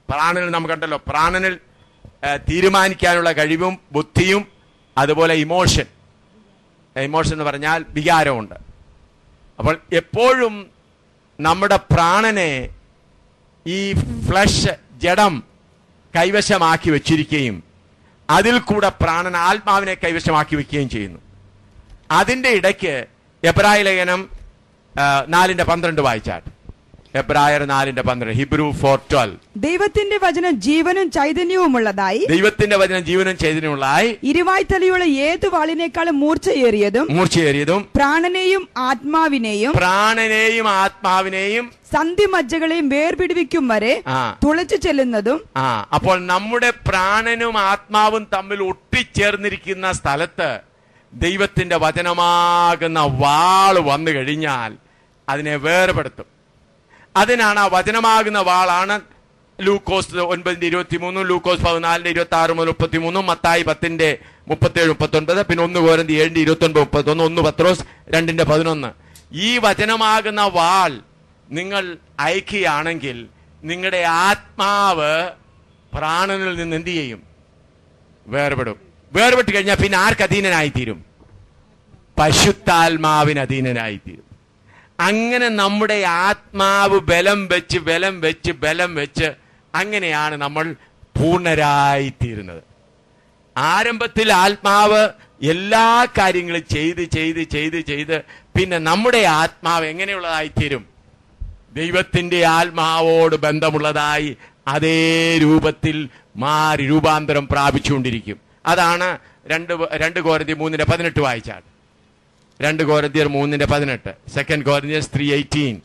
H: പ്രാണനിൽ നമുക്കുണ്ടല്ലോ പ്രാണനിൽ ആ, തീരുമാനിക്കാനുള്ള കഴിവും ബുദ്ധിയും അതുപോലെ ഇമോഷൻ ഇമോഷൻ എന്ന് പറഞ്ഞാൽ വികാരമുണ്ട് അപ്പോൾ എപ്പോഴും നമ്മുടെ പ്രാണനെ ഈ ഫ്ലഷ് ജഡം കൈവശമാക്കി വെച്ചിരിക്കുകയും അതിൽ കൂടെ പ്രാണൻ ആത്മാവിനെ കൈവശമാക്കി വെക്കുകയും ചെയ്യുന്നു അതിന്റെ ഇടയ്ക്ക് എബ്രായ ലേഖനം ആ, നാലിന്റെ പന്ത്രണ്ട് വായിച്ചാൽ എബ്രായർ നാലിന്റെ പന്ത്രണ്ട് ഹിബ്രു ഫോർ ട്വൽവ്
C: ദൈവത്തിന്റെ വചനം ജീവനും ചൈതന്യവുമുള്ളതായി
H: ദൈവത്തിന്റെ വചനം ജീവനും ചൈതന്യമുള്ളതായി
C: ഇരുവായ്ത്തലയുള്ള ഏതു വാളിനേക്കാളും മൂർച്ചയേറിയതും
H: മൂർച്ചയേറിയതും
C: പ്രാണനെയും ആത്മാവിനെയും
H: പ്രാണനെയും ആത്മാവിനെയും
C: സന്ധിമജ്ജകളെയും വേർപിടിവിക്കും വരെ
H: ആ.
C: തുളച്ചു ചെല്ലുന്നതും
H: ആ അപ്പോൾ നമ്മുടെ പ്രാണനും ആത്മാവും തമ്മിൽ ഒട്ടിച്ചേർന്നിരിക്കുന്ന സ്ഥലത്ത് ദൈവത്തിന്റെ വചനമാകുന്ന വാൾ വന്നു കഴിഞ്ഞാൽ അതിനെ വേർപെടുത്തും അതിനാണ് ആ വചനമാകുന്ന വാളാണ് ലൂക്കോസ് ഒൻപതിന്റെ ഇരുപത്തി മൂന്നും ലൂക്കോസ് പതിനാലിന്റെ ഇരുപത്തി ആറ് മുതൽ മുപ്പത്തി മൂന്നും മത്തായി പത്തിന്റെ മുപ്പത്തേഴ് മുപ്പത്തി ഒൻപത് പിന്നെ ഒന്ന് കോരന്തി ഏഴിന്റെ ഇരുപത്തി ഒൻപത് മുപ്പത്തി ഒന്ന് ഒന്ന് പത്രോസ് രണ്ടിന്റെ പതിനൊന്ന് ഈ വചനമാകുന്ന വാൾ നിങ്ങൾ അയക്കുകയാണെങ്കിൽ നിങ്ങളുടെ ആത്മാവ് പ്രാണനിൽ നിന്ന് എന്ത് ചെയ്യും വേർപെടും വേർപെട്ട് കഴിഞ്ഞാൽ പിന്നെ ആർക്ക് അധീനനായിത്തീരും പശുത്താത്മാവിന് അധീനനായിത്തീരും അങ്ങനെ നമ്മുടെ ആത്മാവ് ബലം വെച്ച് ബലം വെച്ച് ബലം വെച്ച് അങ്ങനെയാണ് നമ്മൾ പൂർണ്ണരായിത്തീരുന്നത് ആരംഭത്തിൽ ആത്മാവ് എല്ലാ കാര്യങ്ങളും ചെയ്ത് ചെയ്ത് ചെയ്ത് ചെയ്ത് പിന്നെ നമ്മുടെ ആത്മാവ് എങ്ങനെയുള്ളതായിത്തീരും ദൈവത്തിന്റെ ആത്മാവോട് ബന്ധമുള്ളതായി അതേ രൂപത്തിൽ മാറി രൂപാന്തരം പ്രാപിച്ചുകൊണ്ടിരിക്കും അതാണ് രണ്ട് വ- രണ്ട് കോരന്തി മൂന്നിന്റെ പതിനെട്ട് വായിച്ചാൽ രണ്ട് കോരന്തിയർ മൂന്നിന്റെ പതിനെട്ട് സെക്കൻഡ് കോരന്തിയർ ത്രീ എയ്റ്റീൻ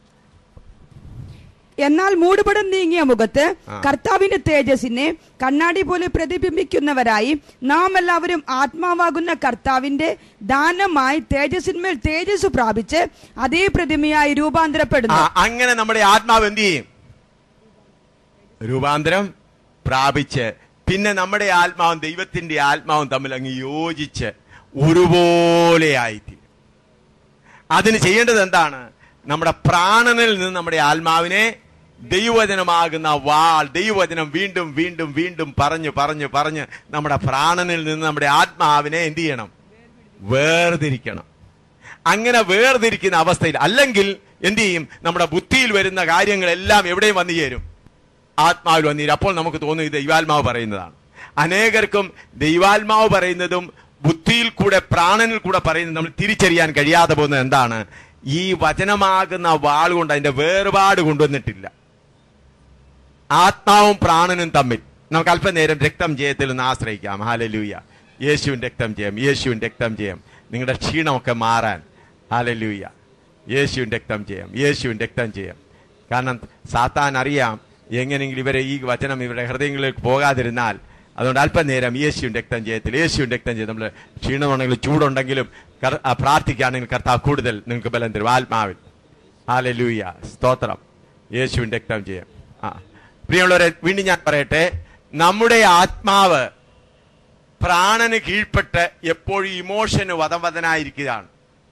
C: എന്നാൽ മൂടുപടം നീങ്ങിയ മുഖത്ത്
H: ആ.
C: കർത്താവിന്റെ തേജസ്സിനെ കണ്ണാടി പോലെ പ്രതിബിംബിക്കുന്നവരായി നാം എല്ലാവരും ആത്മാവാകുന്ന കർത്താവിന്റെ ദാനമായി തേജസ്സിന്മേൽ തേജസ് പ്രാപിച്ച് അതേ പ്രതിമയായി രൂപാന്തരപ്പെടുന്നു
H: അങ്ങനെ നമ്മുടെ ആത്മാവ് എന്ത് ചെയ്യും രൂപാന്തരം പ്രാപിച്ച് പിന്നെ നമ്മുടെ ആത്മാവും ദൈവത്തിന്റെ ആത്മാവും തമ്മിൽ അങ്ങ് യോജിച്ച് ഒരുപോലെ ആയിത്തീരും അതിന് ചെയ്യേണ്ടത് എന്താണ് നമ്മുടെ പ്രാണനിൽ നിന്ന് നമ്മുടെ ആത്മാവിനെ ദൈവവചനമാകുന്ന വാൾ ദൈവവചനം വീണ്ടും വീണ്ടും വീണ്ടും പറഞ്ഞു പറഞ്ഞു പറഞ്ഞ് നമ്മുടെ പ്രാണനിൽ നിന്ന് നമ്മുടെ ആത്മാവിനെ എന്ത് ചെയ്യണം വേർതിരിക്കണം അങ്ങനെ വേർതിരിക്കുന്ന അവസ്ഥയിൽ അല്ലെങ്കിൽ എന്ത് ചെയ്യും നമ്മുടെ ബുദ്ധിയിൽ വരുന്ന കാര്യങ്ങളെല്ലാം എവിടെയും വന്നു ചേരും ആത്മാവിൽ വന്നീരും അപ്പോൾ നമുക്ക് തോന്നും ഇത് ദൈവാത്മാവ് പറയുന്നതാണ് അനേകർക്കും ദൈവാത്മാവ് പറയുന്നതും ബുദ്ധിയിൽ കൂടെ പ്രാണനിൽ കൂടെ പറയുന്നത് നമ്മൾ തിരിച്ചറിയാൻ കഴിയാതെ പോകുന്നത് എന്താണ് ഈ വചനമാകുന്ന വാൾ കൊണ്ട് അതിന്റെ വേർപാട് കൊണ്ടുവന്നിട്ടില്ല ആത്മാവും പ്രാണനും തമ്മിൽ നമുക്ക് അല്പനേരം രക്തം ജയത്തിൽ നിന്ന് ആശ്രയിക്കാം ഹാലലൂയ യേശുവിൻ രക്തം ജയം യേശുവിൻ രക്തം ജയം നിങ്ങളുടെ ക്ഷീണമൊക്കെ മാറാൻ ഹാലലൂയ യേശുവിൻ രക്തം ജയം യേശുവിൻ രക്തം ജയം കാരണം സാത്താൻ അറിയാം എങ്ങനെയെങ്കിലും ഇവരെ ഈ വചനം ഇവരുടെ ഹൃദയങ്ങളിലേക്ക് പോകാതിരുന്നാൽ അതുകൊണ്ട് അല്പനേരം യേശുവിൻ രക്തം ജയത്തിൽ യേശുവിൻ രക്തം ചെയ്ത് നമ്മൾ ക്ഷീണമുണ്ടെങ്കിലും ചൂടുണ്ടെങ്കിലും കർ- ആ, പ്രാർത്ഥിക്കുകയാണെങ്കിൽ കർത്താവ് കൂടുതൽ നിങ്ങൾക്ക് ബലം തരും ആത്മാവിൽ ഹാലലൂയ സ്തോത്രം യേശുവിൻ രക്തം ചെയ്യാം ആ പ്രിയമുള്ളവരെ വീണ്ടും ഞാൻ പറയട്ടെ നമ്മുടെ ആത്മാവ് പ്രാണന് കീഴ്പ്പെട്ട് എപ്പോഴും ഇമോഷന് വതവതനായിരിക്കുകയാണ്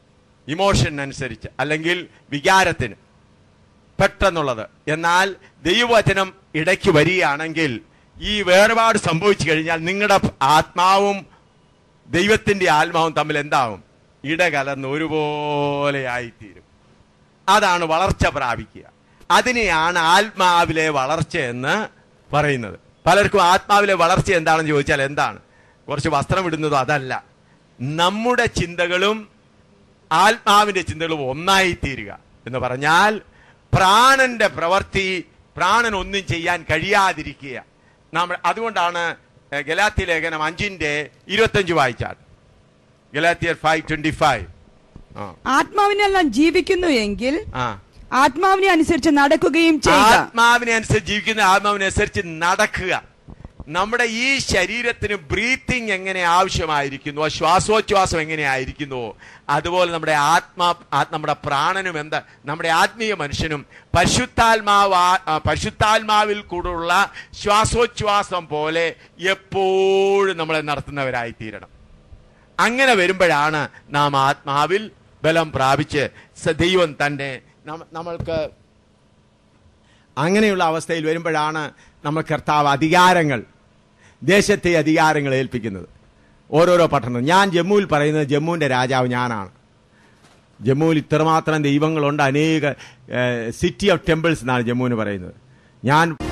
H: ഇമോഷൻ അനുസരിച്ച് അല്ലെങ്കിൽ വികാരത്തിന് പെട്ടെന്നുള്ളത് എന്നാൽ ദൈവവചനം ഇടയ്ക്ക് വരികയാണെങ്കിൽ ഈ വേർപാട് സംഭവിച്ചു കഴിഞ്ഞാൽ നിങ്ങളുടെ ആത്മാവും ദൈവത്തിന്റെ ആത്മാവും തമ്മിൽ എന്താവും ഇടകലർന്ന് ഒരുപോലെ ആയിത്തീരും അതാണ് വളർച്ച പ്രാപിക്കുക അതിനെയാണ് ആത്മാവിലെ വളർച്ച എന്ന് പറയുന്നത് പലർക്കും ആത്മാവിലെ വളർച്ച എന്താണെന്ന് ചോദിച്ചാൽ എന്താണ് കുറച്ച് വസ്ത്രം ഇടുന്നതോ അതല്ല നമ്മുടെ ചിന്തകളും ആത്മാവിന്റെ ചിന്തകളും ഒന്നായി തീരുക എന്ന് പറഞ്ഞാൽ പ്രാണന്റെ പ്രവൃത്തി പ്രാണൻ ഒന്നും ചെയ്യാൻ കഴിയാതിരിക്കുക നമ്മൾ അതുകൊണ്ടാണ് എഹ്, ഗലാത്യ ലേഖനം അഞ്ചിന്റെ ഇരുപത്തഞ്ച് വായിച്ചാൽ ഗലാത്തിയർ ഫൈവ് ട്വന്റി ഫൈവ് ആ
C: ആത്മാവിനെല്ലാം ജീവിക്കുന്നു എങ്കിൽ
H: ആ
C: ആത്മാവിനെ അനുസരിച്ച് നടക്കുകയും ചെയ്യുക
H: ആത്മാവിനെ അനുസരിച്ച് ജീവിക്കുന്ന ആത്മാവിനെ അനുസരിച്ച് നടക്കുക നമ്മുടെ ഈ ശരീരത്തിന് ബ്രീത്തിങ് എങ്ങനെ ആവശ്യമായിരിക്കുന്നു ശ്വാസോച്ഛ്വാസം എങ്ങനെ ആയിരിക്കുന്നു അതുപോലെ നമ്മുടെ ആത്മാ ആ- നമ്മുടെ പ്രാണനും എന്താ നമ്മുടെ ആത്മീയ മനുഷ്യനും പരിശുദ്ധാത്മാവ് ആ- ആ, പരിശുദ്ധാത്മാവിൽ കൂടുള്ള ശ്വാസോച്ഛ്വാസം പോലെ എപ്പോഴും നമ്മളെ നടത്തുന്നവരായി തീരണം അങ്ങനെ വരുമ്പോഴാണ് നാം ആത്മാവിൽ ബലം പ്രാപിച്ച് സ- ദൈവം തന്റെ നമ്മ- നമ്മൾക്ക് അങ്ങനെയുള്ള അവസ്ഥയിൽ വരുമ്പോഴാണ്
B: നമ്മൾ കർത്താവ് അധികാരങ്ങൾ ദേശത്തെ അധികാരങ്ങൾ ഏൽപ്പിക്കുന്നത് ഓരോരോ പട്ടണം ഞാൻ ജമ്മുവിൽ പറയുന്നത് ജമ്മുവിൻ്റെ രാജാവ് ഞാനാണ് ജമ്മുവിൽ ഇത്രമാത്രം ദൈവങ്ങളുണ്ട് അനേക സിറ്റി ഓഫ് ടെമ്പിൾസ് എന്നാണ് ജമ്മുവിന് പറയുന്നത് ഞാൻ